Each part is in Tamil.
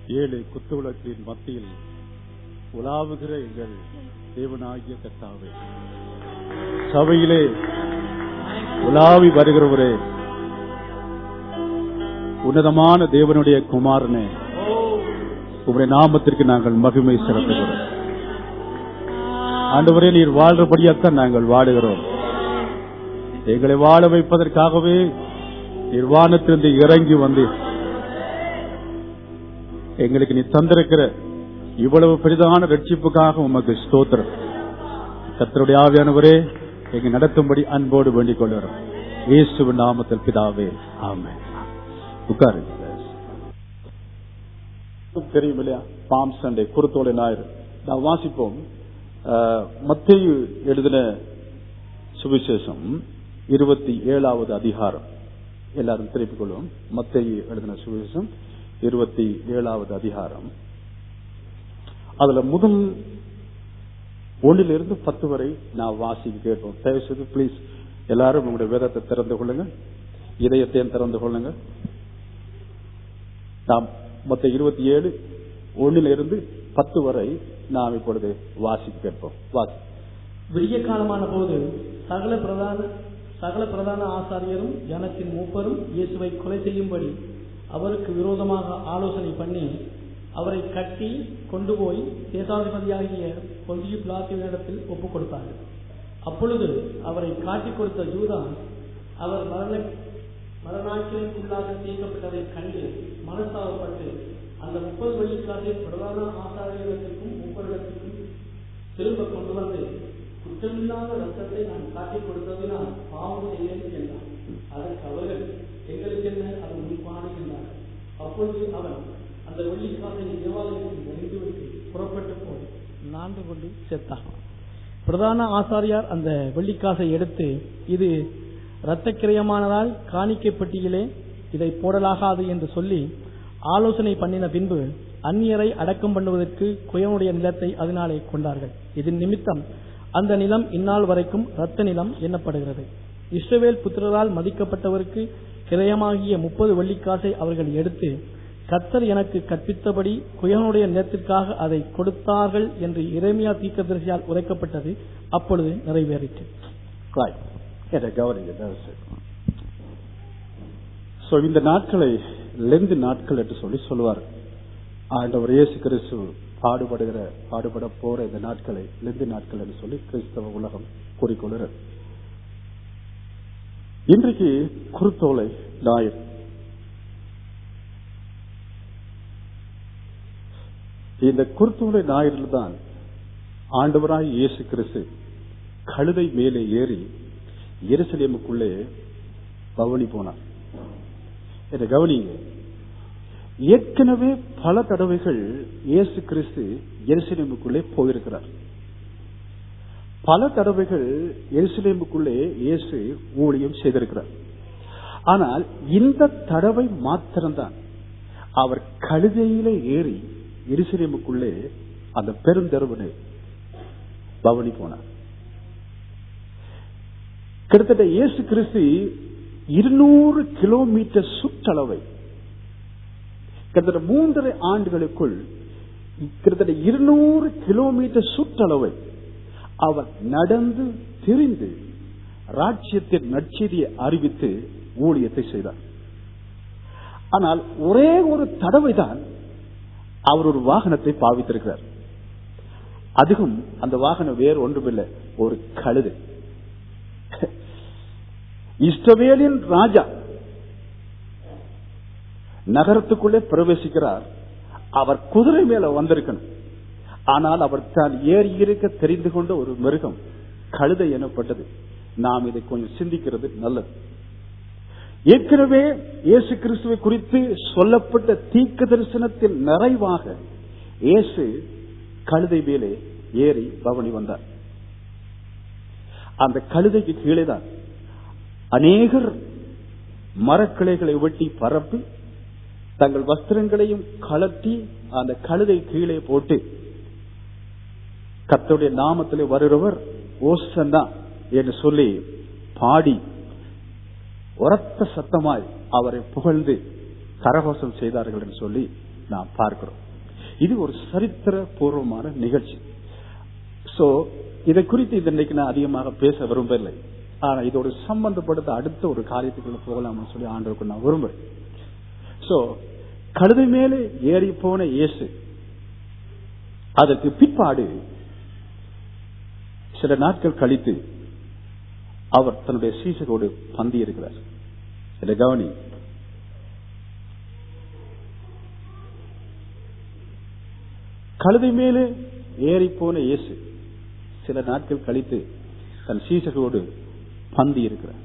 ஏழு குத்துவிளக்கின் மத்தியில் உலாவுகிற எங்கள் தேவனாகிய கர்த்தாவே சபையிலே உலாவி வருகிறவரே உன்னதமான தேவனுடைய குமாரனே உங்களுடைய நாமத்திற்கு நாங்கள் மகிமை செலுத்துகிறோம் ஆண்டவரே நீர் வாழ்றபடியாத்தான் நாங்கள் வாடுகிறோம் எங்களை வாழ வைப்பதற்காகவே நிர்வாணத்திலிருந்து இறங்கி வந்து எங்களுக்கு நீ தந்திருக்கிற இவ்வளவு பெரிதான ரட்சிப்புக்காக உமக்கு ஸ்தோத்திரம் கத்தருடைய ஆவியானவரே எங்க நடத்தும்படி அன்போடு வேண்டிக் கொள்கிறோம் இயேசுவின் நாமத்தில் பிதாவே ஆமென் உட்காரு தெரியும் இல்லையா பாம் சண்டே குருத்தோலை ஞாயிறு நான் வாசிப்போம் மத்திய எழுதின சுவிசேஷம் இருபத்தி ஏழாவது அதிகாரம் எல்லாரும் திருப்பிக் கொள்வோம் மத்திய எழுதின சுவிசேஷம் இருபத்தி ஏழாவது அதிகாரம் அதுல முதல் ஒன்னிலிருந்து பத்து வரை நான் வாசிக்க கேட்போம் தயவு செய்து பிளீஸ் எல்லாரும் உங்களுடைய வேதத்தை திறந்து கொள்ளுங்க இதயத்தையும் திறந்து கொள்ளுங்க நாம் மொத்த இருபத்தி ஏழு ஒன்னிலிருந்து பத்து வரை நாம் இப்பொழுது வாசிக்க கேட்போம் வாசி விடிய காலமான போது சகல பிரதான சகல பிரதான ஆசாரியரும் ஜனத்தின் மூப்பரும் இயேசுவை கொலை செய்யும்படி அவருக்கு விரோதமாக ஆலோசனை பண்ணி அவரை கட்டி கொண்டு போய் தேசாதிபதியாகிய பொந்தியு பிளாத்தினிடத்தில் ஒப்புக் கொடுத்தார்கள் அப்பொழுது அவரை காட்டிக் கொடுத்த ஜூதா அவர் மரண மரணாக்கினைக்குள்ளாக தீர்க்கப்பட்டதை கண்டு மனசாவப்பட்டு அந்த முப்பது வெள்ளிக்காசை பிரதான ஆசாரியர்களுக்கும் முப்பரிடத்திற்கும் திரும்ப கொண்டு வந்து குற்றமில்லாத ரத்தத்தை நான் காட்டிக் கொடுத்ததினால் பாவம் செய்தேன் என்றார் அதற்கு அவர்கள் எங்களுக்கு என்ன அது முன்பாடு என்றார் அப்பொழுது அவன் அந்த வெள்ளிக்காசை தேவாலயத்தில் எரிந்துவிட்டு புறப்பட்டு போய் நான்கு கொண்டு செத்தான் பிரதான ஆசாரியார் அந்த வெள்ளிக்காசை எடுத்து இது இரத்த கிரயமானதால் காணிக்கை பெட்டியிலே இதை போடலாகாது என்று சொல்லி ஆலோசனை பண்ணின பின்பு அந்நியரை அடக்கம் பண்ணுவதற்கு குயவனுடைய நிலத்தை அதனாலே கொண்டார்கள் இதன் நிமித்தம் அந்த நிலம் இந்நாள் வரைக்கும் இரத்த நிலம் எண்ணப்படுகிறது இஸ்ரவேல் புத்திரரால் மதிக்கப்பட்டவருக்கு கிரயமாகிய முப்பது வெள்ளிக்காசை அவர்கள் எடுத்து கத்தர் எனக்கு கற்பித்தபடி குயவனுடைய நிலத்திற்காக அதை கொடுத்தார்கள் என்று இறைமையா தீர்க்கதரிசியால் உரைக்கப்பட்டது அப்பொழுது நிறைவேறிற்று சோ இந்த நாட்களை லெந்து நாட்கள் என்று சொல்லி சொல்லுவார் ஆண்டவர் இயேசு கிறிஸ்து பாடுபடுகிற பாடுபட போற இந்த நாட்களை லெந்து நாட்கள் என்று சொல்லி கிறிஸ்தவ உலகம் கூறிக்கொள்கிறது இன்றைக்கு குருத்தோலை ஞாயிறு இந்த குருத்தோலை ஞாயிறில் தான் ஆண்டவராய் இயேசு கிறிஸ்து கழுதை மேலே ஏறி எருசலேமுக்குள்ளே பவனி போனார் இதை கவனிங்க ஏற்கனவே பல தடவைகள் இயேசு கிறிஸ்து எருசலேமுக்குள்ளே போயிருக்கிறார் பல தடவைகள் எருசலேமுக்குள்ளே இயேசு ஊழியம் செய்திருக்கிறார் ஆனால் இந்த தடவை மாத்திரம்தான் அவர் கழுதையிலே ஏறி எருசலேமுக்குள்ளே அந்த பெருந்தெருவனை பவனி போனார் கிட்டத்தட்ட இயேசு கிறிஸ்து இருநூறு கிலோமீட்டர் சுற்றளவை கிட்டத்தட்ட மூன்றரை ஆண்டுகளுக்குள் கிட்டத்தட்ட இருநூறு கிலோமீட்டர் சுற்றளவை அவர் நடந்து திரிந்து ராஜ்யத்தின் நற்செய்தியை அறிவித்து ஊழியத்தை செய்தார் ஆனால் ஒரே ஒரு தடவை தான் அவர் ஒரு வாகனத்தை பாவித்திருக்கிறார் அதுவும் அந்த வாகனம் வேறு ஒன்றுமில்லை ஒரு கழுதை இஸ்ரவேலின் ராஜா நகரத்துக்குள்ளே பிரவேசிக்கிறார் அவர் குதிரை மேல வந்திருக்கணும் ஆனால் அவர் தான் ஏறி இருக்க தெரிந்து கொண்ட ஒரு மிருகம் கழுதை எனப்பட்டது நாம் இதை கொஞ்சம் சிந்திக்கிறது நல்லது ஏற்கனவே இயேசு கிறிஸ்துவை குறித்து சொல்லப்பட்ட தீக்க தரிசனத்தின் நிறைவாக இயேசு கழுதை மேலே ஏறி பவனி வந்தார் அந்த கழுதைக்கு கீழே தான் அநேகர் மரக்கிளைகளை வெட்டி பரப்பி தங்கள் வஸ்திரங்களையும் கலட்டி அந்த கழுதை கீழே போட்டு கர்த்தருடைய நாமத்தில் வருகிறவர் ஓசன்னா என்று சொல்லி பாடி உரத்த சத்தமாய் அவரை புகழ்ந்து கரகோஷம் செய்தார்கள் என்று சொல்லி நாம் பார்க்கிறோம் இது ஒரு சரித்திர பூர்வமான நிகழ்ச்சி சோ இதை குறித்து இது இன்னைக்கு நான் அதிகமாக பேச விரும்பவில்லை ஆனா இதோடு சம்பந்தப்படுத்த அடுத்த ஒரு காரியத்துக்குள்ள போகலாம்னு சொல்லி ஆண்டவருக்கு நான் விரும்புறேன் சோ கழுதை மேலே ஏறி போன இயேசு அதற்கு பிற்பாடு சில நாட்கள் கழித்து அவர் தன்னுடைய சீசரோடு பந்தி இருக்கிறார் இதை கவனி கழுதை மேலே ஏறி போன இயேசு சில நாட்கள் கழித்து தன் சீசர்களோடு பந்தி இருக்கிறார்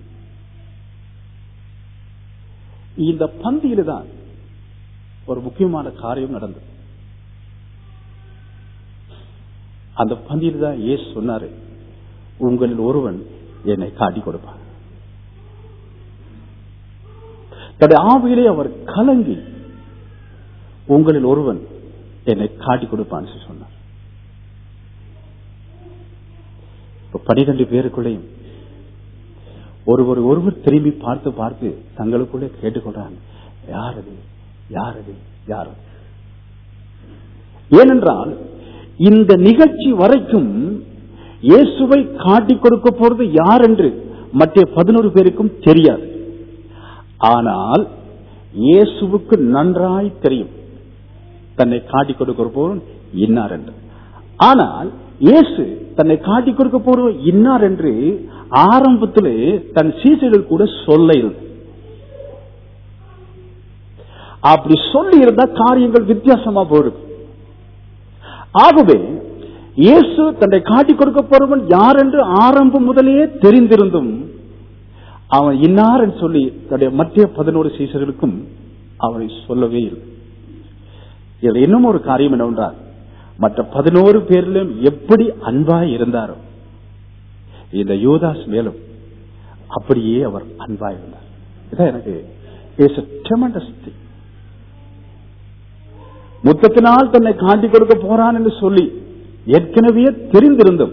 இந்த பந்தியில தான் ஒரு முக்கியமான காரியம் நடந்தது அந்த பந்தியில் தான் ஏசு சொன்னாரு உங்களில் ஒருவன் என்னை காட்டி கொடுப்பான் தன்னுடைய ஆவியிலே அவர் கலங்கி உங்களில் ஒருவன் என்னை காட்டி கொடுப்பான்னு சொன்னார் இப்ப பனிரெண்டு பேருக்குள்ளேயும் ஒருவர் ஒருவர் திரும்பி பார்த்து பார்த்து தங்களுக்குள்ளே கேட்டுக்கொண்டாங்க யார் அது யார் அது யார் அது? ஏனென்றால் இந்த நிகழ்ச்சி வரைக்கும் இயேசுவை காட்டிக் கொடுக்க போறது யார் என்று மற்ற பதினோரு பேருக்கும் தெரியாது ஆனால் இயேசுவுக்கு நன்றாய் தெரியும் தன்னை காட்டிக் கொடுக்க போறோம் இன்னார் என்று ஆனால் இயேசு தன்னை காட்டிக் கொடுக்க போறோம் இன்னார் என்று ஆரம்பத்திலே தன் சீசர்கள் கூட சொல்ல இருந்தது அப்படி சொல்லி இருந்தா காரியங்கள் வித்தியாசமா போயிருக்கு ஆகவே இயேசு தன்னை காட்டிக் கொடுக்க போறவன் யார் என்று ஆரம்பம் முதலே தெரிந்திருந்தும் அவன் இன்னார் என்று சொல்லி தன்னுடைய மத்திய பதினோரு சீசர்களுக்கும் அவனை சொல்லவே இல்லை இதுல இன்னும் ஒரு காரியம் என்னவென்றால் மற்ற பதினோரு பேரிலும் எப்படி அன்பாய் இருந்தாரோ இந்த யோதாஸ் மேலும் அப்படியே அவர் அன்பாய் இருந்தார் இதான் எனக்கு இட்ஸ் tremendous thing. முத்தத்தினால் தன்னை காட்டிக் கொடுக்க போறான் என்று சொல்லி ஏற்கனவே தெரிந்திருந்தும்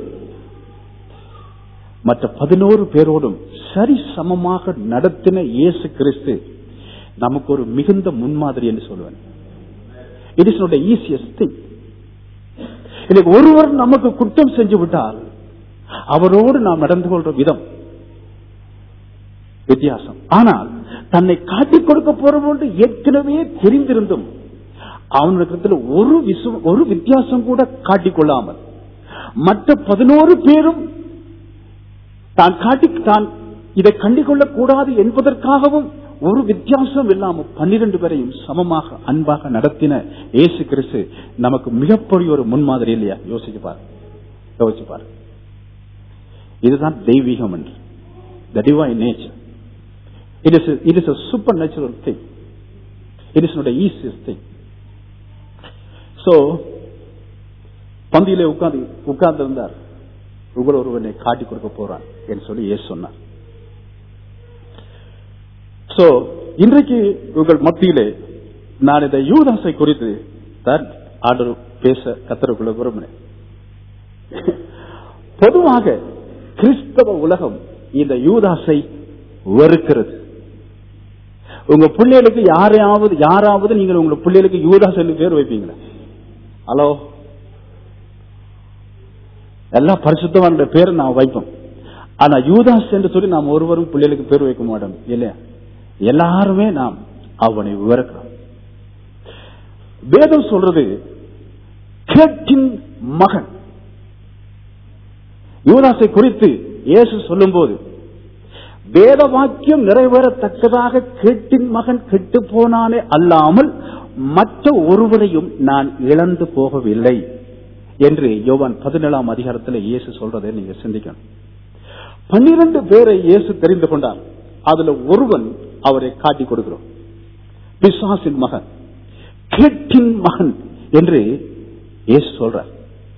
மற்ற பதினோரு பேரோடும் சரி சமமாக நடத்தின இயேசு கிறிஸ்து நமக்கு ஒரு மிகுந்த முன்மாதிரி என்று சொல்லுவேன் it is not easiest thing இன்னைக்கு ஒருவர் நமக்கு குற்றம் செஞ்சு விட்டால் அவரோடு நாம் நடந்து கொள்ற விதம் வித்தியாசம் ஆனால் தன்னை காட்டிக் கொடுக்க போறவர்கள் ஏற்கனவே தெரிந்திருந்தும் அவனிடத்தில் ஒரு விசு- ஒரு வித்தியாசம் கூட காட்டிக்கொள்ளாமல் மற்ற பதினோரு பேரும் தான் காட்டி தான் இதை கண்டிக்கொள்ளக் கூடாது என்பதற்காகவும் ஒரு வித்தியாசம் இல்லாமல் பன்னிரண்டு பேரையும் சமமாக அன்பாக நடத்தின இயேசு கிறிஸ்து நமக்கு மிகப்பெரிய ஒரு முன்மாதிரி இல்லையா யோசிச்சு பாரு யோசிச்சு பாரு இதுதான் தெய்வீகம் என்று the divine nature it is it is super natural thing it is not easiest thing so பந்தியிலே உட்கார்ந்து உட்கார்ந்து இருந்தார் உங்கள் ஒருவனை காட்டி கொடுக்க போறான் என்று சொல்லி ஏசு சொன்னார் சோ இன்றைக்கு உங்கள் மத்தியிலே நான் இந்த யூதாசை குறித்து தான் ஆர்டர் பேச கத்தருக்குள்ள விரும்பினேன் பொதுவாக கிறிஸ்தவ உலகம் இந்த யூதாசை வெறுக்கிறது உங்க பிள்ளைகளுக்கு யாரையாவது யாராவது நீங்கள் உங்க பிள்ளைகளுக்கு யூதாஸ் என்று பேர் வைப்பீங்களா ஹலோ எல்லா பரிசுத்தவானுடைய பேரை நான் வைப்போம் ஆனா யூதாஸ் என்று சொல்லி நாம் ஒருவரும் பிள்ளைகளுக்கு பேர் வைக்க மாட்டோம் இல்லையா எல்லாருமே நாம் அவனை விவரக்கிறோம் வேதம் சொல்றது கேட்டின் மகன் யூதாசை குறித்து இயேசு சொல்லும்போது வேத வாக்கியம் நிறைவேறத்தக்கதாக கேட்டின் மகன் கெட்டு போனானே அல்லாமல் மற்ற ஒருவரையும் நான் இழந்து போகவில்லை என்று யோவான் பதினேழாம் அதிகாரத்தில் இயேசு சொல்றதை நீங்க சிந்திக்கணும் பன்னிரண்டு பேரை இயேசு தெரிந்து கொண்டார் அதுல ஒருவன் அவரை காட்டி கொடுக்கிறோம் பிசாசின் மகன் கேட்டின் மகன் என்று இயேசு சொல்றார்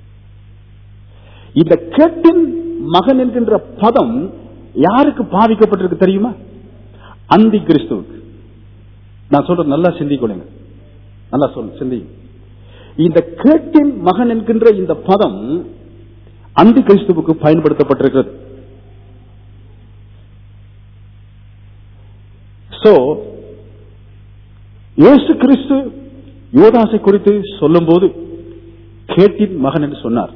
இந்த கேட்டின் மகன் என்கின்ற பதம் யாருக்கு பாவிக்கப்பட்டிருக்கு தெரியுமா அந்தி கிறிஸ்துவுக்கு நான் சொல்றது நல்லா சிந்திக்கொள்ளுங்க நல்லா சொல்லு சிந்தி இந்த கேட்டின் மகன் என்கின்ற இந்த பதம் அந்தி கிறிஸ்துவுக்கு பயன்படுத்தப்பட்டிருக்கிறது சோ இயேசு கிறிஸ்து யோதாசை குறித்து சொல்லும்போது கேட்டின் மகன் என்று சொன்னார்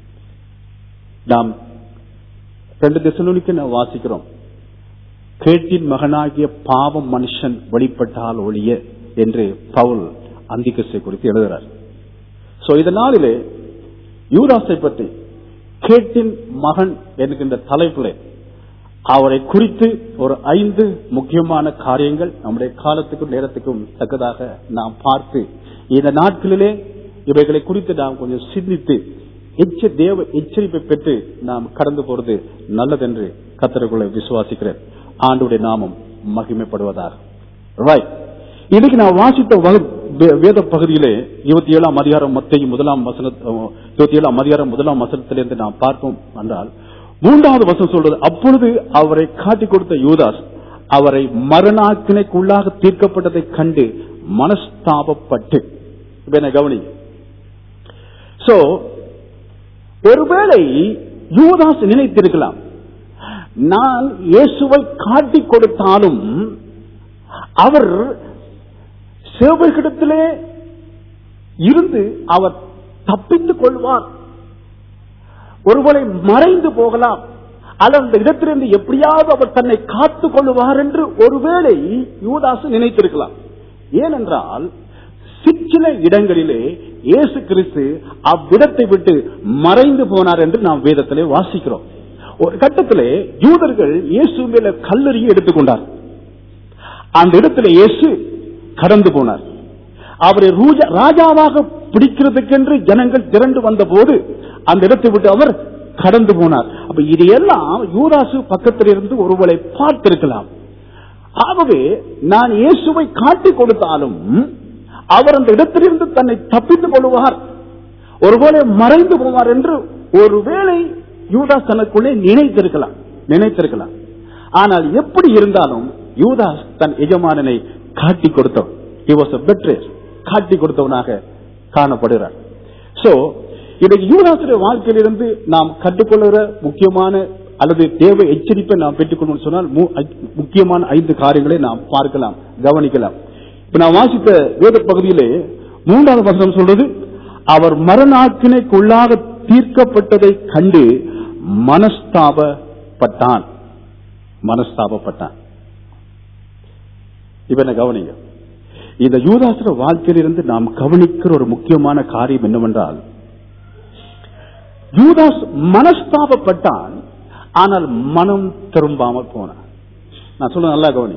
நாம் ரெண்டு திசைக்கு நாம் வாசிக்கிறோம் கேட்டின் மகனாகிய பாவம் மனுஷன் வெளிப்பட்டால் ஒழிய என்று பவுல் அந்திகசை குறித்து எழுதுகிறார் சோ இதனாலே யூதாசை பற்றி கேட்டின் மகன் என்கின்ற தலைப்பிலே அவரை குறித்து ஒரு ஐந்து முக்கியமான காரியங்கள் நம்முடைய காலத்துக்கும் நேரத்துக்கும் தக்கதாக நாம் பார்த்து இந்த நாட்களிலே இவைகளை குறித்து நாம் கொஞ்சம் சிந்தித்து எச்ச தேவ எச்சரிப்பை பெற்று நாம் கடந்து போறது நல்லதென்று கத்தருக்குள்ள விசுவாசிக்கிறேன் ஆண்டுடைய நாமம் மகிமைப்படுவதாக ரைட் இன்னைக்கு நான் வாசித்த வகு- வே- வேத பகுதியிலே இருபத்தி ஏழாம் அதிகாரம் மத்திய முதலாம் வசன இருபத்தி ஏழாம் அதிகாரம் முதலாம் வசனத்திலிருந்து நாம் பார்ப்போம் என்றால் மூன்றாவது வசனம் சொல்றது அப்பொழுது அவரை காட்டிக் கொடுத்த யூதாஸ் அவரை மரணாக்கினைக்குள்ளாக தீர்க்கப்பட்டதை கண்டு மனஸ்தாபப்பட்டு இப்ப என்ன கவனி சோ ஒருவேளை யூதாஸ் நினைத்திருக்கலாம் நான் இயேசுவை காட்டிக் கொடுத்தாலும் அவர் சேவைகிடத்திலே இருந்து அவர் தப்பித்துக் கொள்வார் ஒருவரை மறைந்து போகலாம் அல்லது அந்த இடத்திலிருந்து எப்படியாவது அவர் தன்னை காத்துக் கொள்வார் என்று ஒருவேளை யூதாசு நினைத்திருக்கலாம் ஏனென்றால் சிற்சில இடங்களிலே இயேசு கிறிஸ்து அவ்விடத்தை விட்டு மறைந்து போனார் என்று நாம் வேதத்திலே வாசிக்கிறோம் ஒரு கட்டத்திலே யூதர்கள் இயேசு மேல கல்லறி எடுத்துக்கொண்டார் அந்த இடத்துல இயேசு கடந்து போனார் அவரை ரூஜ- ராஜாவாக பிடிக்கிறதுக்கென்று ஜனங்கள் திரண்டு வந்த போது அந்த இடத்தை விட்டு அவர் கடந்து போனார் அப்ப இதையெல்லாம் யூதாசு பக்கத்தில் இருந்து ஒருவரை பார்த்திருக்கலாம் ஆகவே நான் இயேசுவை காட்டிக் கொடுத்தாலும் அவர் அந்த இடத்திலிருந்து தன்னை தப்பித்துக் கொள்வார் ஒருவேளை மறைந்து போவார் என்று ஒருவேளை யூதாஸ் தனக்குள்ளே நினைத்திருக்கலாம் நினைத்திருக்கலாம் ஆனால் எப்படி இருந்தாலும் யூதாஸ் தன் எஜமானனை காட்டிக் கொடுத்தவன் he was a betrayer காட்டி கொடுத்தவனாக காணப்படுகிறார் சோ இன்றைக்கு யூதாசுடைய வாழ்க்கையிலிருந்து நாம் கற்றுக்கொள்கிற முக்கியமான அல்லது தேவ எச்சரிப்பை நாம் பெற்றுக்கொள்ளணும் சொன்னால் மு- ஐ- முக்கியமான ஐந்து காரியங்களை நாம் பார்க்கலாம் கவனிக்கலாம் இப்ப நான் வாசித்த வேத பகுதியிலே மூன்றாவது வசனம் சொல்றது அவர் மரணாக்கினைக்குள்ளாக தீர்க்கப்பட்டதை கண்டு மனஸ்தாபப்பட்டான் மனஸ்தாபப்பட்டான் இப்ப என்ன கவனிங்க இந்த யூதாசுர வாழ்க்கையிலிருந்து நாம் கவனிக்கிற ஒரு முக்கியமான காரியம் என்னவென்றால் யூதாஸ் மனஸ்தாபப்பட்டான் ஆனால் மனம் திரும்பாமல் போனான் நான் சொல்ல நல்லா கவனி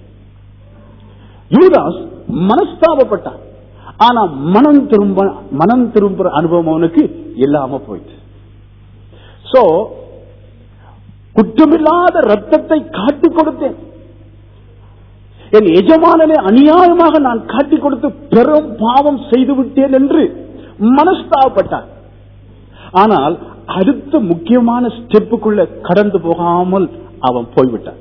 யூதாஸ் மனஸ்தாபப்பட்டான் ஆனா மனம் திரும்ப மனம் திரும்புற அனுபவம் அவனுக்கு இல்லாம போயிடுச்சு சோ குற்றமில்லாத ரத்தத்தை காட்டிக் கொடுத்தேன் என் எஜமானனை அநியாயமாக நான் காட்டிக் கொடுத்து பெரும் பாவம் செய்து விட்டேன் என்று மனஸ்தாபப்பட்டான் ஆனால் அடுத்த முக்கியமான ஸ்டெப்புக்குள்ள கடந்து போகாமல் அவன் போய்விட்டான்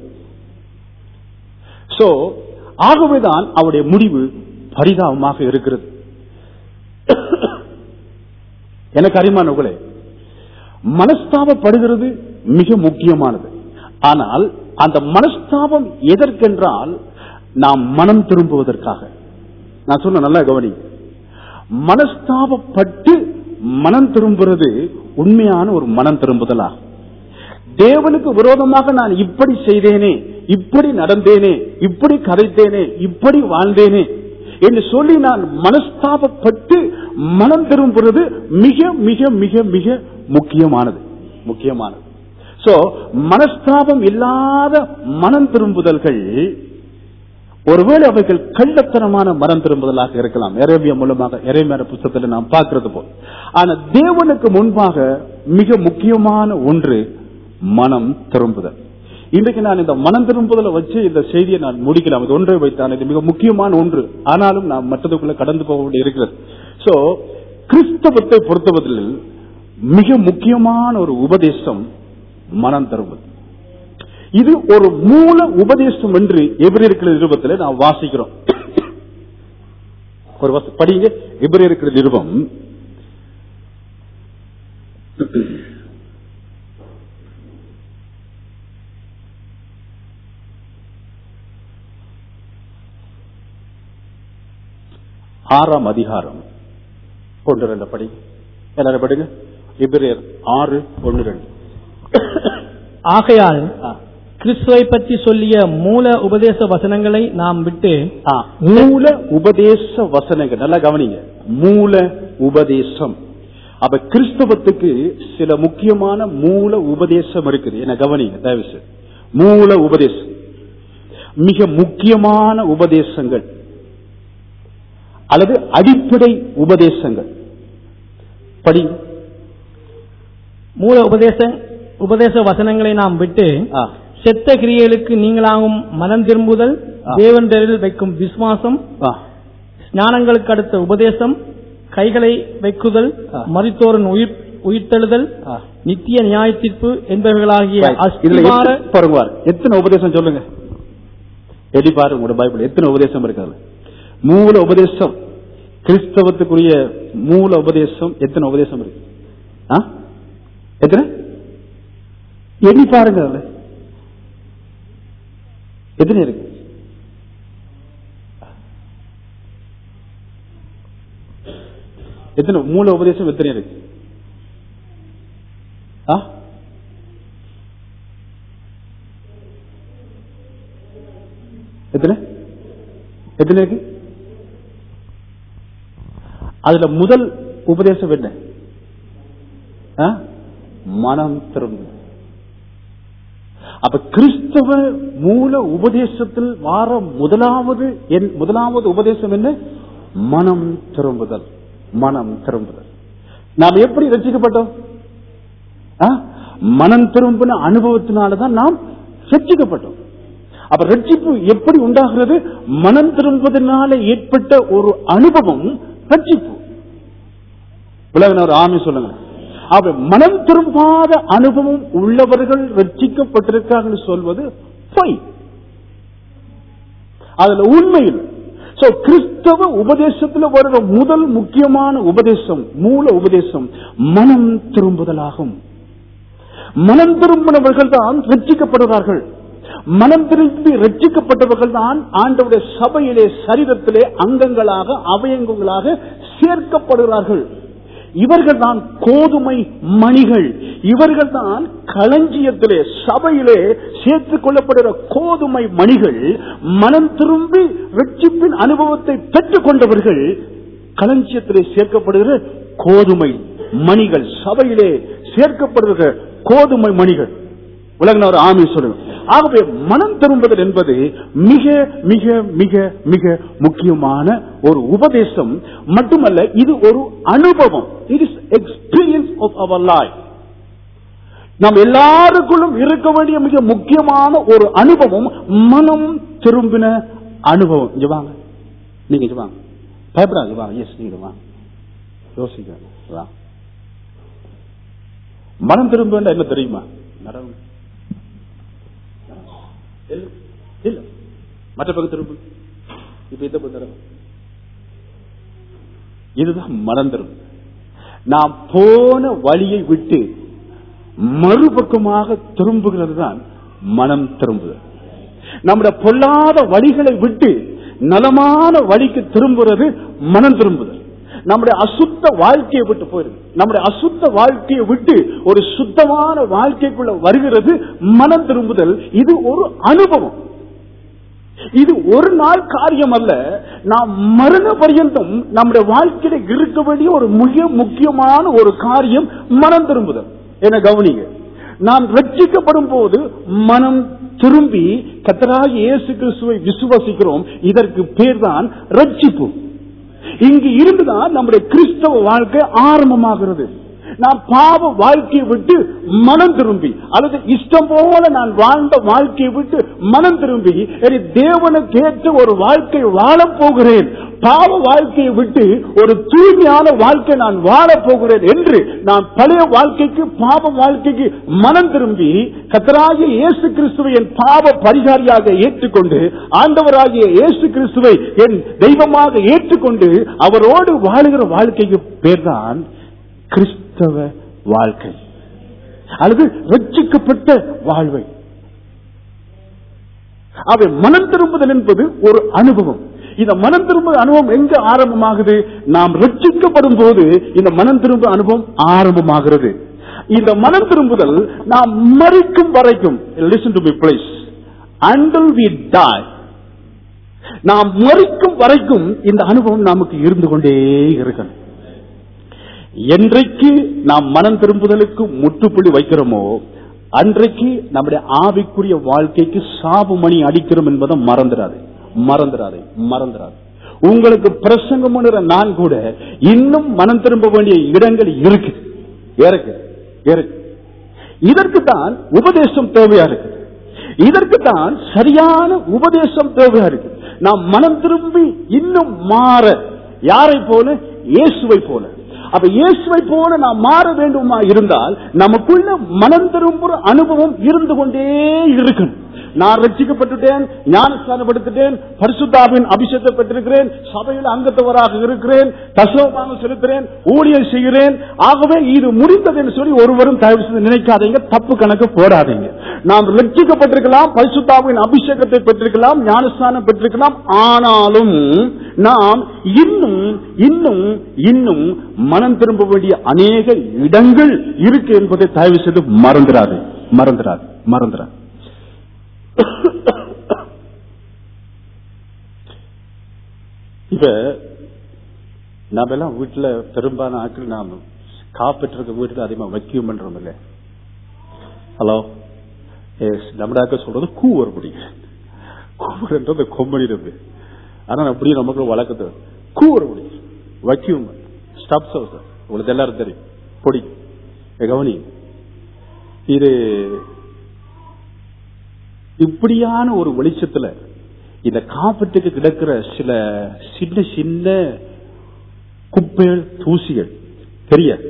சோ ஆகவேதான் அவருடைய முடிவு பரிதாபமாக இருக்கிறது எனக்கு அறிமானவர்களே மனஸ்தாபப்படுகிறது மிக முக்கியமானது ஆனால் அந்த மனஸ்தாபம் எதற்கென்றால் நாம் மனம் திரும்புவதற்காக நான் சொன்ன நல்லா கவனி மனஸ்தாபப்பட்டு மனம் திரும்புறது உண்மையான ஒரு மனம் திரும்புதலா தேவனுக்கு விரோதமாக நான் இப்படி செய்தேனே இப்படி நடந்தேனே இப்படி கதைத்தேனே இப்படி வாழ்ந்தேனே என்று சொல்லி நான் மனஸ்தாபப்பட்டு மனம் திரும்புறது மிக மிக மிக மிக முக்கியமானது முக்கியமானது சோ மனஸ்தாபம் இல்லாத மனம் திரும்புதல்கள் ஒருவேளை அவைகள் கள்ளத்தனமான மனம் திரும்புதலாக இருக்கலாம் எரேமியா மூலமாக எரேமியார புத்தகத்தில் நாம் பார்க்கிறது போல் ஆனா தேவனுக்கு முன்பாக மிக முக்கியமான ஒன்று மனம் திரும்புதல் இன்றைக்கு நான் இந்த மனம் திரும்புதலை வச்சு இந்த செய்தியை நான் முடிக்கலாம் இது ஒன்றை வைத்தான் இது மிக முக்கியமான ஒன்று ஆனாலும் நாம் மற்றதுக்குள்ள கடந்து போக வேண்டி இருக்கிறது சோ கிறிஸ்தவத்தை பொறுத்தவரையில் மிக முக்கியமான ஒரு உபதேசம் மனம் திரும்புதல் இது ஒரு மூல உபதேசம் என்று எபிரேயர்கள் நிருபத்தில் நாம் வாசிக்கிறோம் ஒரு வச- படிங்க எபிரேயர்கள் நிருபம் ஆறாம் அதிகாரம் ஒன்று ரெண்டு படி எல்லாரும் படிங்க இபிரேர் ஆறு ஒன்று ரெண்டு ஆகையால் ஆ. கிறிஸ்துவை பற்றி சொல்லிய மூல உபதேச வசனங்களை நாம் விட்டு ஆ, மூல உபதேச வசனங்கள் நல்லா கவனிங்க மூல உபதேசம் அப்ப கிறிஸ்தவத்துக்கு சில முக்கியமான மூல உபதேசம் இருக்குது என்ன கவனிங்க தயவு செய்து மூல உபதேசம் மிக முக்கியமான உபதேசங்கள் அல்லது அடிப்படை உபதேசங்கள் படி மூல உபதேச உபதேச வசனங்களை நாம் விட்டு ஆ, செத்த கிரியைகளுக்கு நீங்களாகும் மனம் திரும்புதல் ஆ. தேவண்டரில் வைக்கும் விசுவாசம் ஆ, ஞானங்களுக்கு அடுத்த உபதேசம் கைகளை வைக்குதல் ஆ. மரித்தோரின் உயிர் உயிர்த்தெழுதல் ஆ. நித்திய நியாய தீர்ப்பு என்பவர்களாகிய Right. இதுல அஸ்திவார எத்தனை- பாருங்க பாரு. எத்தனை உபதேசம் சொல்லுங்க எடி பாருங்க உங்களோட பைபிள் எத்தனை உபதேசம் இருக்கு அதுல மூல உபதேசம் கிறிஸ்தவத்துக்குரிய மூல உபதேசம் எத்தனை உபதேசம் இருக்கு ஆ? எத்தனை எண்ணி பாருங்க அதுல எத்தனை இருக்கு எத்தனை மூல உபதேசம் எத்தனை இருக்கு ஆ எத்தனை எத்தனை இருக்கு அதுல முதல் உபதேசம் என்ன ஆ? மனம் திரும்ப அப்ப கிறிஸ்தவ மூல உபதேசத்தில் வார முதலாவது என் முதலாவது உபதேசம் என்ன மனம் திரும்புதல் மனம் திரும்புதல் நாம் எப்படி ரசிக்கப்பட்டோம் ஆ? மனம் திரும்பின அனுபவத்தினாலதான் நாம் ரட்சிக்கப்பட்டோம் அப்ப ரட்சிப்பு எப்படி உண்டாகிறது மனம் திரும்புவதனால ஏற்பட்ட ஒரு அனுபவம் ரட்சிப்பு உலகினர் ஆமி சொல்லுங்க அப்ப மனம் திரும்பாத அனுபவம் உள்ளவர்கள் ரட்சிக்கப்பட்டிருக்கார்கள் சொல்வது பொய் அதுல உண்மை இல்லை சோ கிறிஸ்தவ உபதேசத்துல வருகிற முதல் முக்கியமான உபதேசம் மூல உபதேசம் மனம் திரும்புதலாகும் மனம் திரும்பினவர்கள் தான் ரட்சிக்கப்படுகிறார்கள் மனம் திரும்பி ரட்சிக்கப்பட்டவர்கள் தான் ஆண்டவுடைய சபையிலே சரீரத்திலே அங்கங்களாக அவயங்கங்களாக சேர்க்கப்படுகிறார்கள் இவர்கள் தான் கோதுமை மணிகள் இவர்கள் தான் களஞ்சியத்திலே சபையிலே சேர்த்துக் கொள்ளப்படுகிற கோதுமை மணிகள் மனம் திரும்பி ரட்சிப்பின் அனுபவத்தை பெற்றுக் கொண்டவர்கள் களஞ்சியத்திலே சேர்க்கப்படுகிற கோதுமை மணிகள் சபையிலே சேர்க்கப்படுகிற கோதுமை மணிகள் உலகினர் ஆமி சொல்லுங்க ஆகவே மனம் திரும்புதல் என்பது மிக மிக மிக மிக முக்கியமான ஒரு உபதேசம் மட்டுமல்ல இது ஒரு அனுபவம் it is experience of our life நாம் எல்லாருக்குள்ளும் இருக்க வேண்டிய மிக முக்கியமான ஒரு அனுபவம் மனம் திரும்பின அனுபவம் இங்க வாங்க நீங்க இங்க வாங்க பயப்படாது வாங்க எஸ் நீங்க வாங்க யோசிக்க வா மனம் திரும்ப என்ன தெரியுமா நடவு இல்ல இல்ல மற்ற பக்கம் திரும்ப இப்ப இந்த பக்கம் திரும்ப இதுதான் மனம் திரும்ப நாம் போன வழியை விட்டு மறுபக்கமாக திரும்புகிறது தான் மனம் திரும்புதல் நம்முடைய பொல்லாத வழிகளை விட்டு நலமான வழிக்கு திரும்புறது மனம் திரும்புதல் நம்முடைய அசுத்த வாழ்க்கையை விட்டு போயிருது நம்முடைய அசுத்த வாழ்க்கையை விட்டு ஒரு சுத்தமான வாழ்க்கைக்குள்ள வருகிறது மனம் திரும்புதல் இது ஒரு அனுபவம் இது ஒரு நாள் காரியம் அல்ல நாம் மரண பரியந்தம் நம்முடைய வாழ்க்கையில இருக்க வேண்டிய ஒரு மிக முக்கியமான ஒரு காரியம் மனம் திரும்புதல் என கவனிங்க நாம் ரட்சிக்கப்படும் போது மனம் திரும்பி கத்தராகி இயேசு கிறிஸ்துவை விசுவாசிக்கிறோம் இதற்கு பேர் தான் ரட்சிப்பு இங்கு இருந்துதான் நம்முடைய கிறிஸ்தவ வாழ்க்கை ஆரம்பமாகிறது நான் பாவ வாழ்க்கையை விட்டு மனம் திரும்பி அல்லது இஷ்டம் போல நான் வாழ்ந்த வாழ்க்கையை விட்டு மனம் திரும்பி இனி தேவனுக்கு ஏற்ற ஒரு வாழ்க்கை வாழப் போகிறேன் பாவ வாழ்க்கையை விட்டு ஒரு தூய்மையான வாழ்க்கை நான் வாழப் போகிறேன் என்று நான் பழைய வாழ்க்கைக்கு பாவ வாழ்க்கைக்கு மனம் திரும்பி கத்தராகிய இயேசு கிறிஸ்துவை என் பாவ பரிகாரியாக ஏற்றுக்கொண்டு ஆண்டவராகிய இயேசு கிறிஸ்துவை என் தெய்வமாக ஏற்றுக்கொண்டு அவரோடு வாழுகிற வாழ்க்கைக்கு பேர்தான் கிறிஸ்தவ வாழ்க்கை அல்லது ரட்சிக்கப்பட்ட வாழ்வை அவை மனம் திரும்புதல் என்பது ஒரு அனுபவம் இந்த மனம் திரும்ப அனுபவம் எங்க ஆரம்பமாகுது நாம் ரட்சிக்கப்படும் போது இந்த மனம் திரும்ப அனுபவம் ஆரம்பமாகிறது இந்த மனம் திரும்புதல் நாம் மறிக்கும் வரைக்கும் listen to be place until we die நாம் மறிக்கும் வரைக்கும் இந்த அனுபவம் நமக்கு இருந்து கொண்டே இருக்கணும் என்றைக்கு நாம் மனம் திரும்புதலுக்கு முற்றுப்புள்ளி வைக்கிறோமோ அன்றைக்கு நம்முடைய ஆவிக்குரிய வாழ்க்கைக்கு சாபு மணி அடிக்கிறோம் என்பதை மறந்துடாது மறந்துடாது மறந்துடாது உங்களுக்கு பிரசங்கம் பண்ணுற நான் கூட இன்னும் மனம் திரும்ப வேண்டிய இடங்கள் இருக்கு இருக்கு இருக்கு இதற்கு தான் உபதேசம் தேவையா இருக்கு இதற்கு தான் சரியான உபதேசம் தேவையா இருக்கு நாம் மனம் திரும்பி இன்னும் மாற யாரை போல இயேசுவை போல அப்ப இயேசுவை போல நாம் மாற வேண்டுமா இருந்தால் நமக்குள்ள மனம் திரும்புற அனுபவம் இருந்து கொண்டே இருக்கணும் நான் ரட்சிக்கப்பட்டுட்டேன் ஞானஸ்தானப்படுத்திட்டேன் பரிசுத்தாவின் அபிஷேகத்தை பெற்றிருக்கிறேன் சபையில் அங்கத்தவராக இருக்கிறேன் தசோபானம் செலுத்துறேன் ஊழியர் செய்கிறேன் ஆகவே இது முடிந்தது என்று சொல்லி ஒருவரும் தயவு செய்து நினைக்காதீங்க தப்பு கணக்கு போடாதீங்க நாம் ரட்சிக்கப்பட்டிருக்கலாம் பரிசுத்தாவின் அபிஷேகத்தை பெற்றிருக்கலாம் ஞானஸ்தானம் பெற்றிருக்கலாம் ஆனாலும் நாம் இன்னும் இன்னும் இன்னும் மனம் திரும்ப வேண்டிய அநேக இடங்கள் இருக்கு என்பதை தயவு செய்து மறந்துடாது மறந்துடாது மறந்துடாது இப்ப நாம எல்லாம் வீட்டுல பெரும்பாலான ஆட்கள் நாம் காப்பீட்டு வீட்டுல அதிகமா வைக்கியம் பண்றோம் இல்ல ஹலோ எஸ் நம்மடாக்க சொல்றது கூவர் பிடிக்கும் கூவர்ன்றது கொம்பனிடுது ஆனா அப்படி நமக்கு வழக்கத்து கூவர் பிடிக்கும் வைக்கியம் ஸ்டாப் ஹவுஸ் உங்களுக்கு எல்லாரும் தெரியும் பொடி கவனி இது இப்படியான ஒரு வெளிச்சத்துல இந்த காப்பீட்டுக்கு கிடக்கிற சில சின்ன சின்ன குப்பைகள் தூசிகள் தெரியாது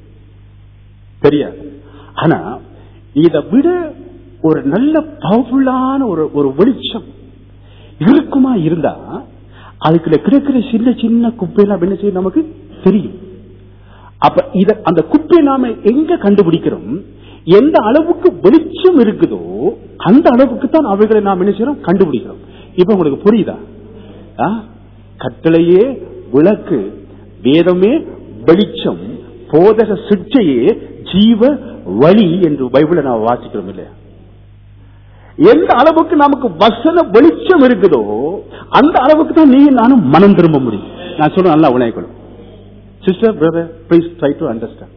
தெரியாது ஆனா இதை விட ஒரு நல்ல பவர்ஃபுல்லான ஒரு ஒரு வெளிச்சம் இருக்குமா இருந்தா அதுக்குள்ள கிடக்கிற சின்ன சின்ன குப்பையெல்லாம் என்ன செய்யும் நமக்கு தெரியும் அப்ப இத அந்த குப்பை நாம எங்க கண்டுபிடிக்கிறோம் எந்த அளவுக்கு வெளிச்சம் இருக்குதோ அந்த அளவுக்கு தான் அவைகளை நாம் என்ன செய்யறோம் கண்டுபிடிக்கிறோம் இப்ப உங்களுக்கு புரியுதா ஆ? கட்டளையே விளக்கு வேதமே வெளிச்சம் போதக சிக்ஷையே ஜீவ வழி என்று பைபிளை நான் வாசிக்கிறோம் இல்லையா எந்த அளவுக்கு நமக்கு வசன வெளிச்சம் இருக்குதோ அந்த அளவுக்கு தான் நீ நானும் மனம் திரும்ப முடியும் நான் சொல்றேன் நல்லா உணயக்கணும் sister brother please try to understand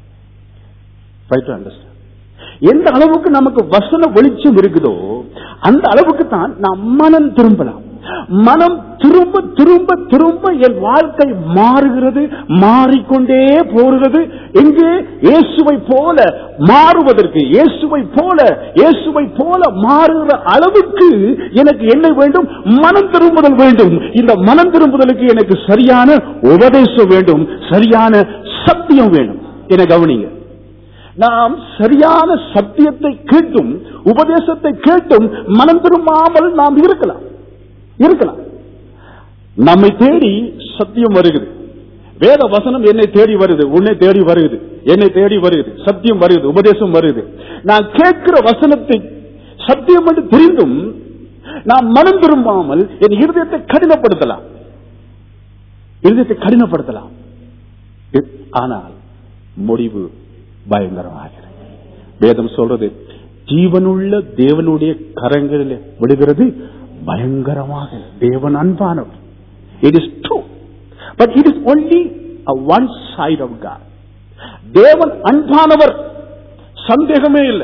try to understand எந்த அளவுக்கு நமக்கு வசன வெளிச்சம் இருக்குதோ அந்த அளவுக்கு தான் நாம் மனம் திரும்பலாம் மனம் திரும்ப திரும்ப திரும்ப என் வாழ்க்கை மாறுகிறது மாறிக்கொண்டே போகிறது எங்கே இயேசுவை போல மாறுவதற்கு இயேசுவை போல இயேசுவை போல மாறுகிற அளவுக்கு எனக்கு என்ன வேண்டும் மனம் திரும்புதல் வேண்டும் இந்த மனம் திரும்புதலுக்கு எனக்கு சரியான உபதேசம் வேண்டும் சரியான சத்தியம் வேண்டும் என கவனிங்க நாம் சரியான சத்தியத்தை கேட்டும் உபதேசத்தை கேட்டும் மனம் திரும்பாமல் நாம் இருக்கலாம் இருக்கலாம் நம்மை தேடி சத்தியம் வருகிறது வேத வசனம் என்னை தேடி வருது உன்னை தேடி வருகிறது என்னை தேடி வருகிறது சத்தியம் வருகிறது உபதேசம் வருகிறது நான் கேட்கிற வசனத்தை சத்தியம் என்று தெரிந்தும் நான் மனம் திரும்பாமல் என் இருதயத்தை கடினப்படுத்தலாம் இருதயத்தை கடினப்படுத்தலாம் இ- ஆனால் முடிவு பயங்கரமாகிறது வேதம் சொல்றது ஜீவனுள்ள தேவனுடைய கரங்களில் விடுகிறது பயங்கரமாக தேவன் அன்பானவர் it is true but it is only one side of God தேவன் அன்பானவர் சந்தேகமே இல்லை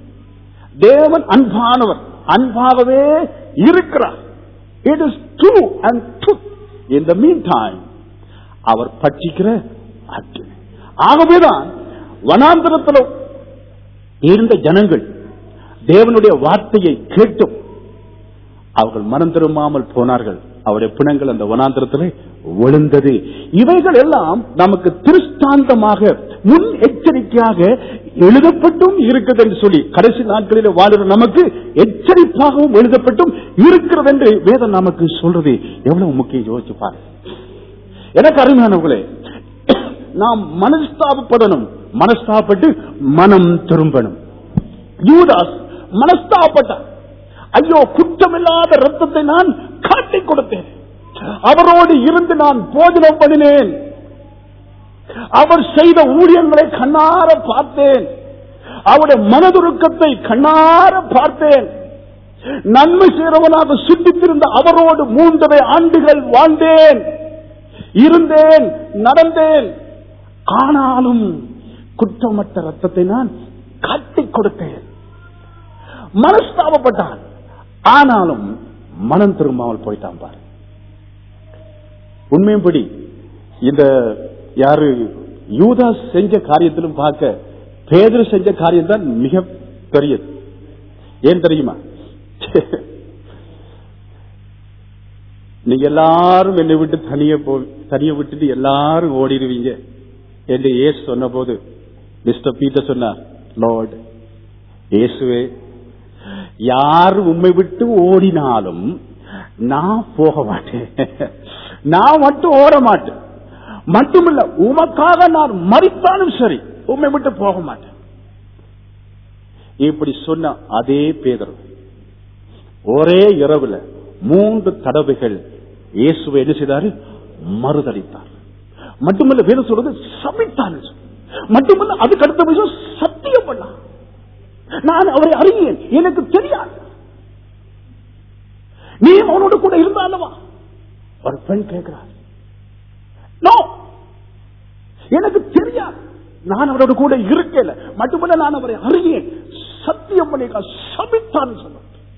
தேவன் அன்பானவர் அன்பாகவே இருக்கிறார் it is true and true in the mean time அவர் பட்சிக்கிற அக்கினி ஆகவேதான் வனாந்திரத்தில் இருந்த ஜனங்கள் தேவனுடைய வார்த்தையை கேட்டும் அவர்கள் மனம் திரும்பாமல் போனார்கள் அவருடைய பிணங்கள் அந்த வனாந்திரத்திலே விழுந்தது இவைகள் எல்லாம் நமக்கு திருஷ்டாந்தமாக முன் எச்சரிக்கையாக எழுதப்பட்டும் இருக்குது என்று சொல்லி கடைசி நாட்களில் வாழுற நமக்கு எச்சரிப்பாகவும் எழுதப்பட்டும் இருக்கிறது என்று வேதம் நமக்கு சொல்றது எவ்வளவு முக்கியம் யோசிச்சு பாருங்க எனக்கு அருமையானவர்களே நாம் மனஸ்தாபப்படணும் மனஸ்தாபப்பட்டு மனம் திரும்பணும் யூதாஸ் மனஸ்தாபப்பட்டான் ஐயோ குற்றமில்லாத ரத்தத்தை நான் காட்டிக் கொடுத்தேன் அவரோடு இருந்து நான் போஜனம் பண்ணினேன் அவர் செய்த ஊழியங்களை கண்ணார பார்த்தேன் அவருடைய மனதுருக்கத்தை கண்ணார பார்த்தேன் நன்மை செய்கிறவனாக சிந்தித்திருந்த அவரோடு மூன்றரை ஆண்டுகள் வாழ்ந்தேன் இருந்தேன் நடந்தேன் ஆனாலும் குற்றமற்ற ரத்தத்தை நான் காட்டிக் கொடுத்தேன் மனஸ்தாபப்பட்டான் ஆனாலும் மனம் திரும்பாமல் போயிட்டான் பாரு உண்மையும்படி இந்த யாரு யூதா செஞ்ச காரியத்திலும் பார்க்க பேதர் செஞ்ச காரியம் தான் மிக பெரியது ஏன் தெரியுமா நீங்க எல்லாரும் என்னை விட்டு தனிய போ தனிய விட்டுட்டு எல்லாரும் ஓடிடுவீங்க என்று ஏசு சொன்ன போது மிஸ்டர் பீட்டர் சொன்னார் லார்ட் இயேசுவே யார் உண்மை விட்டு ஓடினாலும் நான் போக மாட்டேன் நான் மட்டும் ஓட மாட்டேன் மட்டுமில்ல உமக்காக நான் மறித்தாலும் சரி உண்மை விட்டு போக மாட்டேன் இப்படி சொன்ன அதே பேதர் ஒரே இரவுல மூன்று தடவைகள் இயேசுவை என்ன செய்தாரு மறுதளித்தார் மட்டுமல்ல வேதம் சொல்றது சபித்தான் மட்டுமல்ல அதுக்கு அடுத்த விஷயம் சத்தியம் பண்ணான் நான் அவரை அறியேன் எனக்கு தெரியாது நீ அவனோட கூட இருந்தாலவா ஒரு பெண் கேட்கிறார் நோ எனக்கு தெரியாது நான் அவரோட கூட இருக்கல மட்டுமல்ல நான் அவரை அறியேன் சத்தியம் பண்ணிக்க சபித்தான் சொன்ன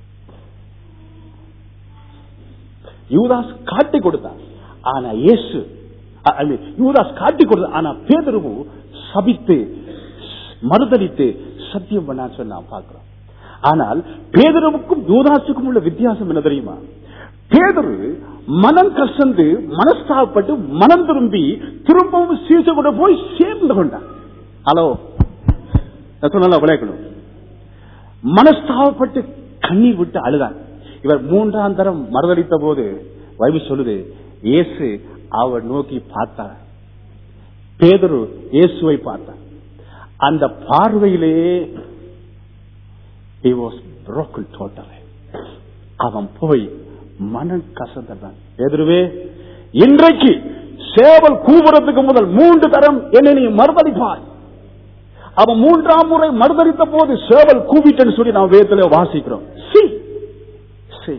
யூதாஸ் காட்டி கொடுத்தார் ஆனா இயேசு அ- I mean, யூதாஸ் காட்டி கொடுத்தார் ஆனா பேதருவு சபித்து மறுதளித்து சத்தியம் பண்ணா சொன்னா பார்க்கிறோம் ஆனால் பேதருவுக்கும் யூதாசுக்கும் உள்ள வித்தியாசம் என்ன தெரியுமா பேதரு மனம் கசந்து மனஸ்தாபப்பட்டு மனம் திரும்பி திரும்பவும் சீச கூட போய் சேர்ந்து கொண்டான் ஹலோ நான் சொன்னால விளையாடணும் மனஸ்தாபப்பட்டு கண்ணீர் விட்டு அழுதான் இவர் மூன்றாம் தரம் மறுதளித்த போது வைபு சொல்லுது இயேசு அவர் நோக்கி பார்த்தார் பேதரு இயேசுவை பார்த்தார் அந்த பார்வையிலே he was broken totally. அவன் போய் மனம் கசந்தான் எதிர்வே இன்றைக்கு சேவல் கூவுறதுக்கு முதல் மூன்று தரம் என்னை நீ மறுதளிப்பாய் அவன் மூன்றாம் முறை மறுதளித்த போது சேவல் கூவிட்டன்னு சொல்லி நாம் வேதத்துல வாசிக்கிறோம் See. See.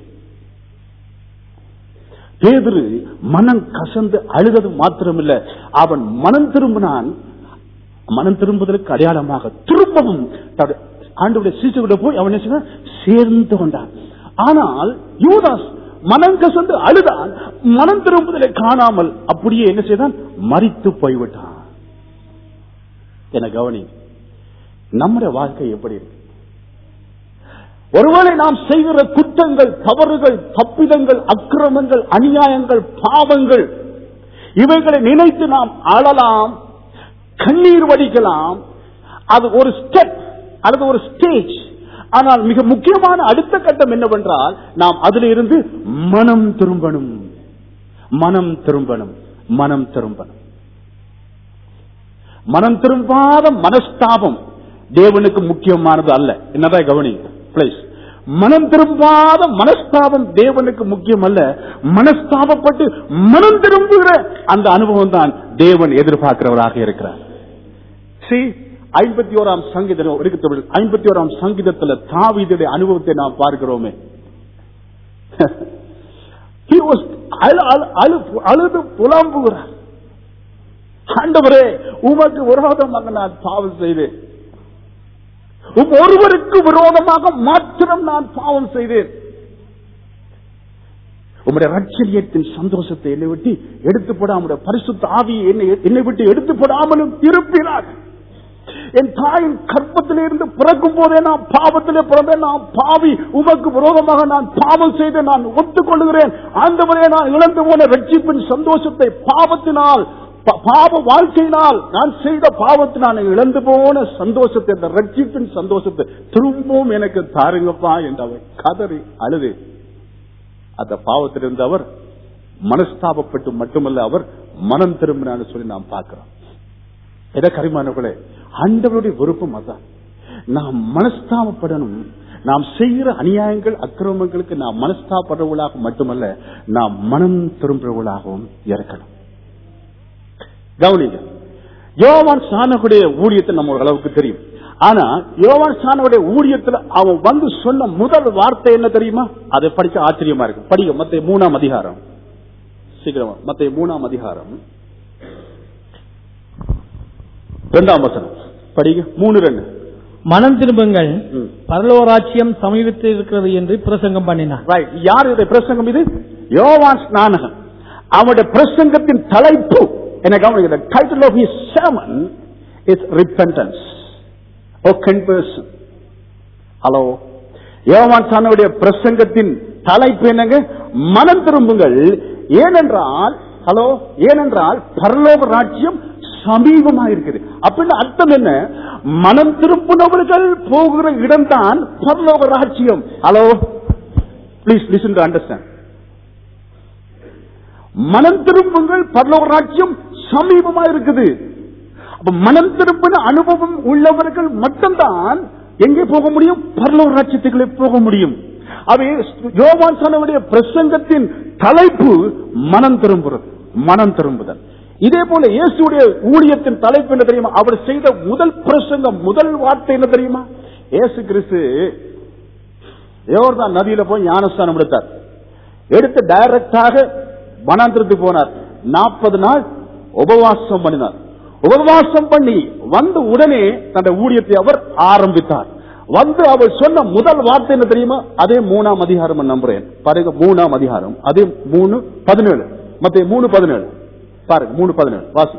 பேதுரு மனம் கசந்து அழுதது மாத்திரமில்ல அவன் மனம் திரும்பினான் மனம் திரும்புவதற்கு அடையாளமாக திரும்பவும் தன்னுடைய ஆண்டவருடைய சீசையோட போய் அவன் என்ன செய்தான்? சேர்ந்து கொண்டான் ஆனால் யூதாஸ் மனம் கசந்து அழுதான் மனம் திரும்புதலை காணாமல் அப்படியே என்ன செய்தான் மறித்து போய்விட்டான் என கவனி நம்முடைய வாழ்க்கை எப்படி இருக்கு ஒருவேளை நாம் செய்கிற குற்றங்கள் தவறுகள் தப்பிதங்கள் அக்கிரமங்கள் அநியாயங்கள் பாவங்கள் இவைகளை நினைத்து நாம் அழலாம் கண்ணீர் வடிக்கலாம் அது ஒரு ஸ்டெப் அல்லது ஒரு ஸ்டேஜ் ஆனால் மிக முக்கியமான அடுத்த கட்டம் என்னவென்றால் நாம் அதில் இருந்து மனம் திரும்பணும் மனம் திரும்பணும் மனம் திரும்பணும் மனம் திரும்பாத மனஸ்தாபம் தேவனுக்கு முக்கியமானது அல்ல என்னதான் கவனி பிளீஸ் மனம் திரும்பாத மனஸ்தாபம் தேவனுக்கு முக்கியம் அல்ல மனஸ்தாபப்பட்டு மனம் திரும்புகிற அந்த அனுபவம் தான் தேவன் எதிர்பார்க்கிறவராக இருக்கிறார் See, ஐம்பத்தி ஓராம் சங்கீதம் இருக்கு தமிழ் ஐம்பத்தி ஓராம் சங்கீதத்துல தாவீதுடைய அனுபவத்தை நாம் பார்க்கிறோமே He was அழு- அழு- அழு- அழுது புலம்புகிறார் ஆண்டவரே உமக்கு விரோதமாக நான் பாவம் செய்தேன் உம் ஒருவருக்கு விரோதமாக மாத்திரம் நான் பாவம் செய்தேன் உம்முடைய ரட்சணியத்தின் சந்தோஷத்தை என்னை விட்டு எடுத்து போடாமல் பரிசுத்த ஆவியை என்னை என்னை விட்டு எடுத்து போடாமலும் இருப்பினார் என் தாயின் கற்பத்திலிருந்து பிறக்கும் போதே நான் பாவத்திலே பிறந்தேன் நான் பாவி உமக்கு விரோதமாக நான் பாவம் செய்து நான் ஒத்துக்கொள்கிறேன் ஆண்டவரே நான் இழந்து போன ரட்சிப்பின் சந்தோஷத்தை பாவத்தினால் பா- பாவ வாழ்க்கையினால் நான் செய்த பாவத்தினால் நான் இழந்து போன சந்தோஷத்தை இந்த ரட்சிப்பின் சந்தோஷத்தை திரும்பவும் எனக்கு தாருங்கப்பா என்று அவர் கதறி அழுது அந்த பாவத்திலிருந்து அவர் மனஸ்தாபப்பட்டு மட்டுமல்ல அவர் மனம் திரும்பினான்னு சொல்லி நாம் பார்க்கிறோம் எதை கரிமானவர்களே ஆண்டவருடைய விருப்பம் அதான் நாம் மனஸ்தாபப்படணும் நாம் செய்கிற அநியாயங்கள் அக்கிரமங்களுக்கு நாம் மனஸ்தாப்படுறவர்களாக மட்டுமல்ல நாம் மனம் திரும்புறவர்களாகவும் இருக்கணும் கவனிங்க யோவான் சானகுடைய ஊழியத்தை நம்ம ஒரு அளவுக்கு தெரியும் ஆனா யோவான் சானகுடைய ஊழியத்துல அவன் வந்து சொன்ன முதல் வார்த்தை என்ன தெரியுமா அதை படிக்க ஆச்சரியமா இருக்கு படிக்க மத்த மூணாம் அதிகாரம் சீக்கிரமா மத்த மூணாம் அதிகாரம் ரெண்டாம் வசனம் படிங்க மூணு ரெண்டு மனம் திரும்புங்கள் ம். பரலோராட்சியம் சமீபத்தில் இருக்கிறது என்று பிரசங்கம் பண்ணினார் ரைட் யார் இதை பிரசங்கம் இது யோவான் ஸ்நானகன் அவனுடைய பிரசங்கத்தின் தலைப்பு என்ன கவனிக்க title of his sermon is repentance or conversion hello யோவான் சானுடைய பிரசங்கத்தின் தலைப்பு என்னங்க மனம் திரும்புங்கள் ஏனென்றால் ஹலோ ஏனென்றால் பரலோக ராஜ்யம் சமீபமா இருக்குது அப்படின்னு அர்த்தம் என்ன மனம் திரும்பினவர்கள் போகிற இடம்தான் பரலோக ராஜ்யம் hello please listen to understand மனம் திரும்புங்கள் பரலோக ராஜ்யம் சமீபமா இருக்குது அப்ப மனம் திரும்பின அனுபவம் உள்ளவர்கள் மட்டும்தான் எங்கே போக முடியும் பரலோக ராஜ்யத்துக்குள்ளே போக முடியும் அவை யோவான் சொன்னவுடைய பிரசங்கத்தின் தலைப்பு மனம் திரும்புறது மனம் திரும்புதல் இதே போல இயேசுடைய ஊழியத்தின் தலைப்பு என்ன தெரியுமா அவர் செய்த முதல் பிரசங்கம் முதல் வார்த்தை என்ன தெரியுமா இயேசு கிறிஸ்து யோர்தான் நதியில போய் ஞானஸ்தானம் எடுத்தார் எடுத்து டைரக்டாக வனாந்திரத்துக்கு போனார் நாற்பது நாள் உபவாசம் பண்ணினார் உபவாசம் பண்ணி வந்து உடனே தன்னுடைய ஊழியத்தை அவர் ஆரம்பித்தார் வந்து அவர் சொன்ன முதல் வார்த்தை என்ன தெரியுமா அதே மூணாம் அதிகாரம் நம்புறேன் பாருங்க மூணாம் அதிகாரம் அதே மூணு பதினேழு மத்த மூணு பதினேழு பாருங்க மூணு பதினேழு வாசி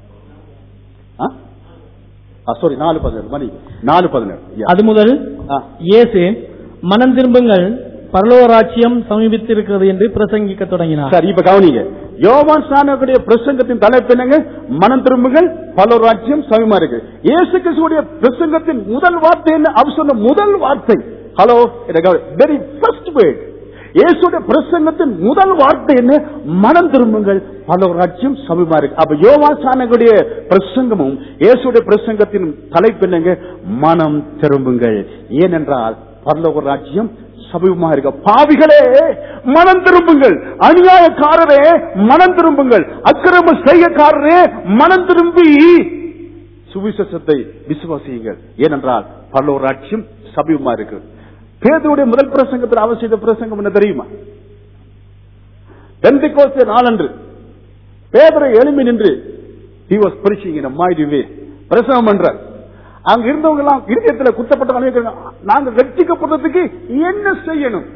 சாரி நாலு பதினேழு மணி நாலு பதினேழு Yeah. அது முதல் ஆ. இயேசு மனம் திரும்புங்கள் பரலோராட்சியம் சமீபித்திருக்கிறது என்று பிரசங்கிக்க தொடங்கினார் சரி இப்ப கவனிங்க யோவான் ஸ்நானகுடைய பிரசங்கத்தின் தலைப்பு என்னங்க மனம் திரும்புங்கள் பல ராஜ்யம் சமயமா இருக்கு இயேசு கிறிஸ்துடைய பிரசங்கத்தின் முதல் வார்த்தை என்ன அவர் சொன்ன முதல் வார்த்தை ஹலோ வெரி ஃபர்ஸ்ட் வேர்ட் இயேசுடைய பிரசங்கத்தின் முதல் வார்த்தை என்ன மனம் திரும்புங்கள் பல ராஜ்யம் சமயமா இருக்கு அப்ப யோவான் ஸ்நானகுடைய பிரசங்கமும் இயேசுடைய பிரசங்கத்தின் தலைப்பு என்னங்க மனம் திரும்புங்கள் ஏனென்றால் பரலோக ராஜ்யம் சமீபமா இருக்க பாவிகளே மனம் திரும்புங்கள் அநியாயக்காரரே மனம் திரும்புங்கள் அக்கிரம செய்யக்காரரே மனம் திரும்பி சுவிசேஷத்தை விசுவாசியுங்கள் ஏனென்றால் பல்லோ ராட்சியம் சமீபமா இருக்கு பேதருடைய முதல் பிரசங்கத்தில் அவர் செய்த பிரசங்கம் என்ன தெரியுமா பெந்தைக்கோஸ்தே நாளன்று பேதரை எழுமி நின்று he was preaching in a mighty way பிரசங்கம் பண்றார் அங்க இருந்தவங்க எல்லாம் இருதயத்துல குத்தப்பட்ட நாங்க ரட்சிக்கப்படுறதுக்கு என்ன செய்யணும்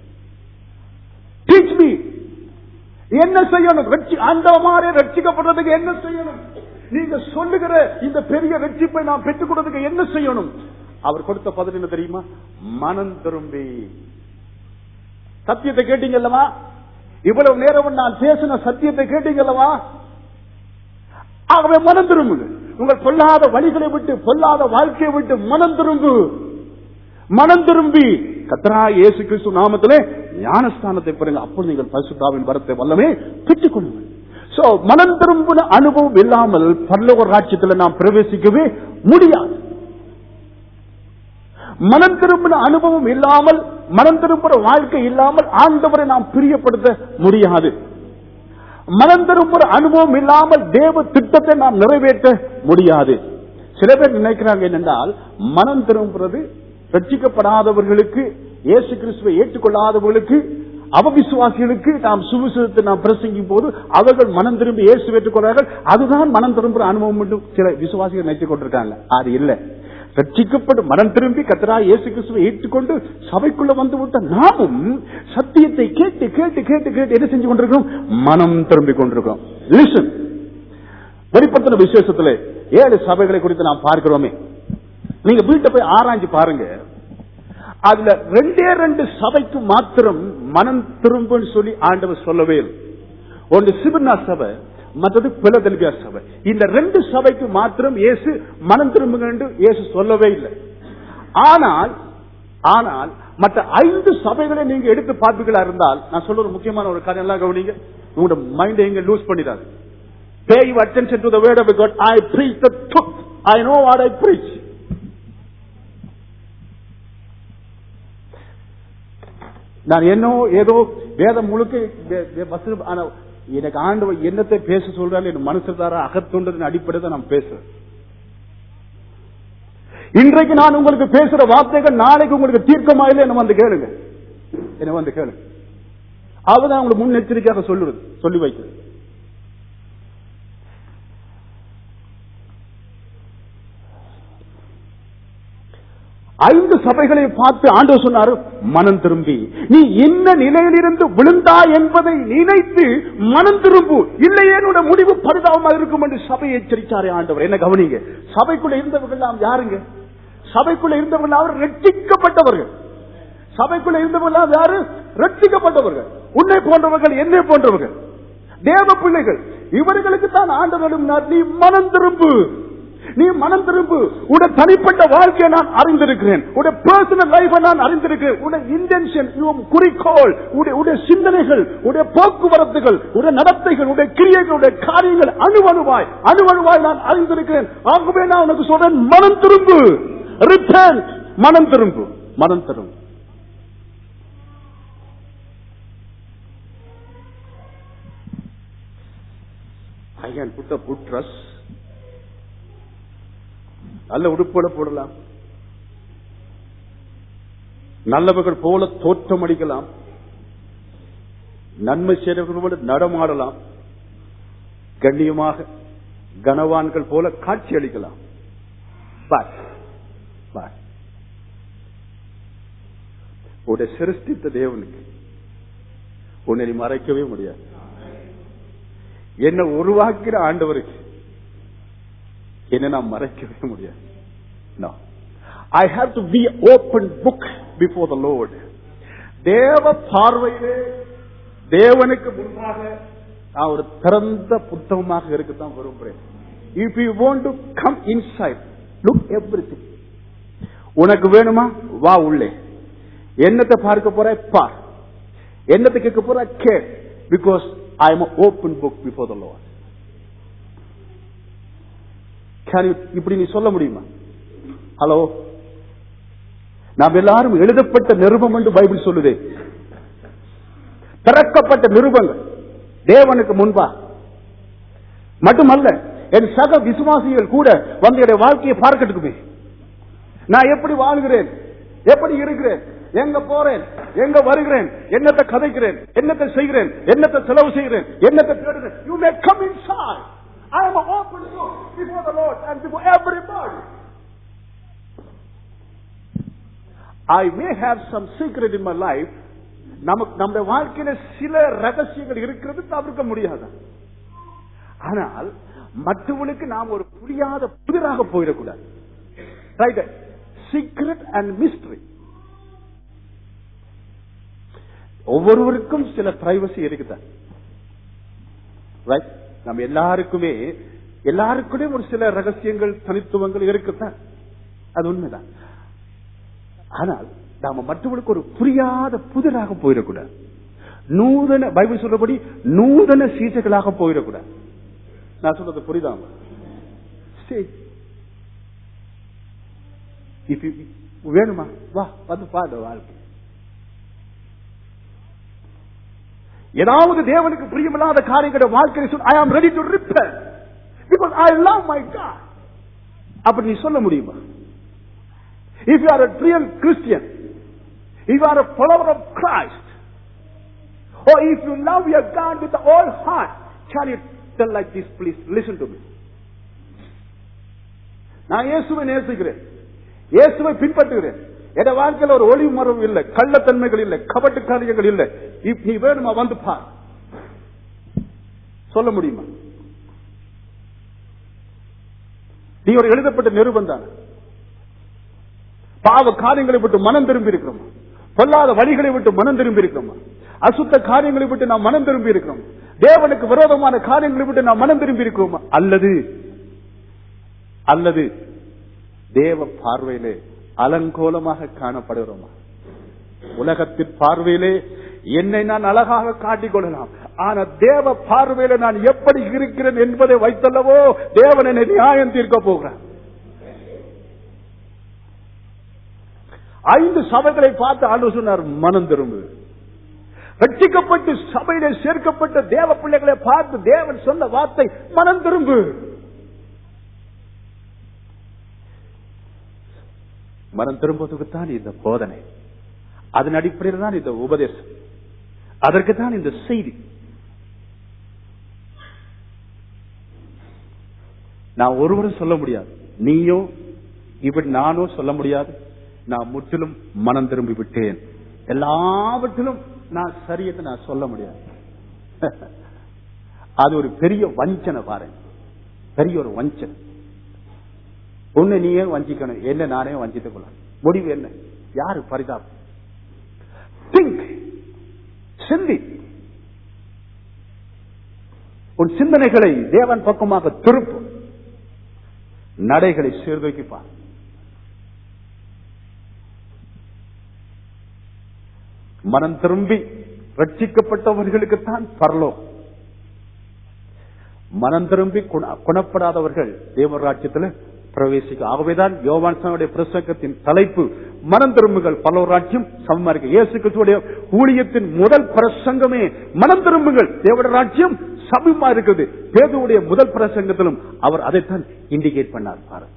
டீச் மீ என்ன செய்யணும் ரட்சி அந்த மாதிரி ரட்சிக்கப்படுறதுக்கு என்ன செய்யணும் நீங்க சொல்லுகிற இந்த பெரிய ரட்சிப்பை நான் பெற்றுக் கொடுறதுக்கு என்ன செய்யணும் அவர் கொடுத்த பதில் என்ன தெரியுமா மனம் திரும்பி சத்தியத்தை கேட்டீங்கல்லவா இவ்வளவு நேரம் நான் பேசின சத்தியத்தை கேட்டீங்கல்லவா ஆகவே மனம் திரும்புங்க உங்கள் பொல்லாத வழிகளை விட்டு பொல்லாத வாழ்க்கையை விட்டு மனம் திரும்பு மனம் திரும்பி கத்தரா இயேசு கிறிஸ்து நாமத்திலே ஞானஸ்தானத்தை பெறுங்க அப்பொழுது நீங்கள் பரிசுத்தாவின் வரத்தை வல்லமே பெற்றுக் கொள்ளுங்கள் சோ மனம் திரும்பின அனுபவம் இல்லாமல் பரலோக ராட்சியத்தில் நாம் பிரவேசிக்கவே முடியாது மனம் திரும்பின அனுபவம் இல்லாமல் மனம் திரும்புற வாழ்க்கை இல்லாமல் ஆண்டவரை நாம் பிரியப்படுத்த முடியாது மனம் திரும்புற அனுபவம் இல்லாமல் தேவ திட்டத்தை நாம் நிறைவேற்ற முடியாது சில பேர் நினைக்கிறாங்க என்னென்றால் மனம் திரும்புறது ரட்சிக்கப்படாதவர்களுக்கு இயேசு கிறிஸ்துவை ஏற்றுக்கொள்ளாதவர்களுக்கு அவவிசுவாசிகளுக்கு நாம் சுவிசேஷத்தை நாம் பிரசங்கிக்கும் போது அவர்கள் மனம் திரும்பி இயேசு ஏற்றுக்கொள்றார்கள் அதுதான் மனம் திரும்புற அனுபவம் என்று சில விசுவாசிகள் நினைத்துக் கொண்டிருக்காங்க அது இல்லை ரட்சிக்கப்படும் மனம் திரும்பி கத்தரா இயேசு கிறிஸ்துவை ஏற்றுக்கொண்டு சபைக்குள்ள வந்து விட்ட நாமும் சத்தியத்தை கேட்டு கேட்டு கேட்டு கேட்டு என்ன செஞ்சு கொண்டிருக்கிறோம் மனம் திரும்பி கொண்டிருக்கிறோம் லிசன் வெளிப்படுத்தின விசேஷத்துல ஏழு சபைகளை குறித்து நாம் பார்க்கிறோமே நீங்க வீட்டை போய் ஆராய்ஞ்சு பாருங்க அதுல ரெண்டே ரெண்டு சபைக்கு மாத்திரம் மனம் திரும்புன்னு சொல்லி ஆண்டவர் சொல்லவே இல்லை ஒன்று சிவனா சபை மற்றது பிலதெல்பியா சபை இந்த ரெண்டு சபைக்கு மாத்திரம் இயேசு மனம் திரும்புங்க என்று இயேசு சொல்லவே இல்லை ஆனால் ஆனால் மற்ற ஐந்து சபைகளை நீங்க எடுத்து பார்ப்பீங்களா இருந்தால் நான் சொல்ற ஒரு முக்கியமான ஒரு காரியம் எல்லாம் கவனிங்க உங்களோட மைண்ட் எங்க லூஸ் பண்ணிடாது pay your attention to the word of God I preach the truth I know what I preach நான் என்னோ ஏதோ வேதம் முழுக்க வே- வே- வசனம் ஆனா எனக்கு ஆண்டவர் என்னத்தை பேச சொல்றாரு என் மனசு தார அகத்தொண்டதின் அடிப்படையில் தான் நான் பேசுறேன் இன்றைக்கு நான் உங்களுக்கு பேசுற வார்த்தைகள் நாளைக்கு உங்களுக்கு தீர்க்கமா இல்லை என்ன வந்து கேளுங்க என்ன வந்து கேளுங்க அவதான் உங்களுக்கு முன்னெச்சரிக்கையாக சொல்லுறது சொல்லி வைக்கிறது ஐந்து சபைகளை பார்த்து ஆண்டவர் சொன்னாரு மனம் திரும்பி நீ என்ன நிலையிலிருந்து விழுந்தா என்பதை நினைத்து மனம் திரும்பு இல்லையே உன்னோட முடிவு பரிதாபமா இருக்கும் என்று சபை எச்சரிச்சாரே ஆண்டவர் என்ன கவனிங்க சபைக்குள்ள இருந்தவர்கள் எல்லாம் யாருங்க சபைக்குள்ள இருந்தவர்கள் அவர் ரட்சிக்கப்பட்டவர்கள் சபைக்குள்ள இருந்தவர்கள் எல்லாம் யாரு ரட்சிக்கப்பட்டவர்கள் உன்னை போன்றவர்கள் என்னை போன்றவர்கள் தேவ பிள்ளைகள் இவர்களுக்கு தான் ஆண்டவர்களும் நீ மனம் திரும்பு நீ மனம் திரும்பு உடைய தனிப்பட்ட வாழ்க்கையை நான் அறிந்திருக்கிறேன் உடைய பர்சனல் லைஃபை நான் அறிந்திருக்கிறேன் உடைய இன்டென்ஷன் குறிக்கோள் உடைய உடைய சிந்தனைகள் உடைய போக்குவரத்துகள் உடைய நடத்தைகள் உடைய கிரியைகள் உடைய காரியங்கள் அணுவணுவாய் அணுவணுவாய் நான் அறிந்திருக்கிறேன் ஆகவே நான் உனக்கு சொல்றேன் மனம் திரும்பு ரிட்டர்ன் மனம் திரும்பு மனம் திரும்பு I can put a good dress. நல்ல உடுப்போட போடலாம் நல்லவர்கள் போல தோற்றம் அடிக்கலாம் நன்மை செய்தவர்களோடு நடமாடலாம் கண்ணியமாக கனவான்கள் போல காட்சி அளிக்கலாம் But, but, உடைய சிருஷ்டித்த தேவனுக்கு உன்னை நீ மறைக்கவே முடியாது என்ன உருவாக்கிற ஆண்டவருக்கு என்ன நான் மறைக்கவே முடியாது No. I have to be open book before the Lord. தேவ பார்வையிலே தேவனுக்கு முன்பாக நான் ஒரு திறந்த புத்தகமாக இருக்கத்தான் விரும்புகிறேன் if you want to come inside look every உனக்கு வேணுமா வா உள்ளே என்னத்தை பார்க்க போற பார் என்னத்தை கேட்க போற கே because I am open book before the Lord Can you- இப்படி நீ சொல்ல முடியுமா ஹலோ நாம் எல்லாரும் எழுதப்பட்ட நிருபம் என்று பைபிள் சொல்லுதே திறக்கப்பட்ட நிருபங்கள் தேவனுக்கு முன்பா மட்டுமல்ல என் சக விசுவாசிகள் கூட வந்து என்னுடைய வாழ்க்கையை பார்க்கட்டுக்குமே நான் எப்படி வாழ்கிறேன் எப்படி இருக்கிறேன் எங்க போறேன் எங்க வருகிறேன் என்னத்தை கதைக்கிறேன் என்னத்தை செய்கிறேன் என்னத்தை செலவு செய்கிறேன் என்னத்தை தேடுகிறேன் you may come inside I am open before the Lord and before everybody I may have some secret in my life நமக்கு நம்முடைய வாழ்க்கையில சில ரகசியங்கள் இருக்கிறது தவிர்க்க முடியாது ஆனால் மற்றவர்களுக்கு நாம் ஒரு புரியாத புதிராக போயிடக்கூடாது ரைட் சீக்ரெட் அண்ட் மிஸ்டரி ஒவ்வொருவருக்கும் சில பிரைவசி இருக்குதான் ரைட் நம்ம எல்லாருக்குமே எல்லாருக்குமே ஒரு சில ரகசியங்கள் தனித்துவங்கள் இருக்குதான் அது உண்மைதான் ஆனால் நாம மற்றவர்களுக்கு ஒரு புரியாத புதிராக போயிடக்கூடாது நூதன பைபிள் சொல்றபடி நூதன சீசைகளாக போயிடக்கூடாது நான் சொல்றது புரியுதாம சரி If you- வேணுமா வா வந்து பாடு வாழ்க்கை ஏதாவது தேவனுக்கு பிரியமில்லாத காரியங்களை வாழ்க்கையை சொல் I am ready to repair because I love my God அப்படி நீ சொல்ல முடியுமா if you are a real Christian, if you are a follower of Christ, or if you love your God with the whole heart, can you tell like this, please listen to me. நான் இயேசுவை நேசிக்கிறேன் இயேசுவை பின்பற்றுகிறேன் என் வாழ்க்கையில் ஒரு ஒளி மரம் இல்லை கள்ளத்தன்மைகள் இல்லை கபட்டு காரியங்கள் இல்லை இப் நீ வேணுமா வந்து பார் சொல்ல முடியுமா நீ ஒரு எழுதப்பட்ட நிருபம் தான் பாவ காரியங்களை விட்டு மனம் திரும்பி இருக்கிறோமா பொல்லாத வழிகளை விட்டு மனம் திரும்பி இருக்கிறோமா அசுத்த காரியங்களை விட்டு நாம் மனம் திரும்பி இருக்கிறோம் தேவனுக்கு விரோதமான காரியங்களை விட்டு நாம் மனம் திரும்பி இருக்கிறோமா அல்லது அல்லது தேவ பார்வையிலே அலங்கோலமாக காணப்படுகிறோமா உலகத்தின் பார்வையிலே என்னை நான் அழகாக காட்டிக் கொள்ளலாம் ஆனா தேவ பார்வையில நான் எப்படி இருக்கிறேன் என்பதை வைத்தல்லவோ தேவன் என்னை நியாயம் தீர்க்க போகிறார் ஐந்து சபைகளை பார்த்து ஆண்டு சொன்னார் மனம் திரும்பு ரட்சிக்கப்பட்டு சபையிலே சேர்க்கப்பட்ட தேவ பிள்ளைகளை பார்த்து தேவன் சொன்ன வார்த்தை மனம் திரும்பு மனம் திரும்புவதற்கு தான் இந்த போதனை அதன் அடிப்படையில் தான் இந்த உபதேசம் அதற்கு தான் இந்த செய்தி நான் ஒருவரும் சொல்ல முடியாது நீயோ இப்படி நானோ சொல்ல முடியாது நான் முற்றிலும் மனம் திரும்பி விட்டேன் எல்லாவற்றிலும் நான் சரியத்தை நான் சொல்ல முடியாது அது ஒரு பெரிய வஞ்சனை பாருங்க பெரிய ஒரு வஞ்சனை உன்னை நீயே வஞ்சிக்கணும் என்ன நானே வஞ்சித்துக் கொள்ள முடிவு என்ன யாரு பரிதாபம் திங்க் சிந்தி உன் சிந்தனைகளை தேவன் பக்கமாக திருப்பு நடைகளை சீர்தூக்கிப்பார் மனம் திரும்பி ரட்சிக்கப்பட்டவர்களுக்குத்தான் பரலோகம் மனம் திரும்பி குண- குணப்படாதவர்கள் தேவராட்சியத்தில் பிரவேசிக்க ஆகவேதான் யோவான் சாமியுடைய பிரசங்கத்தின் தலைப்பு மனம் திரும்புங்கள் பலவராட்சியம் சமமா இருக்கு இயேசு கிறிஸ்துவுடைய ஊழியத்தின் முதல் பிரசங்கமே மனம் திரும்புங்கள் தேவட ராட்சியம் சமமா இருக்குது பேதுவுடைய முதல் பிரசங்கத்திலும் அவர் அதைத்தான் இண்டிகேட் பண்ணார் பாருங்க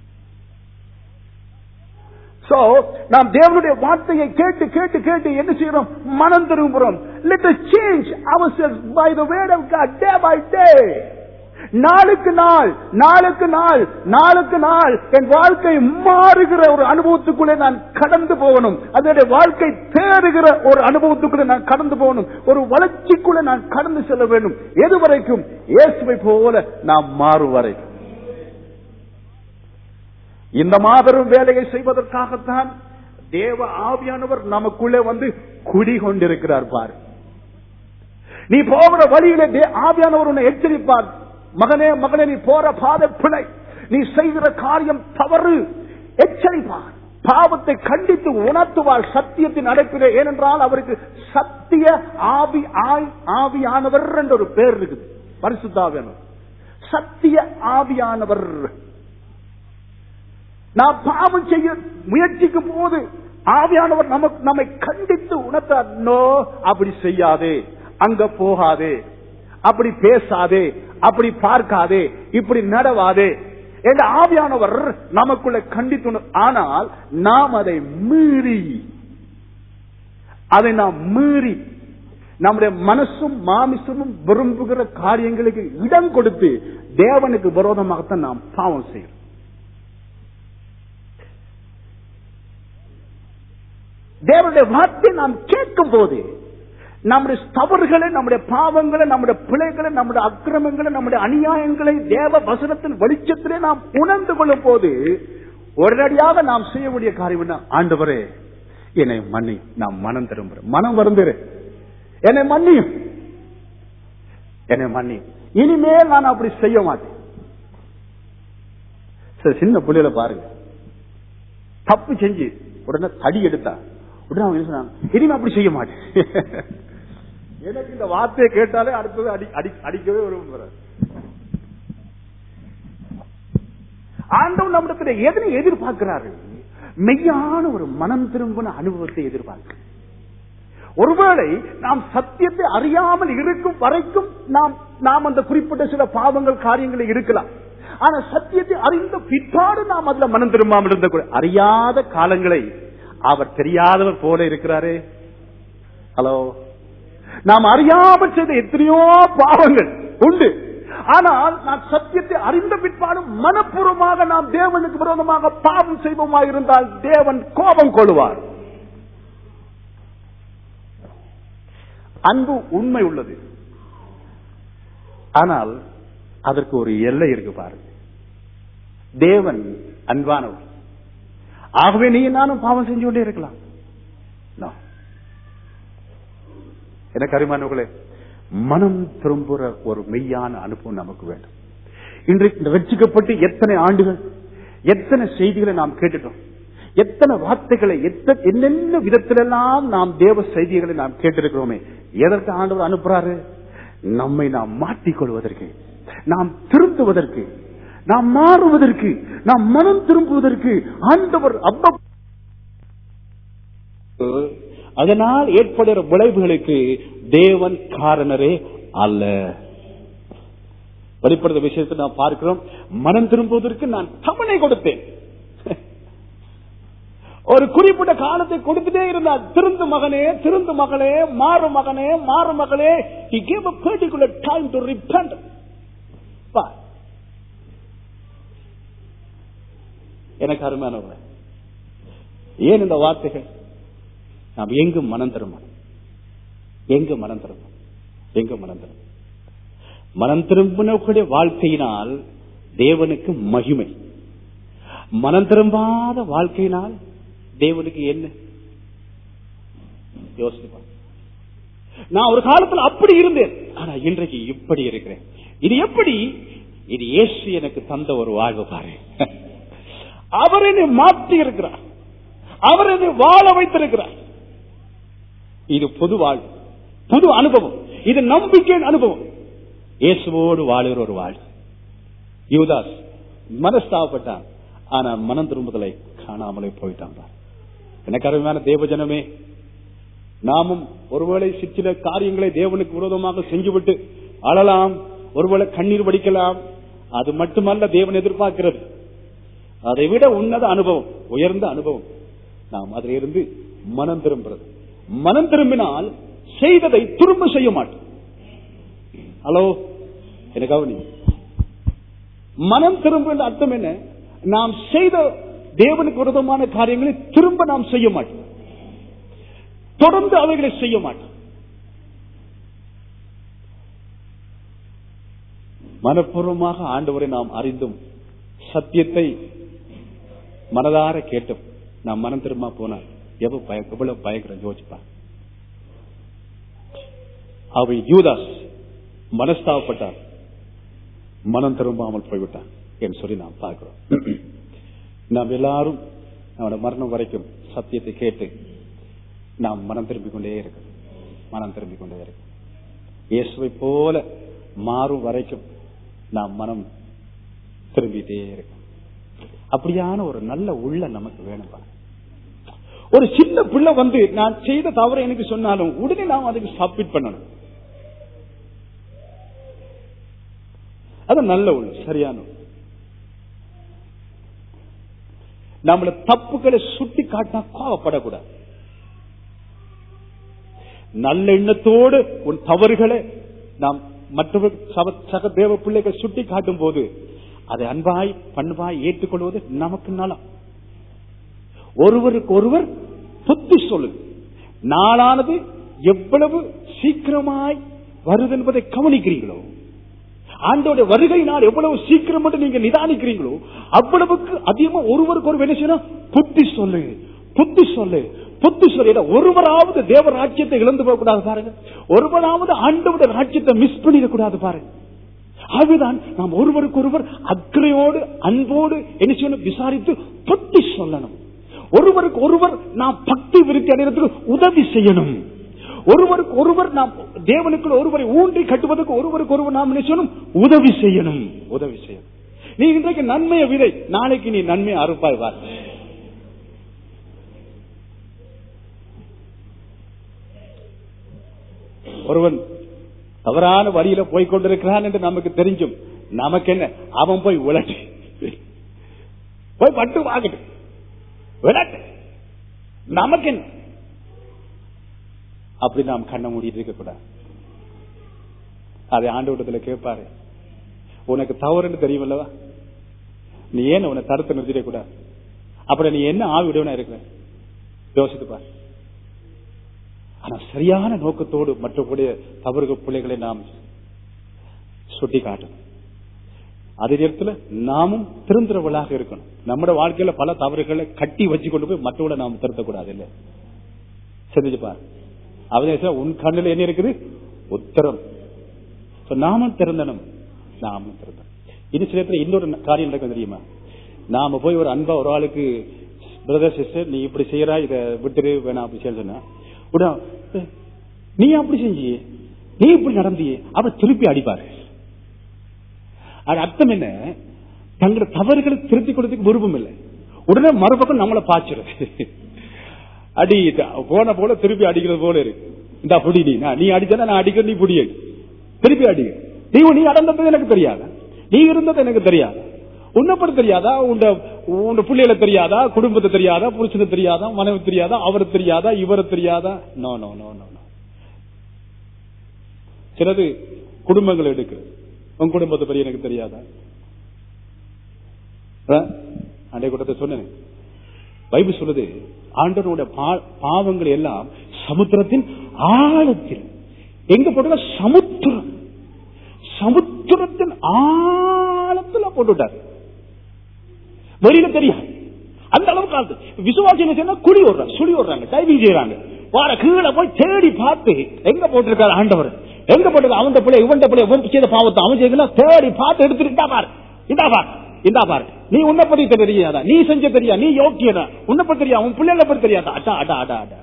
சோ நாம் தேவனுடைய வார்த்தையை கேட்டு கேட்டு கேட்டு என்ன செய்யறோம் மனம் திரும்புறோம் லெட் சேஞ்ச் அவர் by the word of God day by day நாளுக்கு நாள் நாளுக்கு நாள் நாளுக்கு நாள் என் வாழ்க்கை மாறுகிற ஒரு அனுபவத்துக்குள்ளே நான் கடந்து போகணும் அதனுடைய வாழ்க்கை தேறுகிற ஒரு அனுபவத்துக்குள்ளே நான் கடந்து போகணும் ஒரு வளர்ச்சிக்குள்ளே நான் கடந்து செல்ல வேண்டும் எது வரைக்கும் இயேசுவை போல நாம் மாறும் வரை இந்த மாபெரும் வேலையை செய்வதற்காகத்தான் தேவ ஆவியானவர் நமக்குள்ளே வந்து குடி கொண்டிருக்கிறார் பாரு நீ போகிற வழியிலே தே- ஆவியானவர் உன்னை எச்சரிப்பார் மகனே மகனே நீ போற பாதை பிழை நீ செய்கிற காரியம் தவறு எச்சரிப்பார் பாவத்தை கண்டித்து உணர்த்துவார் சத்தியத்தின் அடைப்பிலே ஏனென்றால் அவருக்கு சத்திய ஆவி ஆய் ஆவியானவர் என்ற ஒரு பேர் இருக்குது பரிசுத்தாவியானவர் சத்திய ஆவியானவர் நாம் பாவம் செய்ய முயற்சிக்கும் போது ஆவியானவர் நமக்கு நம்மை கண்டித்து உணர்த்தார் நோ அப்படி செய்யாதே அங்க போகாதே அப்படி பேசாதே அப்படி பார்க்காதே இப்படி நடவாதே என்ற ஆவியானவர் நமக்குள்ள கண்டித்து உணர்- ஆனால் நாம் அதை மீறி அதை நாம் மீறி நம்முடைய மனசும் மாமிசமும் விரும்புகிற காரியங்களுக்கு இடம் கொடுத்து தேவனுக்கு விரோதமாகத்தான் நாம் பாவம் செய்கிறோம் தேவனுடைய வார்த்தை நாம் கேட்கும் போது நம்முடைய தவறுகளை நம்முடைய பாவங்களை நம்முடைய பிழைகளை நம்முடைய அக்கிரமங்களை நம்முடைய அநியாயங்களை தேவ வசனத்தின் வெளிச்சத்திலே நாம் உணர்ந்து கொள்ளும் போது உடனடியாக நாம் செய்யக்கூடிய காரியம் என்ன ஆண்டவரே என்னை மன்னி நான் மனம் திரும்புறேன் மனம் வருந்துரு என்னை மன்னியும் என்னை மன்னி இனிமேல் நான் அப்படி செய்ய மாட்டேன் சரி சின்ன பிள்ளைகளை பாருங்க தப்பு செஞ்சு உடனே தடி எடுத்தா உடனே அவங்க என்ன சொன்னாங்க இனிமே அப்படி செய்ய மாட்டேன் எனக்கு இந்த வார்த்தையை கேட்டாலே அடுத்தது அடி அடி அடிக்கவே விரும்புகிறேன் ஆண்டவன் நம்மிடத்துல எதனை எதிர்பார்க்கிறாரு மெய்யான ஒரு மனம் திரும்பின அனுபவத்தை எதிர்பார்க்க ஒருவேளை நாம் சத்தியத்தை அறியாமல் இருக்கும் வரைக்கும் நாம் நாம் அந்த குறிப்பிட்ட சில பாவங்கள் காரியங்கள் இருக்கலாம் ஆனா சத்தியத்தை அறிந்த பிற்பாடு நாம் அதுல மனம் திரும்பாமல் இருந்த கூட அறியாத காலங்களை அவர் தெரியாதவர் போல இருக்கிறாரே ஹலோ நாம் அறியாமல் செய்த எத்தனையோ பாவங்கள் உண்டு ஆனால் நாம் சத்தியத்தை அறிந்த பிற்பாடும் மனப்பூர்வமாக நாம் தேவனுக்கு விரோதமாக பாவம் செய்வோமாக இருந்தால் தேவன் கோபம் கொள்வார் அன்பு உண்மை உள்ளது ஆனால் அதற்கு ஒரு எல்லை இருக்கு பாருங்க தேவன் அன்பானவர் ஆகவே நீ நானும் பாவம் செஞ்சு கொண்டே இருக்கலாம் No. எனக்கு அருமானவர்களே மனம் திரும்புற ஒரு மெய்யான அனுபவம் நமக்கு வேண்டும் இன்றைக்கு ரட்சிக்கப்பட்டு எத்தனை ஆண்டுகள் எத்தனை செய்திகளை நாம் கேட்டுட்டோம் எத்தனை வார்த்தைகளை எத்த- என்னென்ன விதத்திலெல்லாம் நாம் தேவ செய்திகளை நாம் கேட்டிருக்கிறோமே எதற்கு ஆண்டவர் அனுப்புறாரு நம்மை நாம் மாற்றிக்கொள்வதற்கு நாம் திருந்துவதற்கு நாம் மாறுவதற்கு நாம் மனம் திரும்புவதற்கு ஆண்டவர் அப்ப அதனால் ஏற்படுகிற விளைவுகளுக்கு தேவன் காரணரே அல்ல வெளிப்படுத்த விஷயத்தை நான் பார்க்கிறோம் மனம் திரும்புவதற்கு நான் தவணை கொடுத்தேன் ஒரு குறிப்பிட்ட காலத்தை கொடுத்துட்டே இருந்தார் திருந்து மகனே திருந்து மகளே மாறு மகனே மாறு மகளே he gave a particular time to repent பா. எனக்கு அருமையானவங்க ஏன் இந்த வார்த்தைகள் நாம் எங்கு மனம் திரும்பணும் எங்கு மனம் திரும்பணும் எங்கு மனம் திரும்பணும் மனம் திரும்பினக்கூடிய வாழ்க்கையினால் தேவனுக்கு மகிமை மனம் திரும்பாத வாழ்க்கையினால் தேவனுக்கு என்ன யோசிச்சு பாருங்க. நான் ஒரு காலத்தில் அப்படி இருந்தேன் ஆனா இன்றைக்கு இப்படி இருக்கிறேன் இது எப்படி இது இயேசு எனக்கு தந்த ஒரு வாழ்வு பாரு அவர் என்னை மாற்றி இருக்கிறார் அவர் என்னை வாழ வைத்திருக்கிறார் இது புது வாழ்வு புது அனுபவம் இது நம்பிக்கையின் அனுபவம் இயேசுவோடு வாழுகிற ஒரு வாழ்வு யூதாஸ் மனஸ்தாபப்பட்டான் ஆனா மனம் திரும்புதலை காணாமலே போயிட்டான் பார். எனக்கு அருமையான தேவஜனமே நாமும் ஒருவேளை சிற்சில காரியங்களை தேவனுக்கு விரோதமாக செஞ்சுவிட்டு அழலாம் ஒருவேளை கண்ணீர் வடிக்கலாம் அது மட்டுமல்ல தேவன் எதிர்பார்க்கிறது அதை விட உன்னத அனுபவம் உயர்ந்த அனுபவம் நாம் அதிலிருந்து மனம் திரும்புறது மனம் திரும்பினால் செய்ததை திரும்ப செய்ய மாட்டோம் ஹலோ எனக்கு கவனி மனம் திரும்ப அர்த்தம் என்ன நாம் செய்த தேவனுக்கு விரோதமான காரியங்களை திரும்ப நாம் செய்ய மாட்டோம் தொடர்ந்து அவைகளை செய்ய மாட்டோம் மனப்பூர்வமாக ஆண்டவரை நாம் அறிந்தும் சத்தியத்தை மனதார கேட்டும் நாம் மனம் திரும்ப போனால் எவ்வளவு பய எவ்வளவு பயங்கரம் யோசிப்பா அவை யூதாஸ் மனஸ்தாபப்பட்டார் மனம் திரும்பாமல் போய்விட்டான் என்று சொல்லி நாம் பார்க்கிறோம் நாம் எல்லாரும் நம்முடைய மரணம் வரைக்கும் சத்தியத்தை கேட்டு நாம் மனம் திரும்பிக் கொண்டே இருக்கோம் மனம் திரும்பிக் கொண்டே இருக்கும் இயேசுவை போல மாறும் வரைக்கும் நாம் மனம் திரும்பிட்டே இருக்கும் அப்படியான ஒரு நல்ல உள்ள நமக்கு வேணும் பாருங்க. ஒரு சின்ன பிள்ளை வந்து நான் செய்த தவறு எனக்கு சொன்னாலும் உடனே நாம் அதுக்கு சப்மிட் பண்ணணும் அது நல்ல உள்ள சரியான உள்ள. நம்மள தப்புகளை சுட்டி காட்டினா கோவப்படக்கூடாது நல்ல எண்ணத்தோடு உன் தவறுகளை நாம் மற்றவர் சக- சக தேவ பிள்ளைகள் சுட்டி காட்டும் போது அதை அன்பாய் பண்பாய் ஏற்றுக்கொள்வது நமக்கு நலம் ஒருவருக்கு ஒருவர் புத்தி சொல்லுது நாளானது எவ்வளவு சீக்கிரமாய் வருது என்பதை கவனிக்கிறீங்களோ ஆண்டோட வருகை நாள் எவ்வளவு சீக்கிரம் மட்டும் நீங்க நிதானிக்கிறீங்களோ அவ்வளவுக்கு அதிகமா ஒருவருக்கு ஒரு என்ன செய்யணும் புத்தி சொல்லு புத்தி சொல்லு புத்தி சொல்லு ஏன்னா ஒருவராவது தேவ ராஜ்யத்தை இழந்து போக கூடாது பாருங்க ஒருவராவது ஆண்டோட ராஜ்யத்தை மிஸ் பண்ணிட கூடாது பாருங்க அதுதான் நாம் ஒருவருக்கு ஒருவர் அக்கறையோடு அன்போடு என்ன செய்யணும் விசாரித்து புத்தி சொல்லணும் ஒருவருக்கு ஒருவர் நாம் பக்தி விருத்தி அடைகிறதுக்கு உதவி செய்யணும் ஒருவருக்கு ஒருவர் நாம் தேவனுக்குள் ஒருவரை ஊன்றி கட்டுவதற்கு ஒருவருக்கு ஒருவர் நாம் என்ன செய்யணும் உதவி செய்யணும் உதவி செய்யணும் நீ இன்றைக்கு நன்மையை விதை நாளைக்கு நீ நன்மையை அறுப்பாய் வார் ஒருவன் தவறான வழியில போய் கொண்டிருக்கிறான் என்று நமக்கு தெரிஞ்சும் நமக்கு என்ன அவன் போய் விளட்டு போய் பட்டு வாங்கட்டு விளட்டு நமக்கு என்ன அப்படி நாம் கண்ண மூடிட்டு இருக்க கூடாது அதை ஆண்டவட்டத்துல கேட்பாரு உனக்கு தவறுன்னு தெரியுமல்லவா நீ ஏன் உன்னை தடுத்து நிறுத்திட கூடாது அப்புறம் நீ என்ன ஆவி விடவனா இருக்கிற யோசித்து பாரு ஆனா சரியான நோக்கத்தோடு மற்றபடி தவறுகள் பிள்ளைகளை நாம் சுட்டி காட்டணும் அதே நேரத்தில் நாமும் திருந்துறவளாக இருக்கணும் நம்முடைய வாழ்க்கையில பல தவறுகளை கட்டி வச்சு கொண்டு போய் மற்றவளை நாம் திருத்தக்கூடாது இல்ல சிந்திச்சு பாரு அவன் உன் கண்ணில் என்ன இருக்குது உத்தரம் So, நாமும் திறந்தனும் நாமும் திறந்தனும் இது சில இடத்துல இன்னொரு காரியம் நடக்கும் தெரியுமா நாம போய் ஒரு அன்பா ஒரு ஆளுக்கு பிரதர் சிஸ்டர் நீ இப்படி செய்யறா இத விட்டுரு வேணாம் அப்படி செய்ய சொன்னா உடனே, "ஏய், நீ அப்படி செஞ்சியே நீ இப்படி நடந்தியே அவ திருப்பி அடிப்பாரு அது அர்த்தம் என்ன தங்களோட தவறுகளை திருத்தி கொடுத்துக்கு விருப்பம் இல்லை உடனே மறுபக்கம் நம்மளை பாய்ச்சிருது அடி போன போல திருப்பி அடிக்கிறது போல இருக்கு இந்த புடி நீ நான் நீ அடிச்சா நான் அடிக்கிற நீ புடி அடி. திருப்பி அடிக்க நீ நீ அடந்தது எனக்கு தெரியாதா நீ இருந்தது எனக்கு தெரியாதா உன்னை பத்தி தெரியாதா உண்ட உண்ட பிள்ளைகளை தெரியாதா குடும்பத்தை தெரியாதா புருஷனை தெரியாதா மனைவி தெரியாதா அவர் தெரியாதா இவரை தெரியாதா no no no no no சிலது குடும்பங்கள் எடுக்கிறது உன் குடும்பத்தை பற்றி எனக்கு தெரியாதா அண்டை கூட்டத்தை சொன்னேன் பைபிள் சொல்லுது ஆண்டவருடைய பா- பாவங்கள் எல்லாம் சமுத்திரத்தின் ஆழத்தில் எங்க போட்டு சமுத்திரம் சமுத்திரத்தின் ஆழத்துல போட்டுட்டார் வெளியில தெரியாது அந்த அளவுக்கு ஆழ்த்து. விசுவாசி என்ன செய்யணும்? குழி ஓடுறாங்க சுழி ஓடுறாங்க டைவிங் செய்யறாங்க வார கீழே போய் தேடி பார்த்து எங்க போட்டிருக்காரு ஆண்டவர் எங்க போட்டிருக்க அவன் பிள்ளை இவன் பிள்ளை இவன் செய்த பாவத்தை அவன் செய்யலாம் தேடி பார்த்து எடுத்துட்டு இந்தா பாரு இந்தா பாரு இந்தா பாரு நீ உன்னை பத்தி தெரியாதா நீ செஞ்ச தெரியா நீ யோக்கியனா உன்னை பத்தி தெரியா உன் பிள்ளைகளை பத்தி தெரியாதா அட்டா அட்டா அட்டா அட்டா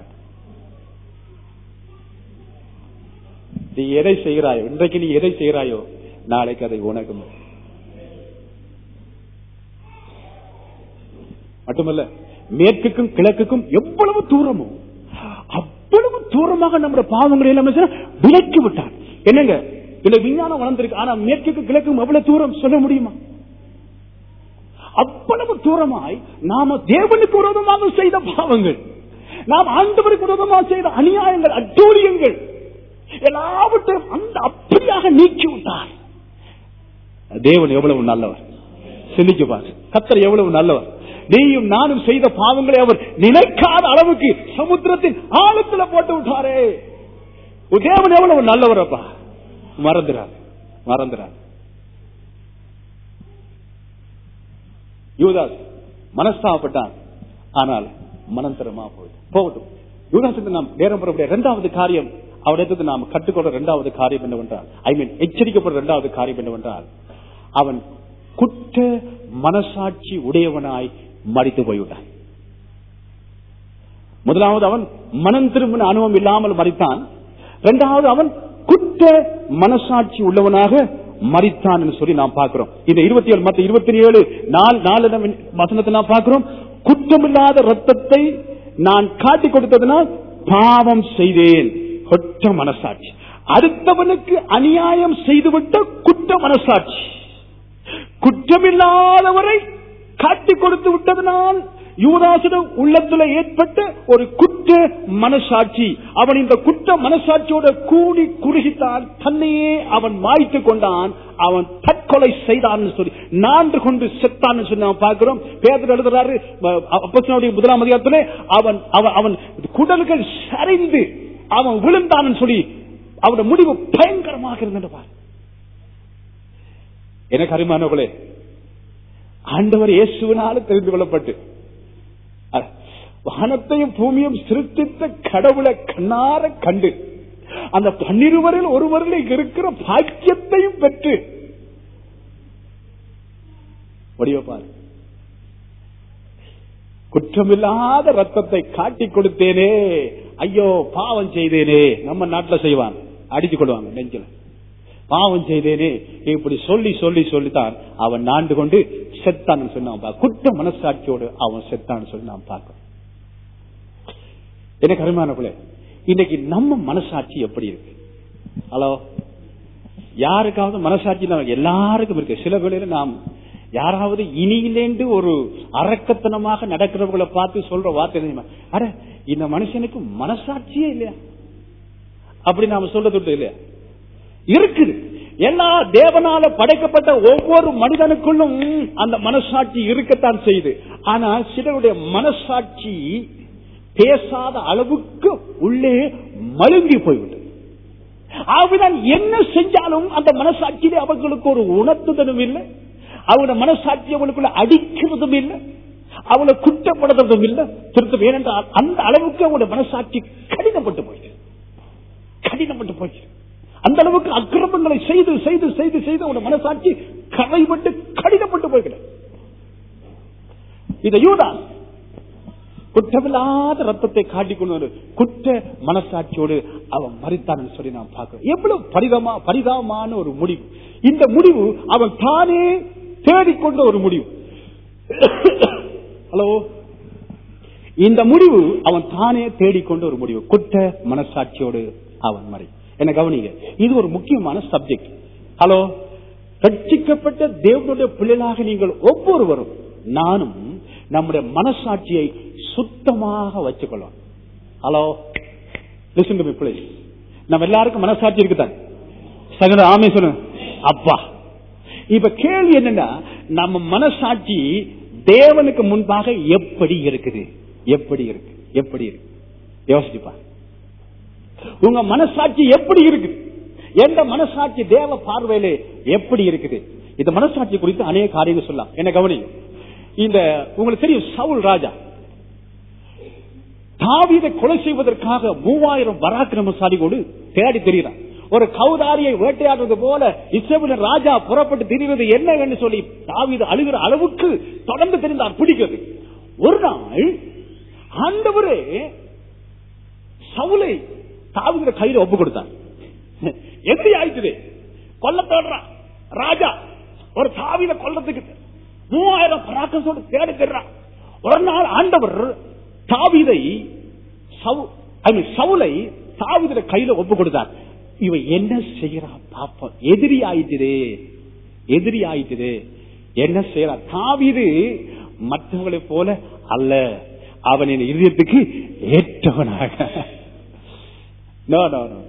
நீ எதை செய்கிறாயோ இன்றைக்கு நீ எதை செய்கிறாயோ நாளைக்கு அதை உனக்கு மட்டுமல்ல மேற்குக்கும் கிழக்குக்கும் எவ்வளவு தூரமோ அவ்வளவு தூரமாக நம்முடைய பாவங்களை எல்லாம் என்ன செய்றார்? விலக்கி விட்டார் என்னங்க இல்ல விஞ்ஞானம் வளர்ந்திருக்கு ஆனா மேற்குக்கும் கிழக்கும் எவ்வளவு தூரம் சொல்ல முடியுமா அவ்வளவு தூரமாய் நாம தேவனுக்கு விரோதமாக செய்த பாவங்கள் நாம் ஆண்டவருக்கு விரோதமாக செய்த அநியாயங்கள் அட்டூழியங்கள் எல்லாவற்றையும் அந்த அப்படியாக நீக்கி விட்டார் தேவன் எவ்வளவு நல்லவர் சிந்திச்சு பாரு கத்தர் எவ்வளவு நல்லவர் நீயும் நானும் செய்த பாவங்களை அவர் நினைக்காத அளவுக்கு சமுத்திரத்தின் ஆழத்துல போட்டு விட்டாரே உன் தேவன் எவ்வளவு நல்லவர் அப்பா மறந்துடார் மறந்துடார் யூதாஸ் மனஸ்தாபப்பட்டான் ஆனால் மனம் தரமா போயிடும் போகட்டும் யூதாசுக்கு நாம் நேரம் பெறக்கூடிய இரண்டாவது காரியம் அவரிடத்து நாம் கற்றுக்கொள்ள இரண்டாவது காரியம் என்னவென்றால் ஐ மீன் எச்சரிக்கப்படுற இரண்டாவது காரியம் என்னவென்றால் அவன் குற்ற மனசாட்சி உடையவனாய் மடித்து போய்விட்டான் முதலாவது அவன் மனம் திரும்பின அனுபவம் இல்லாமல் மறித்தான் இரண்டாவது அவன் குற்ற மனசாட்சி உள்ளவனாக மறித்தான் என்று சொல்லி நாம் பார்க்கிறோம் இந்த இருபத்தி ஏழு மத்த இருபத்தி ஏழு நாலு நாலு வசனத்தை நாம் பார்க்கிறோம் குற்றமில்லாத ரத்தத்தை நான் காட்டி கொடுத்ததுனால் பாவம் செய்தேன் குற்ற மனசாட்சி அடுத்தவனுக்கு அநியாயம் செய்துவிட்ட குற்ற மனசாட்சி குற்றமில்லாதவரை காட்டி கொடுத்து விட்டதனால் யூதாசிடம் உள்ளத்துல ஏற்பட்ட ஒரு குற்ற மனசாட்சி அவன் இந்த குற்ற மனசாட்சியோட கூடி குறுகித்தான் தன்னையே அவன் மாய்த்து கொண்டான் அவன் தற்கொலை செய்தான் சொல்லி நான்கு கொண்டு செத்தான் சொல்லி நாம் பார்க்கிறோம் பேதர் எழுதுறாரு அப்போஸ்தலனுடைய முதலாம் அதிகாரத்திலே அவன் அவன் அவன் குடல்கள் சரிந்து அவன் விழுந்தான் சொல்லி அவனோட முடிவு பயங்கரமாக இருந்தது பார் எனக்கு அருமானவர்களே ஆண்டவர் இயேசுவினால தெரிந்து கொள்ளப்பட்டு அஹ், வானத்தையும் பூமியும் சிருஷ்டித்த கடவுளை கண்ணார கண்டு அந்த பன்னிருவரில் ஒருவரில் இருக்கிற பாக்கியத்தையும் பெற்று வடிவப்பார் குற்றமில்லாத ரத்தத்தை காட்டி கொடுத்தேனே ஐயோ பாவம் செய்தேனே நம்ம நாட்டுல செய்வான் அடிச்சு கொள்வாங்க நெஞ்சில பாவம் செய்தேனே இப்படி சொல்லி சொல்லி சொல்லித்தான் அவன் நாண்டு கொண்டு செத்தான் சொன்னான் குற்ற மனசாட்சியோடு அவன் செத்தான் சொல்லி நாம் பார்க்கிறோம் எனக்கு அருமையான பிள்ளை இன்னைக்கு நம்ம மனசாட்சி எப்படி இருக்கு ஹலோ யாருக்காவது மனசாட்சி நமக்கு எல்லாருக்கும் இருக்கு சில வேளையில நாம் யாராவது இனியிலேண்டு ஒரு அரக்கத்தனமாக நடக்கிறவர்களை பார்த்து சொல்ற வார்த்தை என்ன தெரியுமா? அட இந்த மனுஷனுக்கு மனசாட்சியே இல்லையா அப்படி நாம சொல்றது இல்லையா இருக்குது எல்லா தேவனால படைக்கப்பட்ட ஒவ்வொரு மனிதனுக்குள்ளும் அந்த மனசாட்சி இருக்கத்தான் செய்யுது ஆனா சிலருடைய மனசாட்சி பேசாத அளவுக்கு உள்ளே மழுங்கி போய்விட்டது ஆகவேதான் என்ன செஞ்சாலும் அந்த மனசாட்சியிலே அவர்களுக்கு ஒரு உணர்த்துதலும் இல்லை அவங்களோட மனசாட்சி அவங்களுக்குள்ள அடிக்கிறதும் இல்லை அவளை குற்றப்படுறதும் இல்லை திருத்தம் ஏனென்றால் அந்த அளவுக்கு அவங்களுடைய மனசாட்சி கடினப்பட்டு போயிடுது கடினப்பட்டு போயிடுது அந்த அளவுக்கு அக்கிரமங்களை செய்து செய்து செய்து செய்து அவனோட மனசாட்சி கரைப்பட்டு கடினப்பட்டு போய்கிறது இந்த யூதா குற்றமில்லாத ரத்தத்தை காட்டிக்கொண்டு குற்ற மனசாட்சியோடு அவன் மறித்தான் சொல்லி நாம் பார்க்கிறோம் எவ்வளவு பரிதமா பரிதாபமான ஒரு முடிவு இந்த முடிவு அவன் தானே தேடிக்கொண்ட ஒரு முடிவு ஹலோ இந்த முடிவு அவன் தானே தேடிக்கொண்ட ஒரு முடிவு குற்ற மனசாட்சியோடு அவன் மறை என்ன கவனிங்க இது ஒரு முக்கியமான சப்ஜெக்ட் ஹலோ ரட்சிக்கப்பட்ட தேவனுடைய பிள்ளைகளாக நீங்கள் ஒவ்வொருவரும் நானும் நம்முடைய மனசாட்சியை சுத்தமாக வச்சுக்கொள்ளணும் hello listen to me please நம்ம எல்லாருக்கும் மனசாட்சி இருக்குதான் சகல ஆமே சொல்லுங்க அப்பா இப்ப கேள்வி என்னன்னா நம்ம மனசாட்சி தேவனுக்கு முன்பாக எப்படி இருக்குது எப்படி இருக்கு எப்படி இருக்கு யோசிச்சுப்பா உங்க மனசாட்சி எப்படி இருக்குது எந்த மனசாட்சி தேவ பார்வையில எப்படி இருக்குது இந்த மனசாட்சி குறித்து அநேக காரியங்கள் சொல்லலாம் என்ன கவனிங்க இந்த உங்களுக்கு தெரியும் சவுல் ராஜா தாவீதை கொலை செய்வதற்காக மூவாயிரம் பராக்கிரமசாலிகளோடு தேடி தெரிகிறார் ஒரு கௌதாரியை வேட்டையாடுறது போல இஸ்ரேலின் ராஜா புறப்பட்டு திரிவது என்ன என்று சொல்லி தாவீது அழுகிற அளவுக்கு தொடர்ந்து தெரிந்தார் பிடிக்கிறது ஒரு நாள் ஆண்டவரே சவுலை தாவீத கையில ஒப்பு கொடுத்தார் எப்படி ஆயிடுச்சு கொல்ல தேடுறான் ராஜா ஒரு தாவீத கொல்லத்துக்கு மூவாயிரம் பராக்கத்தோடு தேடி தேடுறான் ஒரு நாள் ஆண்டவர் தாவீதை சவு- I mean, சவுலை தாவீத கையில ஒப்பு கொடுத்தார் இவன் என்ன செய்யறான் பாப்போம் எதிரி ஆயிட்டுதே எதிரி ஆயிட்டுதே என்ன செய்யறான் தாவீது மற்றவங்களைப் போல அல்ல அவனின் இதயத்துக்கு ஏற்றவனாக No, no, no.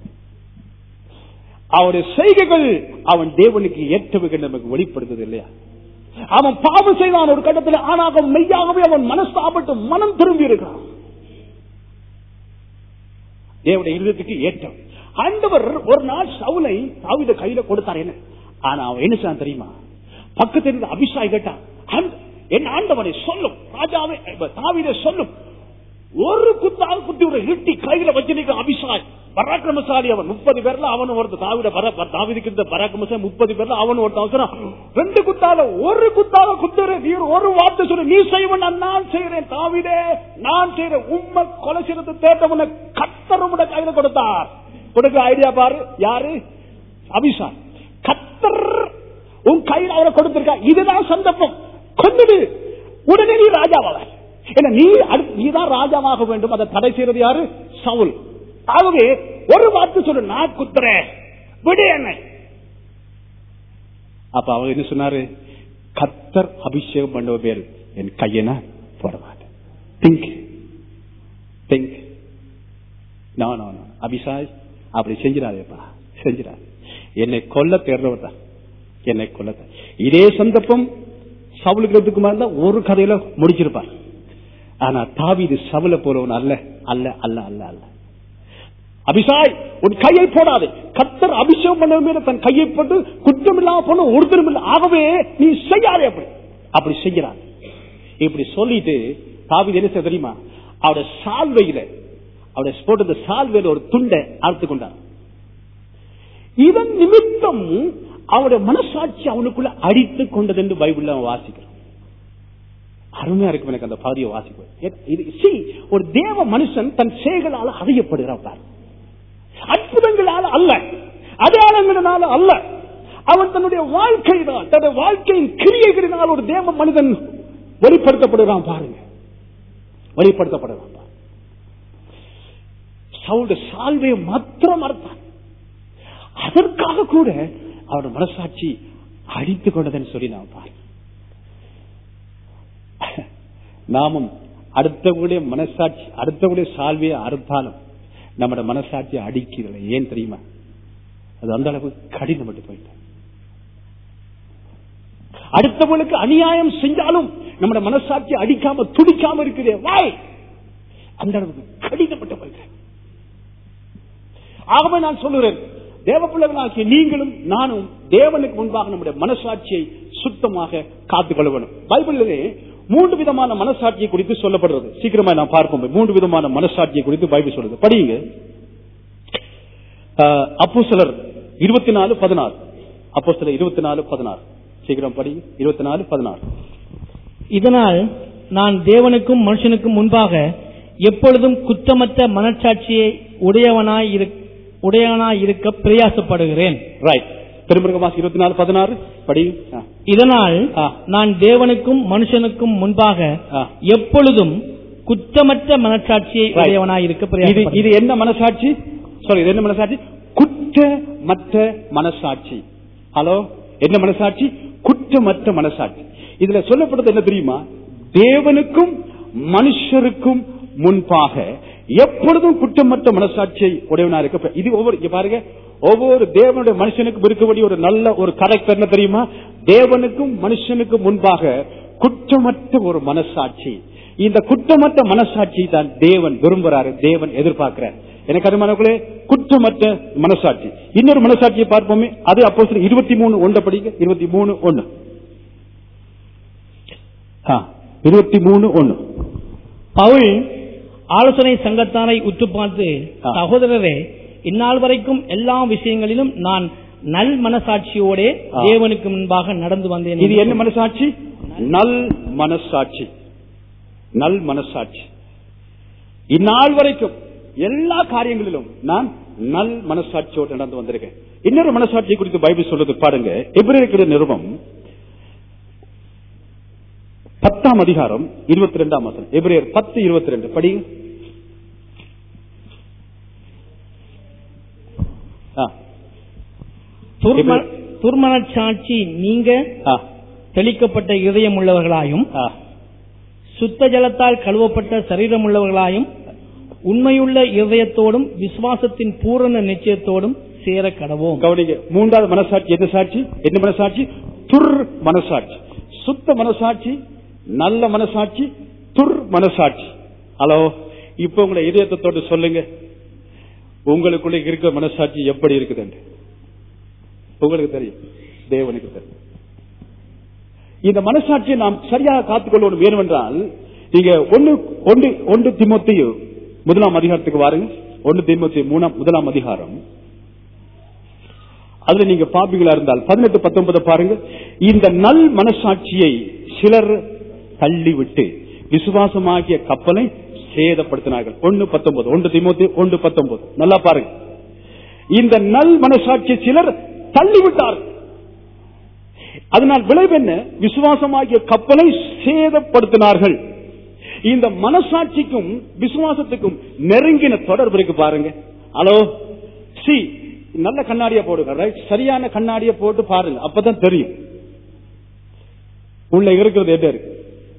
அவருடைய செய்கைகள் அவன் தேவனுக்கு ஏற்றவைகள் நமக்கு வெளிப்படுத்துது இல்லையா அவன் பாவம் செய்தான் ஒரு கட்டத்தில் ஆனாக மெய்யாகவே அவன் மனஸ்தாபட்டு மனம் திரும்பி இருக்கிறான் தேவனுடைய இருதயத்துக்கு ஏற்றம் ஆண்டவர் ஒரு நாள் சவுலை தாவித கையில கொடுத்தார் என்ன ஆனா அவன் என்ன செய்தான் தெரியுமா பக்கத்தில் இருந்த அபிஷாய் கேட்டான் "ஆண்ட- என் ஆண்டவனை சொல்லும் ராஜாவே தாவிதை சொல்லும் ஒரு குத்தாக குத்தி ஒரு இட்டி கையில வச்சிருக்க அபிஷாய் பராக்கிரமசாலி அவன் முப்பது பேர்ல அவன் ஒருத்த தாவிட தாவிதுக்கு இருந்த பராக்கிரமசாலி முப்பது பேர்ல அவன் ஒருத்த அவசரம் ரெண்டு குத்தால ஒரு குத்தாக குத்துற நீர் ஒரு வார்த்தை சொல்லு நீ செய்வன் நான் செய்கிறேன் தாவிடே நான் செய்கிறேன் உண்மை கொலை செய்யறது தேட்டவன கத்தரமுட கையில கொடுத்தார் கொடுக்க ஐடியா பாரு யாரு அபிஷாய் கத்தர் உன் கையில் அவரை கொடுத்திருக்கா இதுதான் சந்தர்ப்பம் கொண்டுடு உடனே நீ ராஜாவாக ஏன்னா நீ அடுத்து- நீதான் ராஜாவாக வேண்டும் அதை தடை செய்யறது யாரு சவுல் ஆகவே ஒரு வார்த்தை சொல்லு நான் குத்துறேன் விடு என்னை அப்ப அவர் என்ன சொன்னாரு கத்தர் அபிஷேகம் பண்ண பேர் என் கையை நான் போட மாட்டேன் think think no no no Abishai அப்படி செஞ்சிடாதேப்பா செஞ்சிடாது என்னை கொல்ல தேர்றவர் தான் என்னை கொல்ல தே- இதே சந்தர்ப்பம் சவுலுக்கு இருந்தா ஒரு கதையில முடிச்சிருப்பார் ஆனா தாவீது சவுல போறவன் அல்ல அல்ல அல்ல அல்ல அல்ல அபிஷாய் உன் கையை போடாதே கத்தர் அபிஷேகம் பண்ண மேல தன் கையை போட்டு குற்றம் இல்லாம போன ஒருத்தரும் இல்லை ஆகவே நீ செய்யாதே அப்படி அப்படி செய்கிறார் இப்படி சொல்லிட்டு தாவீது என்ன செய்ய தெரியுமா அவருடைய சால்வையில அவருடைய போட்டது சால்வையில ஒரு துண்டை அறுத்து கொண்டார் இதன் நிமித்தம் அவனுடைய மனசாட்சி அவனுக்குள்ள அடித்துக் கொண்டது என்று பைபிள்ல அவன் வாசிக்கிறான் அருமையா இருக்கும் எனக்கு அந்த பாதியை வாசிப்பேன் இது see, ஒரு தேவ மனுஷன் தன் செயல்களால அறியப்படுகிறான் பாரு. அற்புதங்களால அல்ல அடையாளங்களினால அல்ல அவன் தன்னுடைய வாழ்க்கை தான் தன்னுடைய வாழ்க்கையின் கிரியைகளினால் ஒரு தேவ மனிதன் வெளிப்படுத்தப்படுகிறான் பாருங்க வெளிப்படுத்தப்படுகிறான் பாருங்க. சவுளுடைய சால்வையை மாத்திரம் அறுத்தான் அதற்காக கூட அவருடைய மனசாட்சி அடித்துக் கொண்டதுன்னு சொல்லி நான் பாருங்க நாமும் அடுத்தவங்களுடைய மனசாட்சி அடுத்தவங்களுடைய சால்வையை அறுத்தாலும் நம்முடைய மனசாட்சி அடிக்கிறதில்லை ஏன் தெரியுமா அது அந்த அளவுக்கு கடினப்பட்டு போயிட்டு அடுத்தவங்களுக்கு அநியாயம் செஞ்சாலும் நம்முடைய மனசாட்சி அடிக்காம துடிக்காம இருக்குதே வாய் அந்த அளவுக்கு கடினப்பட்டு போயிட்டேன் ஆகவே நான் சொல்லுகிறேன் தேவ பிள்ளைகளாகிய நீங்களும் நானும் தேவனுக்கு முன்பாக நம்முடைய மனசாட்சியை சுத்தமாக காத்துக் கொள்ள வேண்டும் பைபிளிலே மூன்று விதமான மனசாட்சியை குறித்து சொல்லப்படுறது சீக்கிரமா நான் பார்ப்போம் மூன்று விதமான மனசாட்சியை குறித்து பைபிள் சொல்லுது படியுங்க அப்போ சிலர் இருபத்தி நாலு பதினாறு அப்போ சிலர் இருபத்தி நாலு பதினாறு சீக்கிரம் படி இருபத்தி நாலு பதினாறு இதனால் நான் தேவனுக்கும் மனுஷனுக்கும் முன்பாக எப்பொழுதும் குற்றமற்ற மனச்சாட்சியை உடையவனாய் இரு- உடையவனாய் இருக்க பிரயாசப்படுகிறேன் ரைட் திருமுருக மாசம் இருபத்தி நாலு பதினாறு படி ஆ. இதனால் ஆ. நான் தேவனுக்கும் மனுஷனுக்கும் முன்பாக ஆ. எப்பொழுதும் குற்றமற்ற மனச்சாட்சியை Right. உடையவனாய் இருக்க இது பிரயாசப்படுகிறான். இது என்ன மனசாட்சி சாரி இது என்ன மனசாட்சி குற்றமற்ற மனசாட்சி ஹலோ என்ன மனசாட்சி குற்றமற்ற மனசாட்சி இதுல சொல்லப்படுறது என்ன தெரியுமா தேவனுக்கும் மனுஷருக்கும் முன்பாக எப்பொழுதும் குற்றமற்ற மனசாட்சியை உடையவனா இருக்க இது ஒவ்வொரு இங்க பாருங்க ஒவ்வொரு தேவனுடைய மனுஷனுக்கும் இருக்கக்கூடிய ஒரு நல்ல ஒரு கரெக்டர் என்ன தெரியுமா தேவனுக்கும் மனுஷனுக்கும் முன்பாக குற்றமற்ற ஒரு மனசாட்சி இந்த குற்றமற்ற மனசாட்சி தான் தேவன் விரும்புறாரு தேவன் எதிர்பார்க்கிறார் எனக்கு அருமானங்களே குற்றமற்ற மனசாட்சி இன்னொரு மனசாட்சியை பார்ப்போமே அது அப்போ இருபத்தி மூணு ஒன்றை படிக்க இருபத்தி மூணு ஒன்னு இருபத்தி மூணு ஒன்னு பவுல் ஆலோசனை சங்கத்தாரை உற்று பார்த்து ஆ. சகோதரரே இந்நாள் வரைக்கும் எல்லா விஷயங்களிலும் நான் நல் மனசாட்சியோடே ஆ. தேவனுக்கு முன்பாக நடந்து வந்தேன் இது என்ன மனசாட்சி நல் மனசாட்சி நல் மனசாட்சி இந்நாள் வரைக்கும் எல்லா காரியங்களிலும் நான் நல் மனசாட்சியோடு நடந்து வந்திருக்கேன் இன்னொரு மனசாட்சி குறித்து பைபிள் சொல்றது பாருங்க எபிரேயர் நிருபம் பத்தாம் அதிகாரம் இருபத்தி ரெண்டாம் வசனம் எபிரேயர் பத்து இருபத்தி ரெண்டு படிங்க ஆ, துர்ம- துர்மனச்சாட்சி நீங்க ஆ, தெளிக்கப்பட்ட இதயம் உள்ளவர்களாயும் ஆ. சுத்த ஜலத்தால் கழுவப்பட்ட சரீரம் உள்ளவர்களாயும் உண்மையுள்ள இதயத்தோடும் விசுவாசத்தின் பூரண நிச்சயத்தோடும் சேர கடவோம் கவனிங்க மூன்றாவது மனசாட்சி என்ன சாட்சி என்ன மனசாட்சி துர் மனசாட்சி சுத்த மனசாட்சி நல்ல மனசாட்சி துர் மனசாட்சி ஹலோ இப்ப உங்களை இதயத்தோடு சொல்லுங்க உங்களுக்குள்ள இருக்கிற மனசாட்சி எப்படி இருக்குது உங்களுக்கு தெரியும் தேவனுக்கு தெரியும் இந்த மனசாட்சியை நாம் சரியாக காத்துக்கொள்ள வேணுமென்றால் நீங்க ஒன்னு ஒன்று ஒன்று திமுத்தையு முதலாம் அதிகாரத்துக்கு வாருங்க ஒன்று திமுத்தி மூணாம் முதலாம் அதிகாரம் அதுல நீங்க பாப்பிகளா இருந்தால் பதினெட்டு பத்தொன்பது பாருங்க இந்த நல் மனசாட்சியை சிலர் தள்ளிவிட்டு விசுவாசமாகிய கப்பலை சேதப்படுத்தினார்கள் ஒன்னு பத்தொன்பது ஒன்று திமுத்தி ஒன்று பத்தொன்பது நல்லா பாருங்க இந்த நல் மனசாட்சியை சிலர் தள்ளிவிட்டார்கள் அதனால் விளைவு என்ன விசுவாசமாகிய கப்பலை சேதப்படுத்தினார்கள் இந்த மனசாட்சிக்கும் விசுவாசத்துக்கும் நெருங்கின தொடர்பு இருக்கு பாருங்க ஹலோ சி நல்ல கண்ணாடிய போடுங்க ரைட் சரியான கண்ணாடிய போட்டு பாருங்க அப்பதான் தெரியும் உள்ள இருக்கிறது என்ன இருக்கு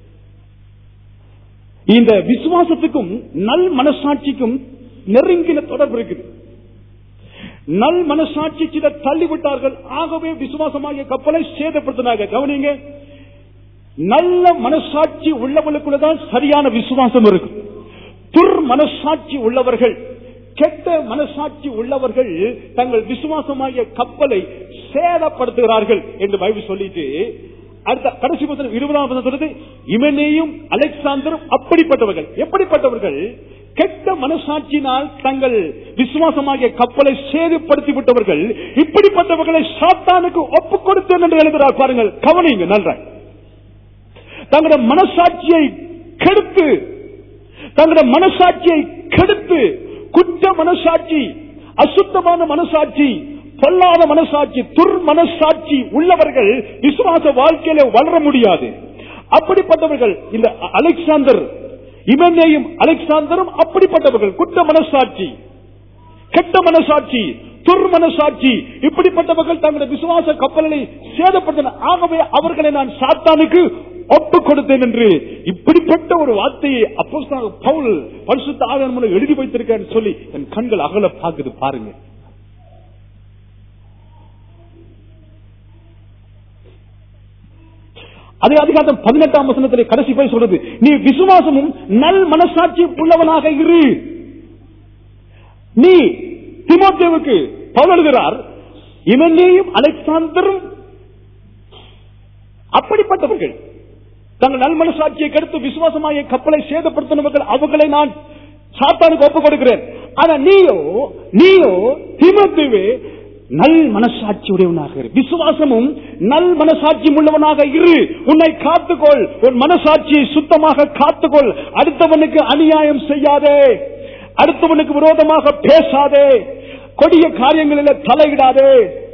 இந்த விசுவாசத்துக்கும் நல் மனசாட்சிக்கும் நெருங்கின தொடர்பு இருக்குது நல் மனசாட்சி சிலர் தள்ளிவிட்டார்கள் ஆகவே விசுவாசமாகிய கப்பலை சேதப்படுத்தினாங்க கவனிங்க நல்ல மனசாட்சி உள்ளவர்களுக்குள்ளதான் சரியான விசுவாசம் இருக்கு துர் மனசாட்சி உள்ளவர்கள் கெட்ட மனசாட்சி உள்ளவர்கள் தங்கள் விசுவாசமாகிய கப்பலை சேதப்படுத்துகிறார்கள் என்று பைபிள் சொல்லிட்டு அடுத்த கடைசி வசனம் இருபதாம் வசனம் சொல்றது இவனேயும் அலெக்சாந்தரும் அப்படிப்பட்டவர்கள் எப்படிப்பட்டவர்கள் கெட்ட மனசாட்சியினால் தங்கள் விசுவாசமாகிய கப்பலை சேதப்படுத்தி விட்டவர்கள் இப்படிப்பட்டவர்களை சாத்தானுக்கு ஒப்பு கொடுத்தேன் என்று எழுதுகிறார் பாருங்கள் கவனிங்க நன்றாய் தங்களுடைய மனசாட்சியை கெடுத்து தங்களுடைய மனசாட்சியை கெடுத்து குற்ற மனசாட்சி அசுத்தமான மனசாட்சி பொல்லாத மனசாட்சி துர் மனசாட்சி உள்ளவர்கள் விசுவாச வாழ்க்கையில வளர முடியாது அப்படிப்பட்டவர்கள் இந்த அலெக்சாந்தர் இவனேயும் அலெக்சாந்தரும் அப்படிப்பட்டவர்கள் குற்ற மனசாட்சி கெட்ட மனசாட்சி துர் மனசாட்சி இப்படிப்பட்டவர்கள் தங்களுடைய விசுவாச கப்பல்களை சேதப்படுத்தின ஆகவே அவர்களை நான் சாத்தானுக்கு ஒப்பு கொடுத்தேன் என்று இப்படிப்பட்ட ஒரு வார்த்தையை அப்போ பவுல் பரிசுத்த ஆதரவு மூலம் எழுதி வைத்திருக்கேன் சொல்லி என் கண்கள் அகல பாக்குது பாருங்க அதே அதிகாரம் பதினெட்டாம் வசனத்தில் கடைசி போய் சொல்றது நீ விசுவாசமும் நல் மனசாட்சி உள்ளவனாக இரு நீ திமோத்தேவுக்கு பவுல் எழுதுகிறார் இவனேயும் அலெக்சாந்தரும் அப்படிப்பட்டவர்கள் தங்கள் நல் மனசாட்சியை கெடுத்து விசுவாசமாகிய கப்பலை சேதப்படுத்தினவர்கள் அவர்களை நான் சாத்தானுக்கு ஒப்புக் கொடுக்கிறேன் ஆனா நீயோ நீயோ திமுத்துவே நல் மனசாட்சி உடையவனாக இரு விசுவாசமும் நல் மனசாட்சி உள்ளவனாக இரு உன்னை காத்துக்கொள் உன் மனசாட்சியை சுத்தமாக காத்துக்கொள் அடுத்தவனுக்கு அநியாயம் செய்யாதே அடுத்தவனுக்கு விரோதமாக பேசாதே கொடிய காரியங்களில் தலையிடாதே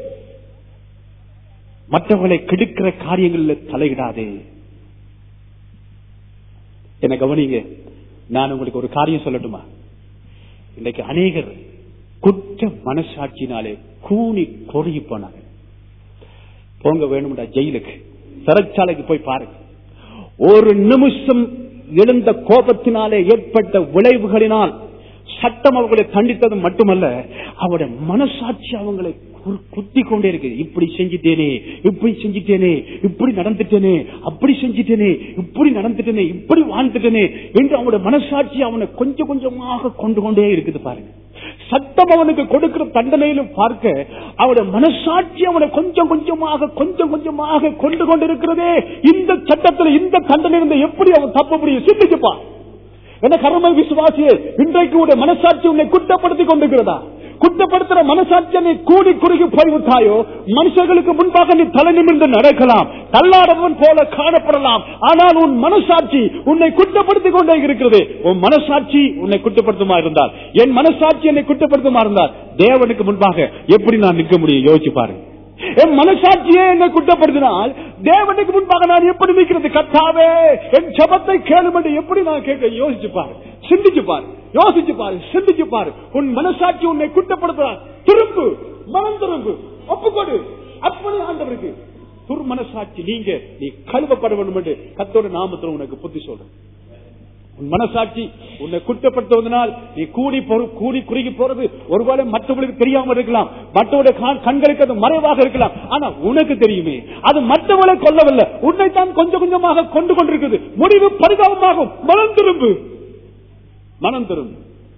மற்றவர்களை கெடுக்கிற காரியங்களில் தலையிடாதே என்ன கவனிங்க நான் உங்களுக்கு ஒரு காரியம் சொல்லட்டுமா இன்றைக்கு அநேகர் குற்ற மனசாட்சியினாலே கூனி கொருகி போனாங்க போங்க வேணும்டா ஜெயிலுக்கு சிறைச்சாலைக்கு போய் பாருங்க ஒரு நிமிஷம் எழுந்த கோபத்தினாலே ஏற்பட்ட விளைவுகளினால் சட்டம் அவர்களை தண்டித்தது மட்டுமல்ல அவருடைய மனசாட்சி அவங்களை கு- குத்தி கொண்டே இருக்கு இப்படி செஞ்சிட்டேனே இப்படி செஞ்சிட்டேனே இப்படி நடந்துட்டேனே அப்படி செஞ்சிட்டேனே இப்படி நடந்துட்டேனே இப்படி வாழ்ந்துட்டேனே என்று அவனுடைய மனசாட்சி அவனை கொஞ்சம் கொஞ்சமாக கொண்டு கொண்டே இருக்குது பாருங்க சட்டம் அவனுக்கு கொடுக்கிற தண்டனையிலும் பார்க்க அவனுடைய மனசாட்சி அவனை கொஞ்சம் கொஞ்சமாக கொஞ்சம் கொஞ்சமாக கொண்டு கொண்டிருக்கிறதே இந்த சட்டத்தில் இந்த தண்டனை எப்படி அவன் தப்ப முடியும் சிந்திச்சுப்பா என்ன கர்ம விசுவாசியே இன்றைக்கு உடைய மனசாட்சி உன்னை குற்றப்படுத்திக் கொண்டிருக்கிறதா குற்றப்படுத்துற மனசாட்சி நீ கூடி குறுகி போய்விட்டாயோ மனுஷர்களுக்கு முன்பாக நீ தலை நிமிர்ந்து நடக்கலாம் தள்ளாடவன் போல காணப்படலாம் ஆனால் உன் மனசாட்சி உன்னை குற்றப்படுத்திக் கொண்டே இருக்கிறது உன் மனசாட்சி உன்னை குற்றப்படுத்துமா இருந்தால் என் மனசாட்சி என்னை குற்றப்படுத்துமா இருந்தால் தேவனுக்கு முன்பாக எப்படி நான் நிற்க முடியும் யோசிச்சு பாருங்க என் மனசாட்சியே என்னை குற்றப்படுத்தினால் தேவனுக்கு முன்பாக நான் எப்படி நிற்கிறது கத்தாவே என் ஜபத்தை கேளும் என்று எப்படி நான் கேட்க யோசிச்சு பாரு சிந்திச்சு பாரு யோசிச்சு பாரு சிந்திச்சு பாரு உன் மனசாட்சி உன்னை குற்றப்படுத்துறார் திரும்பு மனம் திரும்பு ஒப்புக்கொடு அப்படி ஆண்டவருக்கு துர் மனசாட்சி நீங்க நீ கழுவப்பட வேண்டும் என்று கத்தோட நாமத்தில் உனக்கு புத்தி சொல்றேன் உன் மனசாட்சி உன்னை குற்றப்படுத்துவதனால் நீ கூடி பொறு- கூடி குறுகி போறது ஒருவேளை மற்றவர்களுக்கு தெரியாம இருக்கலாம் மற்றவருடைய கண்- கண்களுக்கு அது மறைவாக இருக்கலாம் ஆனா உனக்கு தெரியுமே அது மற்றவர்களை கொல்லவில்லை உன்னை தான் கொஞ்சம் கொஞ்சமாக கொண்டு கொண்டிருக்குது முடிவு பரிதாபமாகும் மனம் திரும்பு மனம் திரும்பு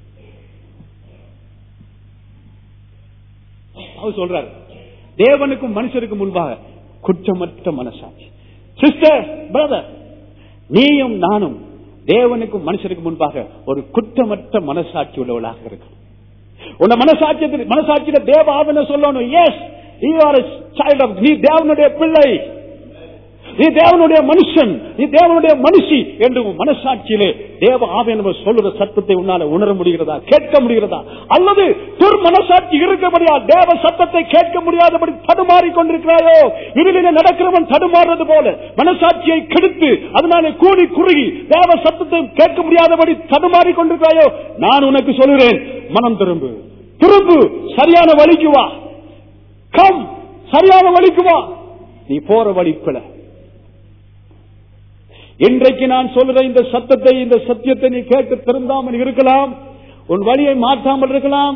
அவர் சொல்றாரு தேவனுக்கும் மனுஷருக்கும் முன்பாக குற்றமற்ற மனசாட்சி சிஸ்டர் பிரதர் நீயும் நானும் தேவனுக்கும் மனுஷருக்கு முன்பாக ஒரு குற்றமற்ற மனசாட்சி உள்ளவளாக இருக்கு உன்ன மனசாட்சி மனசாட்சியில தேவ ஆவண சொல்லணும் எஸ் சைல்ட் ஆஃப் நீ தேவனுடைய பிள்ளை நீ தேவனுடைய மனுஷன் நீ தேவனுடைய மனுஷி என்று உன் மனசாட்சியிலே தேவ ஆவியனவர் சொல்லுற சத்தத்தை உன்னால உணர முடிகிறதா கேட்க முடிகிறதா அல்லது துர் மனசாட்சி இருக்கபடியா தேவ சத்தத்தை கேட்க முடியாதபடி தடுமாறி கொண்டிருக்கிறாயோ இருளில நடக்கிறவன் தடுமாறுறது போல மனசாட்சியை கெடுத்து அதனாலே கூடி குறுகி தேவ சத்தத்தை கேட்க முடியாதபடி தடுமாறி கொண்டிருக்கிறாயோ நான் உனக்கு சொல்லுகிறேன் மனம் திரும்பு திரும்பு சரியான வழிக்கு வா கம் சரியான வழிக்கு வா நீ போற வழி பிழை இன்றைக்கு நான் சொல்லுற இந்த சத்தத்தை இந்த சத்தியத்தை நீ கேட்டு திருந்தாமல் இருக்கலாம் உன் வழியை மாற்றாமல் இருக்கலாம்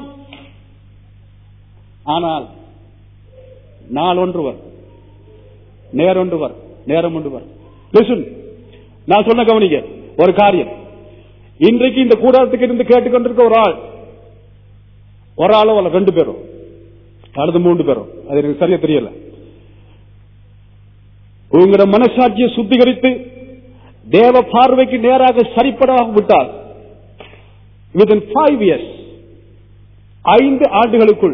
ஆனால் நாள் ஒன்று வர் நேரொன்று வர் நேரம் ஒன்று வர் Listen. நான் சொன்ன கவனிக்க ஒரு காரியம் இன்றைக்கு இந்த கூடாரத்துக்கு இருந்து கேட்டுக்கொண்டிருக்க ஒரு ஆள் ஒரு ஆளோ அல்ல ரெண்டு பேரும் அல்லது மூன்று பேரும் அது எனக்கு சரியா தெரியல உங்களோட மனசாட்சியை சுத்திகரித்து தேவ பார்வைக்கு நேராக சரிப்படாக விட்டால் வித்தின் ஃபைவ் இயர்ஸ் ஐந்து ஆண்டுகளுக்குள்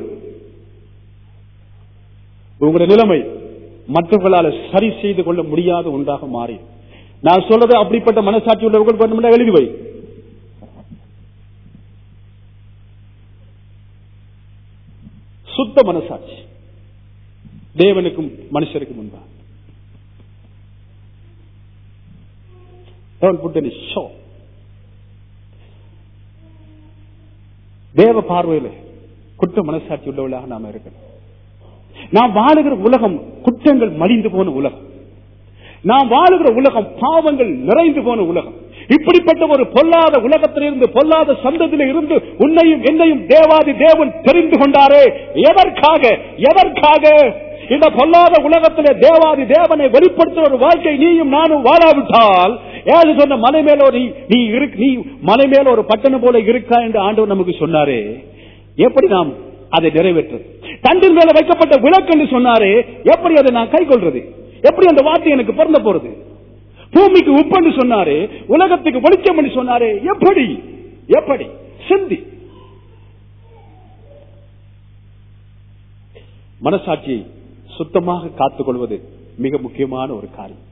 உங்களுடைய நிலைமை மற்றவர்களால் சரி செய்து கொள்ள முடியாத ஒன்றாக மாறி நான் சொல்றது அப்படிப்பட்ட மனசாட்சி உள்ளவர்கள் வேண்டுமென்றா எழுதி வை சுத்த மனசாட்சி தேவனுக்கும் மனுஷருக்கும் முன்பாக Don't put any show. தேவ பார்வையில குற்ற மனசாட்சி உள்ளவர்களாக நாம இருக்கணும் நாம் வாழுகிற உலகம் குற்றங்கள் மலிந்து போன உலகம் நாம் வாழுகிற உலகம் பாவங்கள் நிறைந்து போன உலகம் இப்படிப்பட்ட ஒரு பொல்லாத உலகத்திலிருந்து பொல்லாத சந்ததியில இருந்து உன்னையும் என்னையும் தேவாதி தேவன் தெரிந்து கொண்டாரே எதற்காக எதற்காக இந்த பொல்லாத உலகத்திலே தேவாதி தேவனை வெளிப்படுத்துற ஒரு வாழ்க்கை நீயும் நானும் வாழாவிட்டால் ஏழு சொன்ன மலை மேல ஒரு நீ இருக்கு நீ மலை மேல ஒரு பட்டணம் போல இருக்கா என்று ஆண்டவர் நமக்கு சொன்னாரே எப்படி நாம் அதை நிறைவேற்றது தண்டின் மேல வைக்கப்பட்ட விளக்கு என்று சொன்னாரே எப்படி அதை நான் கை கொள்றது எப்படி அந்த வார்த்தை எனக்கு பிறந்த போறது பூமிக்கு உப்பென்று சொன்னாரே உலகத்துக்கு வெளிச்சம் என்று சொன்னாரே எப்படி எப்படி சிந்தி மனசாட்சியை சுத்தமாக காத்துக் கொள்வது மிக முக்கியமான ஒரு காரியம்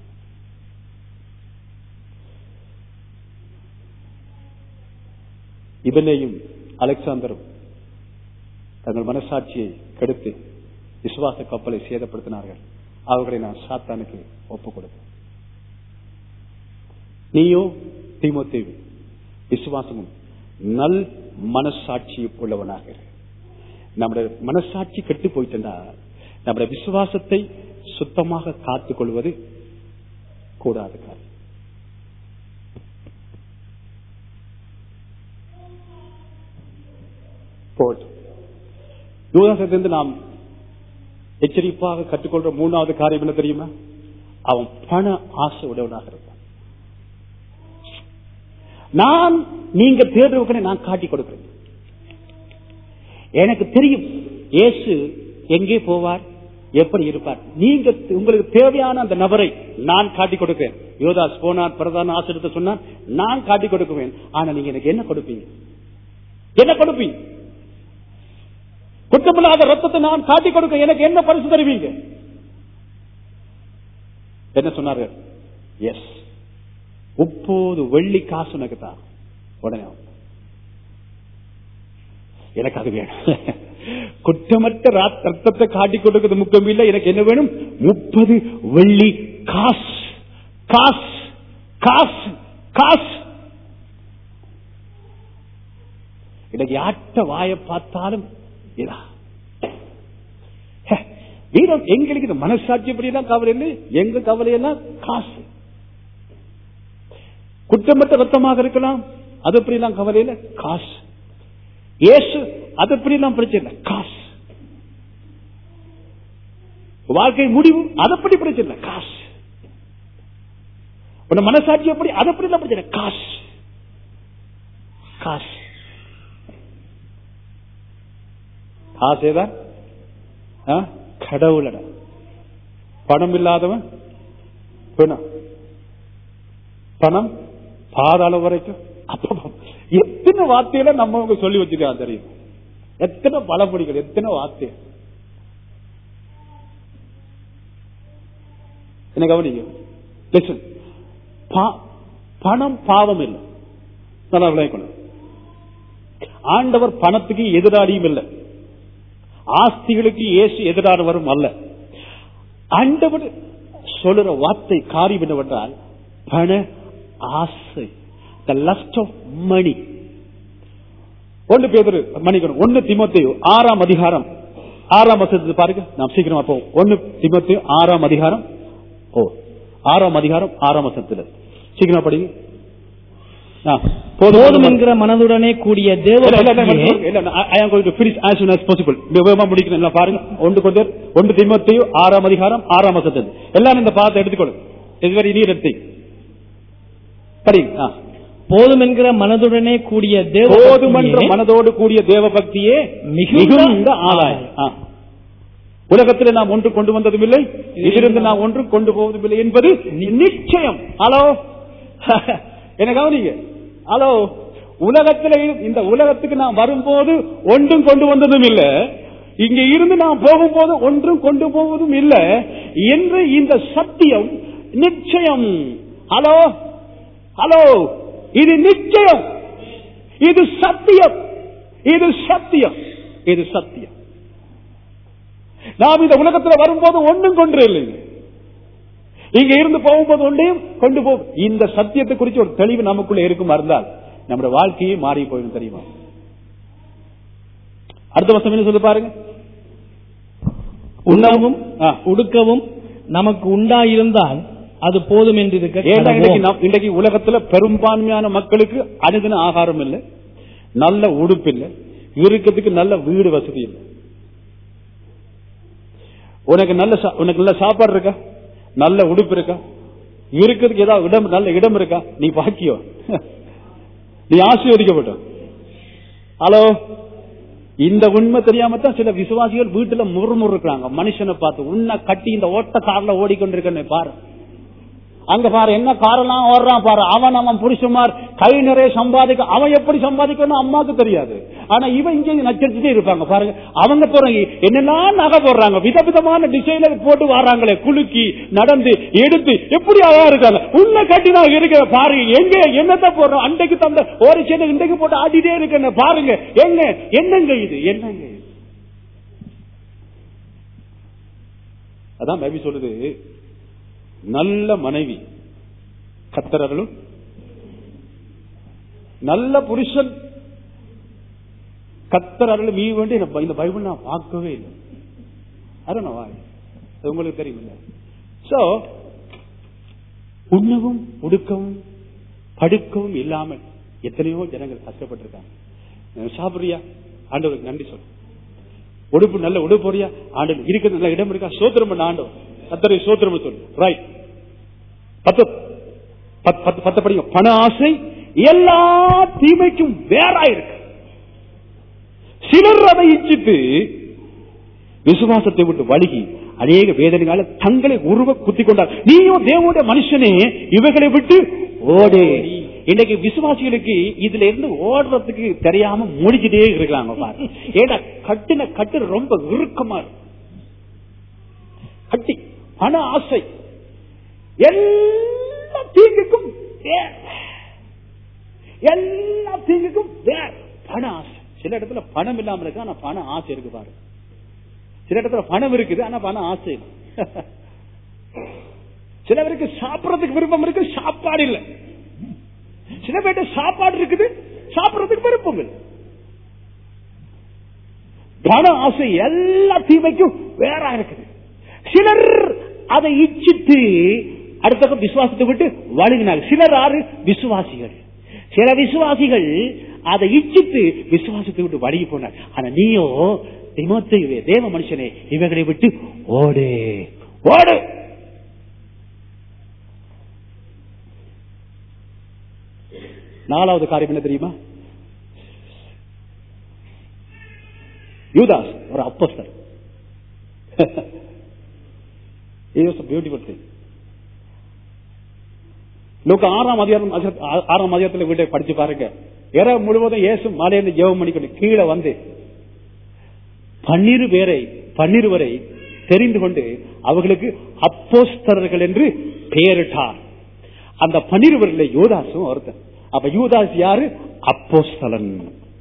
இவனையும் அலெக்சாந்தரும் தங்கள் மனசாட்சியை கெடுத்து விசுவாச கப்பலை சேதப்படுத்தினார்கள் அவர்களை நான் சாத்தானுக்கு ஒப்புக் கொடுத்தேன் நீயோ தீமோத்தேவி விசுவாசமும் நல் மனசாட்சி உள்ளவனாக இரு. நம்முடைய மனசாட்சி கெட்டு போயிட்டா நம்முடைய விசுவாசத்தை சுத்தமாக காத்துக் கொள்வது கூடாது காரியம் போகட்டும் யூதாசிலிருந்து நாம் எச்சரிப்பாக கற்றுக்கொள்ற மூணாவது காரியம் என்ன தெரியுமா அவன் பண ஆசை உடையவனாக இருப்பான் நான் நீங்க தேடுறவர்களை நான் காட்டி கொடுக்கிறேன் எனக்கு தெரியும் இயேசு எங்கே போவார் எப்படி இருப்பார் நீங்க உங்களுக்கு தேவையான அந்த நபரை நான் காட்டி கொடுக்கிறேன் யோதாஸ் போனான் பிரதான ஆசிரியத்தை சொன்னான் நான் காட்டி கொடுக்குவேன் ஆனா நீங்க எனக்கு என்ன கொடுப்பீங்க என்ன கொடுப்பீங்க குற்றமில்லாத ரத்தத்தை நான் காட்டி கொடுக்க எனக்கு என்ன பரிசு தருவீங்க என்ன சொன்னார்கள் எஸ் முப்பது வெள்ளி காசு உனக்கு தான் உடனே அவன், எனக்கு அது வேணும் குற்றமற்ற ராத்- ரத்தத்தை காட்டி கொடுக்கிறது முக்கியம் இல்லை எனக்கு என்ன வேணும் முப்பது வெள்ளி காசு காசு காசு காசு இன்னைக்கு யார்கிட்ட வாயை பார்த்தாலும் இதா ஹே, வீரம் எங்களுக்கு இந்த மனசாட்சி தான் கவலை இல்லை எங்க கவலை எல்லாம் காசு குற்றமற்ற ரத்தமாக இருக்கலாம் அது எப்படிலாம் கவலை இல்லை காசு இயேசு அது எப்படிலாம் பிரச்சனை இல்லை காசு வாழ்க்கை முடிவு அது எப்படி பிரச்சனை இல்லை காசு உன் மனசாட்சி எப்படி அது எப்படிலாம் பிரச்சனை இல்லை. காசு காசு காசேதான் ஆ? கடவுளடா பணம் இல்லாதவன் பணம் பணம் பாதாளம் வரைக்கும் அப்ப எத்தனை வார்த்தையில நம்ம சொல்லி வச்சிருக்காங்க தெரியும் எத்தனை பலப்படிகள் எத்தனை வார்த்தை என்ன கவனிங்க Listen. பா- பணம் பாவம் இல்லை நல்லா விளையாடணும் ஆண்டவர் பணத்துக்கு எதிராளியும் இல்லை ஆஸ்திகளுக்கு இயேசு எதிரானவரும் அல்ல ஆண்டவர் சொல்லுற வார்த்தை காரியம் என்னவென்றால் பண ஆசை த லஸ்ட் ஆஃப் மணி ஒன்று பேதர் மணிக்கணும் ஒன்னு திமுத்தையோ ஆறாம் அதிகாரம் ஆறாம் வசனத்தை பாருங்க நாம் சீக்கிரமா போவோம் ஒன்னு திமுத்தையோ ஆறாம் அதிகாரம் ஓ ஆறாம் அதிகாரம் ஆறாம் வசனத்தில் சீக்கிரமா படிங்க ஆ, போதும் போதும் என்கிற மனதுடனே கூடிய தேவ இல்ல, இல்ல, இல்ல, பக்தியே இல்ல, இல்ல, I am going to finish as soon as possible. வேகமா முடிக்கணும். எல்லாம் பாருங்க ஒன்று கொண்டு ஒன்று திமுத்தையோ ஆறாம் அதிகாரம் ஆறாம் வசத்தில் எல்லாரும் இந்த பாதத்தை எடுத்துக்கொள்ளும் இது வெரி நீட் திங் படிங்க ஆ. போதும் என்கிற மனதுடனே கூடிய தேவ போதுமன்ற பக்தியே மனதோடு கூடிய தேவ பக்தியே மிகுந்த மிகுந்த ஆதாயம் ஆ. உலகத்தில் நாம் ஒன்று கொண்டு வந்ததும் இல்லை இதிலிருந்து நாம் ஒன்று கொண்டு போவதும் இல்லை என்பது நிச்சயம் ஹலோ என்ன கவனிங்க ஹலோ உலகத்தில் இரு- இந்த உலகத்துக்கு நாம் வரும்போது ஒன்றும் கொண்டு வந்ததும் இல்லை இங்க இருந்து நாம் போகும்போது ஒன்றும் கொண்டு போவதும் இல்லை என்று இந்த சத்தியம் நிச்சயம் ஹலோ ஹலோ இது நிச்சயம் இது சத்தியம் இது சத்தியம் இது சத்தியம் நாம் இந்த உலகத்தில் வரும்போது ஒன்றும் கொண்டு இல்லை இங்க இருந்து போகும்போது ஒன்றையும் கொண்டு போ இந்த சத்தியத்தை குறித்து ஒரு தெளிவு நமக்குள்ள இருக்குமா இருந்தால் நம்முடைய வாழ்க்கையே மாறி போயிடும் தெரியுமா அடுத்த வருஷம் என்ன சொல்லி பாருங்க உண்ணவும் ஆ. உடுக்கவும் நமக்கு உண்டாயிருந்தால் அது போதும் என்று இருக்க ஏன்னா இன்றைக்கு கடவோம். நம்- இன்றைக்கு உலகத்துல பெரும்பான்மையான மக்களுக்கு அணுதின ஆகாரம் இல்லை நல்ல உடுப்பு இல்லை இருக்கிறதுக்கு நல்ல வீடு வசதி இல்லை உனக்கு நல்ல சா- உனக்கு நல்ல சாப்பாடு இருக்கா நல்ல உடுப்பு இருக்கா இருக்கிறதுக்கு ஏதாவது இடம் நல்ல இடம் இருக்கா நீ பாக்கியம் நீ ஆசீர்வதிக்கப்பட்ட ஹலோ இந்த உண்மை தெரியாம தான் சில விசுவாசிகள் வீட்டுல முறுமுறு இருக்கிறாங்க மனுஷனை பார்த்து உன்னை கட்டி இந்த ஓட்ட கார்ல ஓடிக்கொண்டிருக்கேன்னு பாரு அங்க பாரு என்ன காரெல்லாம் ஓடுறான் பாரு அவன் அவன் புருஷமார் கை நிறைய சம்பாதிக்க அவன் எப்படி சம்பாதிக்கணும் அம்மாக்கு தெரியாது ஆனா இவன் இங்க நச்சரிச்சுட்டே இருப்பாங்க பாருங்க அவங்க போறாங்க என்னெல்லாம் நகை போடுறாங்க விதவிதமான டிசைனர் போட்டு வர்றாங்களே குலுக்கி நடந்து எடுத்து எப்படி அழகா இருக்காங்க உன்னை கட்டி நான் இருக்கிற பாருங்க எங்க என்னத்த போடுறோம் அன்றைக்கு தந்த ஒரு சென்னை இன்றைக்கு போட்டு ஆடிட்டே இருக்கேன் பாருங்க எங்க என்னங்க இது என்னங்க இது அதான் மேபி சொல்லுது நல்ல மனைவி கத்தரர்களும் நல்ல புருஷன் கத்தர் அருள் மீ வேண்டி இந்த- இந்த பைபிள் நான் பார்க்கவே இல்லை அருணா வாய் அது உங்களுக்கு தெரியுமில்ல சோ உண்ணவும் உடுக்கவும் படுக்கவும் இல்லாமல் எத்தனையோ ஜனங்கள் கஷ்டப்பட்டிருக்காங்க சாப்பிடுறியா ஆண்டவருக்கு நன்றி சொல் உடுப்பு நல்ல உடுப்பு போறியா ஆண்டவர் இருக்கிறது நல்ல இடம் இருக்கா சோத்திரம் பண்ண ஆண்டவர் அத்தனை சோத்திரம் சொல்லு ரைட் பத்து பத்து- பத்து பத்து படிங்க பண ஆசை எல்லா தீமைக்கும் வேறா இருக்கு சிலர் அதை இச்சித்து விசுவாசத்தை விட்டு வழுகி அநேக வேதனைகால தங்களை உருவ குத்தி கொண்டார் நீயோ தேவனுடைய மனுஷனே இவைகளை விட்டு ஓடு இன்னைக்கு விசுவாசிகளுக்கு இதுல இருந்து ஓடுறதுக்கு தெரியாம முடிச்சுட்டே இருக்காங்க பாரு ஏன்னா கட்டின கட்டு ரொம்ப இறுக்கமா இருக்கு கட்டி பண ஆசை எல்லா தீங்குக்கும் வேர். எல்லா தீங்குக்கும் வேர். பண ஆசை சில இடத்துல பணம் இல்லாம இருக்கு ஆனா பண ஆசை இருக்கு பாரு சில இடத்துல பணம் இருக்குது ஆனா பண ஆசை இல்லை. சில பேருக்கு சாப்பிடறதுக்கு விருப்பம் இருக்கு சாப்பாடு இல்ல சில பேர்ட்ட சாப்பாடு இருக்குது சாப்பிடறதுக்கு விருப்பம் இல்லை பண ஆசை எல்லா தீமைக்கும் வேற இருக்குது சிலர் அதை இச்சித்து அடுத்த பக்கம் விசுவாசத்தை விட்டு வழுகினார்கள் சிலர் ஆறு விசுவாசிகள் சில விசுவாசிகள் அதை இச்சித்து விசுவாசத்தை விட்டு வழுகி போனார் ஆனா நீயோ திமுத்தையுவே தேவ மனுஷனே இவைகளை விட்டு ஓடு ஓடு நாலாவது காரியம் என்ன தெரியுமா யூதாஸ் ஒரு அப்பஸ்தர் பியூட்டிஃபுல் திங் லோக ஆறாம் அதிகாரம் அச- ஆ- ஆறாம் அதிகாரத்துல வீட்டை படிச்சு பாருங்க இரவு முழுவதும் இயேசு மலையில ஜெபம் பண்ணிக்கொண்டு கீழே வந்து பன்னிரு பேரை பன்னிரு வரை தெரிந்து கொண்டு அவர்களுக்கு அப்போஸ்தரர்கள் என்று பெயரிட்டார் அந்த பன்னிருவரில் யூதாசும் ஒருத்தன் அப்ப யூதாஸ் யாரு அப்போஸ்தலன்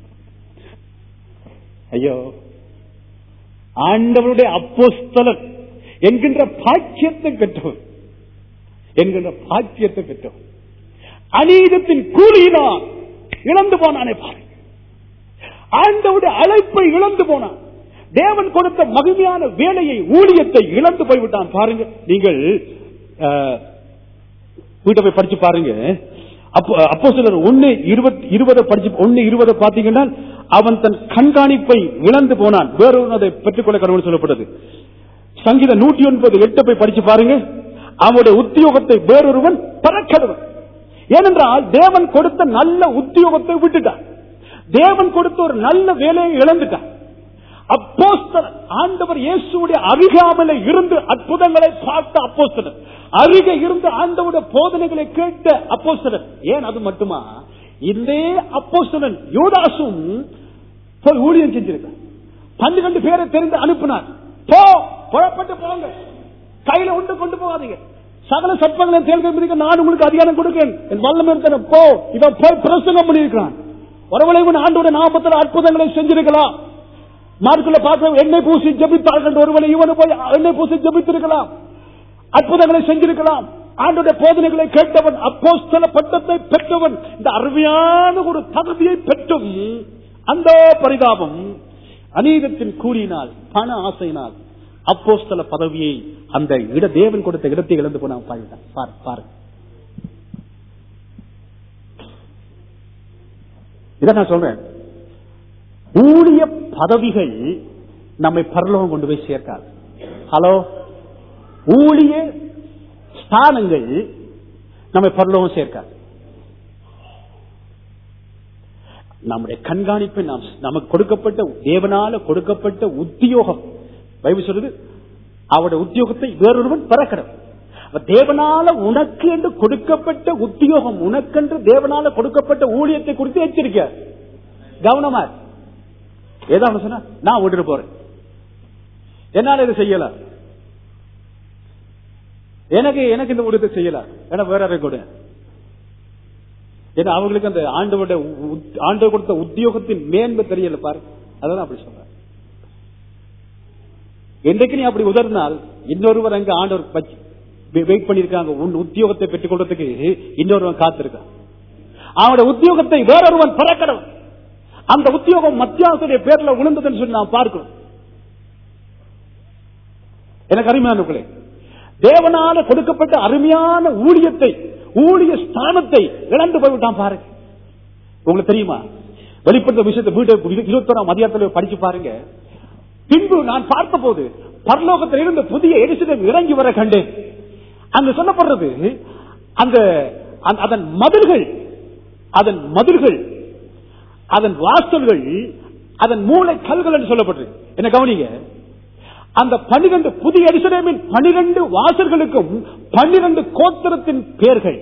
ஐயோ ஆண்டவருடைய அப்போஸ்தலன் என்கின்ற பாக்கியத்தை பெற்றவர் என்கின்ற பாக்கியத்தை பெற்றவர் அநீதத்தின் கூலியினால் இழந்து போனானே பாரு ஆண்டவருடைய அழைப்பை இழந்து போனான் தேவன் கொடுத்த மகிமையான வேலையை ஊழியத்தை இழந்து போய்விட்டான் பாருங்க நீங்கள் அஹ், வீட்டை போய் படிச்சு பாருங்க அப்போ அப்போ சிலர் ஒன்னு இருபது இருபதை படிச்சு ஒன்னு இருபதை பாத்தீங்கன்னா அவன் தன் கண்காணிப்பை இழந்து போனான் வேறொரு அதை பெற்றுக்கொள்ள கடவுள் சொல்லப்பட்டது சங்கீத நூற்றி ஒன்பது எட்டு போய் படிச்சு பாருங்க அவனுடைய உத்தியோகத்தை வேறொருவன் பறக்கடுவன் ஏனென்றால் தேவன் கொடுத்த நல்ல உத்தியோகத்தை விட்டுட்டான் தேவன் கொடுத்த ஒரு நல்ல வேலையை இழந்துட்டான் அப்போஸ்தலன் ஆண்டவர் இயேசுடைய அருகாமல இருந்து அற்புதங்களை பார்த்த அப்போஸ்தலன் அருகே இருந்து ஆண்டவருடைய போதனைகளை கேட்ட அப்போஸ்தலன் ஏன் அது மட்டுமா இந்த அப்போஸ்தலன் யோதாசும் போய் ஊழியம் செஞ்சிருக்கான் பன்னிரண்டு பேரை தெரிந்து அனுப்பினார் போ புறப்பட்டு போங்க கையில உண்டு கொண்டு போகாதீங்க சகல சற்பங்களை தேர்ந்தெடுக்க நான் உங்களுக்கு அதிகாரம் கொடுக்கேன் என் வல்லம் இருக்கிற போ இவன் போய் பிரசங்கம் பண்ணியிருக்கிறான் ஒருவளை இவன் ஆண்டோட நாமத்தில் அற்புதங்களை செஞ்சிருக்கலாம் மார்க்குள்ள பார்க்க எண்ணெய் பூசி ஜபித்தார்கள் ஒருவனை இவனு போய் எண்ணெய் பூசி ஜபித்திருக்கலாம் அற்புதங்களை செஞ்சிருக்கலாம் ஆண்டுடைய போதனைகளை கேட்டவன் அப்போஸ்தல பட்டத்தை பெற்றவன் இந்த அருமையான ஒரு தகுதியை பெற்றும் அந்த பரிதாபம் அநீதத்தின் கூலியினால் பண ஆசையினால் அப்போஸ்தல பதவியை அந்த இட தேவன் கொடுத்த இடத்தை இழந்து போனான் பாருங்க பாரு பாரு இதை நான் சொல்றேன் ஊழிய பதவிகள் நம்மை பரலோகம் கொண்டு போய் சேர்க்காது ஹலோ ஊழிய ஸ்தானங்கள் நம்மை பரலோகம் சேர்க்காது நம்முடைய கண்காணிப்பு நாம் நமக்கு கொடுக்கப்பட்ட தேவனால கொடுக்கப்பட்ட உத்தியோகம் பைபிள் சொல்றது அவருடைய உத்தியோகத்தை வேறொருவன் பறக்கிறது தேவனால உனக்கு என்று கொடுக்கப்பட்ட உத்தியோகம் உனக்கென்று தேவனால கொடுக்கப்பட்ட ஊழியத்தை குறித்து எச்சரிக்க கவனமா இரு. ஏதாவது சொன்னா நான் விட்டுட்டு போறேன் என்னால இதை செய்யல எனக்கு எனக்கு இந்த ஊழியத்தை செய்யல ஏன்னா வேற யாரையும் கொடு ஏன்னா அவங்களுக்கு அந்த ஆண்டவருடைய உத்- ஆண்டவர் கொடுத்த உத்தியோகத்தின் மேன்மை தெரியல பாரு அதான் அப்படி சொல்றேன் என்றைக்கு நீ அப்படி உதர்னால் இன்னொருவர் அங்க ஆண்டவர் வெயிட் பண்ணிருக்காங்க உன் உத்தியோகத்தை பெற்றுக் கொள்றதுக்கு இன்னொருவன் காத்திருக்கான் அவனுடைய உத்தியோகத்தை வேறொருவன் பெறக்கணும் அந்த உத்தியோகம் மத்தியாசனுடைய பேர்ல விழுந்ததுன்னு சொல்லி நாம் பார்க்கிறோம் எனக்கு அருமையானவர்களே தேவனால கொடுக்கப்பட்ட அருமையான ஊழியத்தை ஊழிய ஸ்தானத்தை இழந்து போய்விட்டான் பாருங்க உங்களுக்கு தெரியுமா வெளிப்படுத்த விஷயத்தை வீட்டு இருபத்தோராம் அதிகாரத்தில் படிச்சு பாருங்க பின்பு நான் பார்த்த போது பரலோகத்தில் இருந்த புதிய எரிசிடம் இறங்கி வர கண்டேன் அங்கு சொல்லப்படுறது அந்த அந்த- அதன் மதில்கள் அதன் மதில்கள் அதன் வாசல்கள் அதன் மூளை கல்கள் என்று சொல்லப்பட்டிருக்கு என்ன கவனிங்க அந்த பன்னிரண்டு புதிய எரிசலேமின் பன்னிரண்டு வாசல்களுக்கும் பன்னிரண்டு கோத்திரத்தின் பெயர்கள்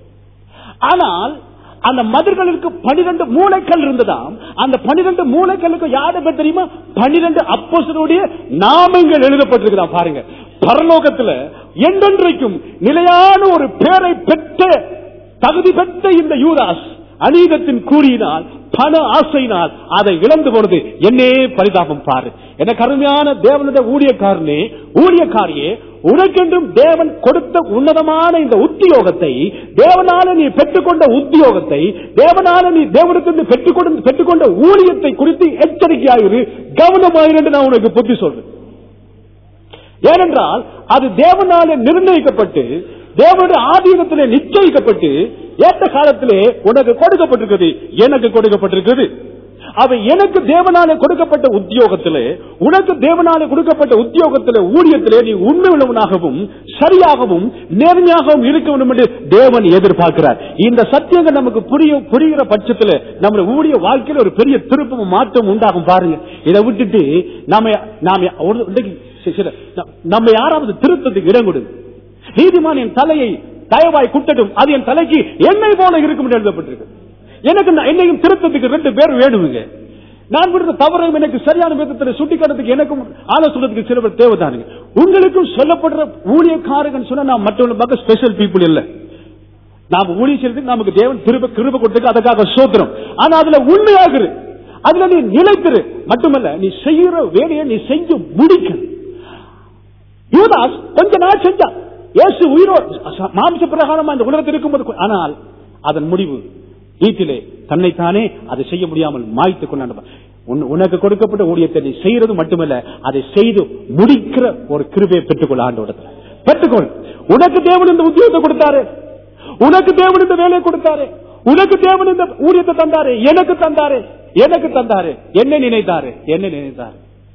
ஆனால் அந்த மதில்களுக்கு பனிரெண்டு மூளைக்கல் இருந்ததாம் அந்த பனிரெண்டு மூளைக்கல்லுக்கு யாரு பேர் தெரியுமா பனிரெண்டு அப்போசனுடைய நாமங்கள் எழுதப்பட்டிருக்கிறான் பாருங்க பரலோகத்துல என்றென்றைக்கும் நிலையான ஒரு பேரை பெற்ற தகுதி பெற்ற இந்த யூதாஸ் அநீதத்தின் கூறியினால் பண ஆசையினால் அதை இழந்து போனது என்னே பரிதாபம் பாரு என கருமையான தேவனுடைய ஊழியக்காரனே ஊழியக்காரியே உனக்கென்றும் தேவன் கொடுத்த உன்னதமான இந்த உத்தியோகத்தை தேவனால நீ பெற்றுக்கொண்ட உத்தியோகத்தை தேவனால நீ தேவனத்திலிருந்து பெற்றுக்கொண்டு பெற்றுக்கொண்ட ஊழியத்தை குறித்து எச்சரிக்கையாயிரு கவனமாயிரு என்று நான் உனக்கு புத்தி சொல்றேன் ஏனென்றால் அது தேவனாலே நிர்ணயிக்கப்பட்டு தேவனுடைய ஆதீனத்திலே நிச்சயிக்கப்பட்டு ஏற்ற காலத்திலே உனக்கு கொடுக்கப்பட்டிருக்கிறது எனக்கு கொடுக்கப்பட்டிருக்கிறது அவை எனக்கு தேவனாலே கொடுக்கப்பட்ட உத்தியோகத்திலே உனக்கு தேவனாலே கொடுக்கப்பட்ட உத்தியோகத்திலே ஊழியத்திலே நீ உண்மை உள்ளவனாகவும் சரியாகவும் நேர்மையாகவும் இருக்க வேண்டும் என்று தேவன் எதிர்பார்க்கிறார் இந்த சத்தியங்கள் நமக்கு புரிய புரிகிற பட்சத்தில் நம்முடைய ஊழிய வாழ்க்கையில ஒரு பெரிய திருப்பமும் மாற்றம் உண்டாகும் பாருங்க இதை விட்டுட்டு நாம நாம ஒரு- இன்னைக்கு சி- சில- நம்- நம்ம யாராவது திருத்தத்துக்கு இடம் கொடு நீதிமான் என் தலையை தயவாய் குட்டட்டும் அது என் தலைக்கு எண்ணெய் போல இருக்கும் என்று எழுதப்பட்டிருக்கு எனக்கு நான் என்னையும் திருத்தத்துக்கு ரெண்டு பேர் வேணுங்க நான் விடுத்த தவறையும் எனக்கு சரியான விதத்தில் சுட்டிக்காட்டுறதுக்கு எனக்கும் ஆலோசனத்துக்கு சில பேர் தேவைதானுங்க உங்களுக்கும் சொல்லப்படுற ஊழியக்காரர்கள் சொன்னா நான் மற்றவங்க பார்க்க ஸ்பெஷல் பீப்புள் இல்ல நாம ஊழிய செய்யறதுக்கு நமக்கு தேவன் திரும்ப கிருப கொடுத்துக்கு அதுக்காக சோத்திரம் ஆனா அதுல உண்மையாக இரு. அதுல நீ நிலைத்திரு மட்டுமல்ல நீ செய்யற வேலையை நீ செஞ்சு முடிக்கணும் யூதாஸ் கொஞ்ச நாள் செஞ்சான் இயேசு உயிரோ மாம்ச பிரகாரம் அந்த உலகத்தில் இருக்கும்போது ஆனால் அதன் முடிவு வீட்டிலே தன்னைத்தானே அதை செய்ய முடியாமல் மாய்த்து கொண்டாண்டு உன்- உனக்கு கொடுக்கப்பட்ட ஊழியத்தை நீ செய்யறது மட்டுமல்ல அதை செய்து முடிக்கிற ஒரு கிருபையை பெற்றுக்கொள்ள ஆண்டோடத்துல பெற்றுக்கொள் உனக்கு தேவன் இந்த உத்தியோகத்தை கொடுத்தாரு உனக்கு தேவன் இந்த வேலையை கொடுத்தாரு உனக்கு தேவன் இந்த ஊழியத்தை தந்தாரு எனக்கு தந்தாரு எனக்கு தந்தாரு என்ன நினைத்தாரு என்ன நினைத்தாரு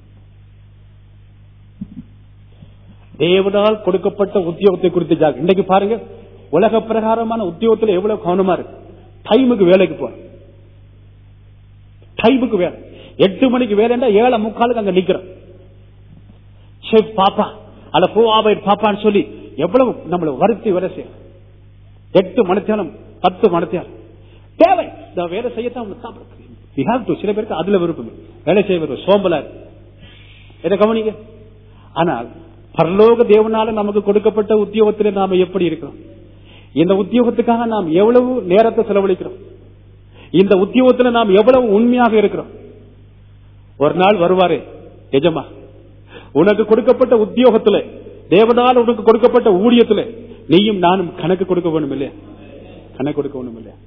தேவனால் கொடுக்கப்பட்ட உத்தியோகத்தை குறித்து ஜாக இன்னைக்கு பாருங்க உலக பிரகாரமான உத்தியோகத்தில் எவ்வளவு கவனமா இருக்கு டைமுக்கு வேலைக்கு போ டைமுக்கு வேலை எட்டு மணிக்கு வேலைன்னா ஏழை முக்காலுக்கு அங்க நிக்கிறோம் செஃப் பாப்பா அல்ல பூவாவை பாப்பான்னு சொல்லி எவ்வளவு நம்மள வருத்தி வேலை செய்யும் எட்டு மணித்தியாலும் பத்து மணித்தியாலும் தேவை இந்த வேலை செய்யத்தான் அவனுக்கு சாப்பிட We have to. சில பேருக்கு அதுல விருப்பம் வேலை செய்ய விருப்பம் சோம்பலா இருக்கு இதை கவனிங்க ஆனால் பரலோக தேவனால நமக்கு கொடுக்கப்பட்ட உத்தியோகத்திலே நாம எப்படி இருக்கிறோம் இந்த உத்தியோகத்துக்காக நாம் எவ்வளவு நேரத்தை செலவழிக்கிறோம் இந்த உத்தியோகத்துல நாம் எவ்வளவு உண்மையாக இருக்கிறோம் ஒரு நாள் வருவாரே எஜமா உனக்கு கொடுக்கப்பட்ட உத்தியோகத்துல தேவனால் உனக்கு கொடுக்கப்பட்ட ஊழியத்துல நீயும் நானும் கணக்கு கொடுக்க வேணும் இல்லையா கணக்கு கொடுக்க வேணும் இல்லையா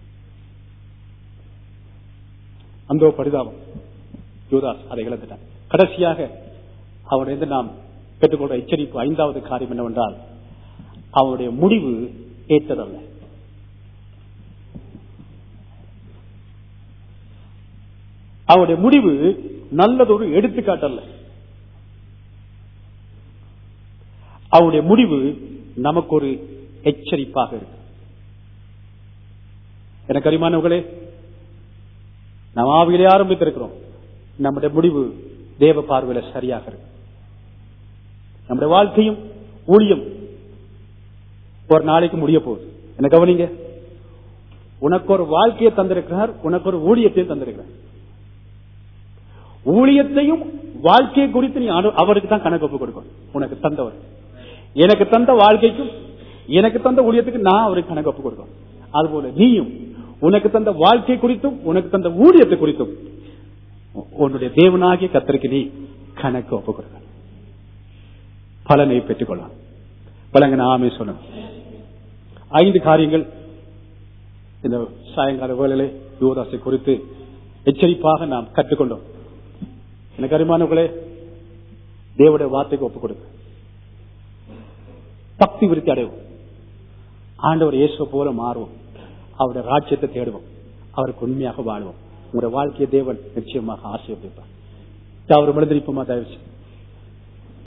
அந்த பரிதாபம் யூதாஸ் அதை இழந்துட்டான் கடைசியாக அவனிருந்து நாம் பெற்றுக்கொண்ட எச்சரிப்பு ஐந்தாவது காரியம் என்னவென்றால் அவனுடைய முடிவு ஏற்றதல்ல அவனுடைய முடிவு நல்லதொரு எடுத்துக்காட்டல்ல அவனுடைய முடிவு நமக்கு ஒரு எச்சரிப்பாக இருக்கு எனக்கு அறிமானவர்களே நாம் ஆவியிலே ஆரம்பித்திருக்கிறோம் நம்முடைய முடிவு தேவ பார்வையில சரியாக இருக்கு நம்முடைய வாழ்க்கையும் ஊழியம் ஒரு நாளைக்கு முடிய போகுது என்ன கவனிங்க உனக்கு ஒரு வாழ்க்கையை தந்திருக்கிறார் உனக்கு ஒரு ஊழியத்தையும் தந்திருக்கிறார் ஊழியத்தையும் வாழ்க்கையை குறித்து நீ அனு- அவருக்கு தான் கணக்கு ஒப்பு கொடுக்கணும் உனக்கு தந்தவர் எனக்கு தந்த வாழ்க்கைக்கும் எனக்கு தந்த ஊழியத்துக்கு நான் அவருக்கு கணக்கு ஒப்பு கொடுக்கணும் அதுபோல நீயும் உனக்கு தந்த வாழ்க்கை குறித்தும் உனக்கு தந்த ஊழியத்தை குறித்தும் உ- உன்னுடைய தேவனாகிய கத்தருக்கு நீ கணக்கு ஒப்பு கொடுக்கணும் பலனை பெற்றுக்கொள்ளலாம் பலங்க நாமே சொல்லணும் ஐந்து காரியங்கள் இந்த சாயங்கால வேளையிலே யுவதாசை குறித்து எச்சரிப்பாக நாம் கற்றுக்கொண்டோம் எனக்கு அருமானவர்களே தேவடைய வார்த்தைக்கு ஒப்புக் கொடுங்க பக்தி விருத்தி அடைவோம் ஆண்டவர் இயேசுவை போல மாறுவோம் அவருடைய ராஜ்யத்தை தேடுவோம் அவருக்கு உண்மையாக வாழ்வோம் உங்களுடைய வாழ்க்கையை தேவன் நிச்சயமாக ஆசீர்வதிப்பார் அவர் மனிதரிப்பமா தயவு செய்து.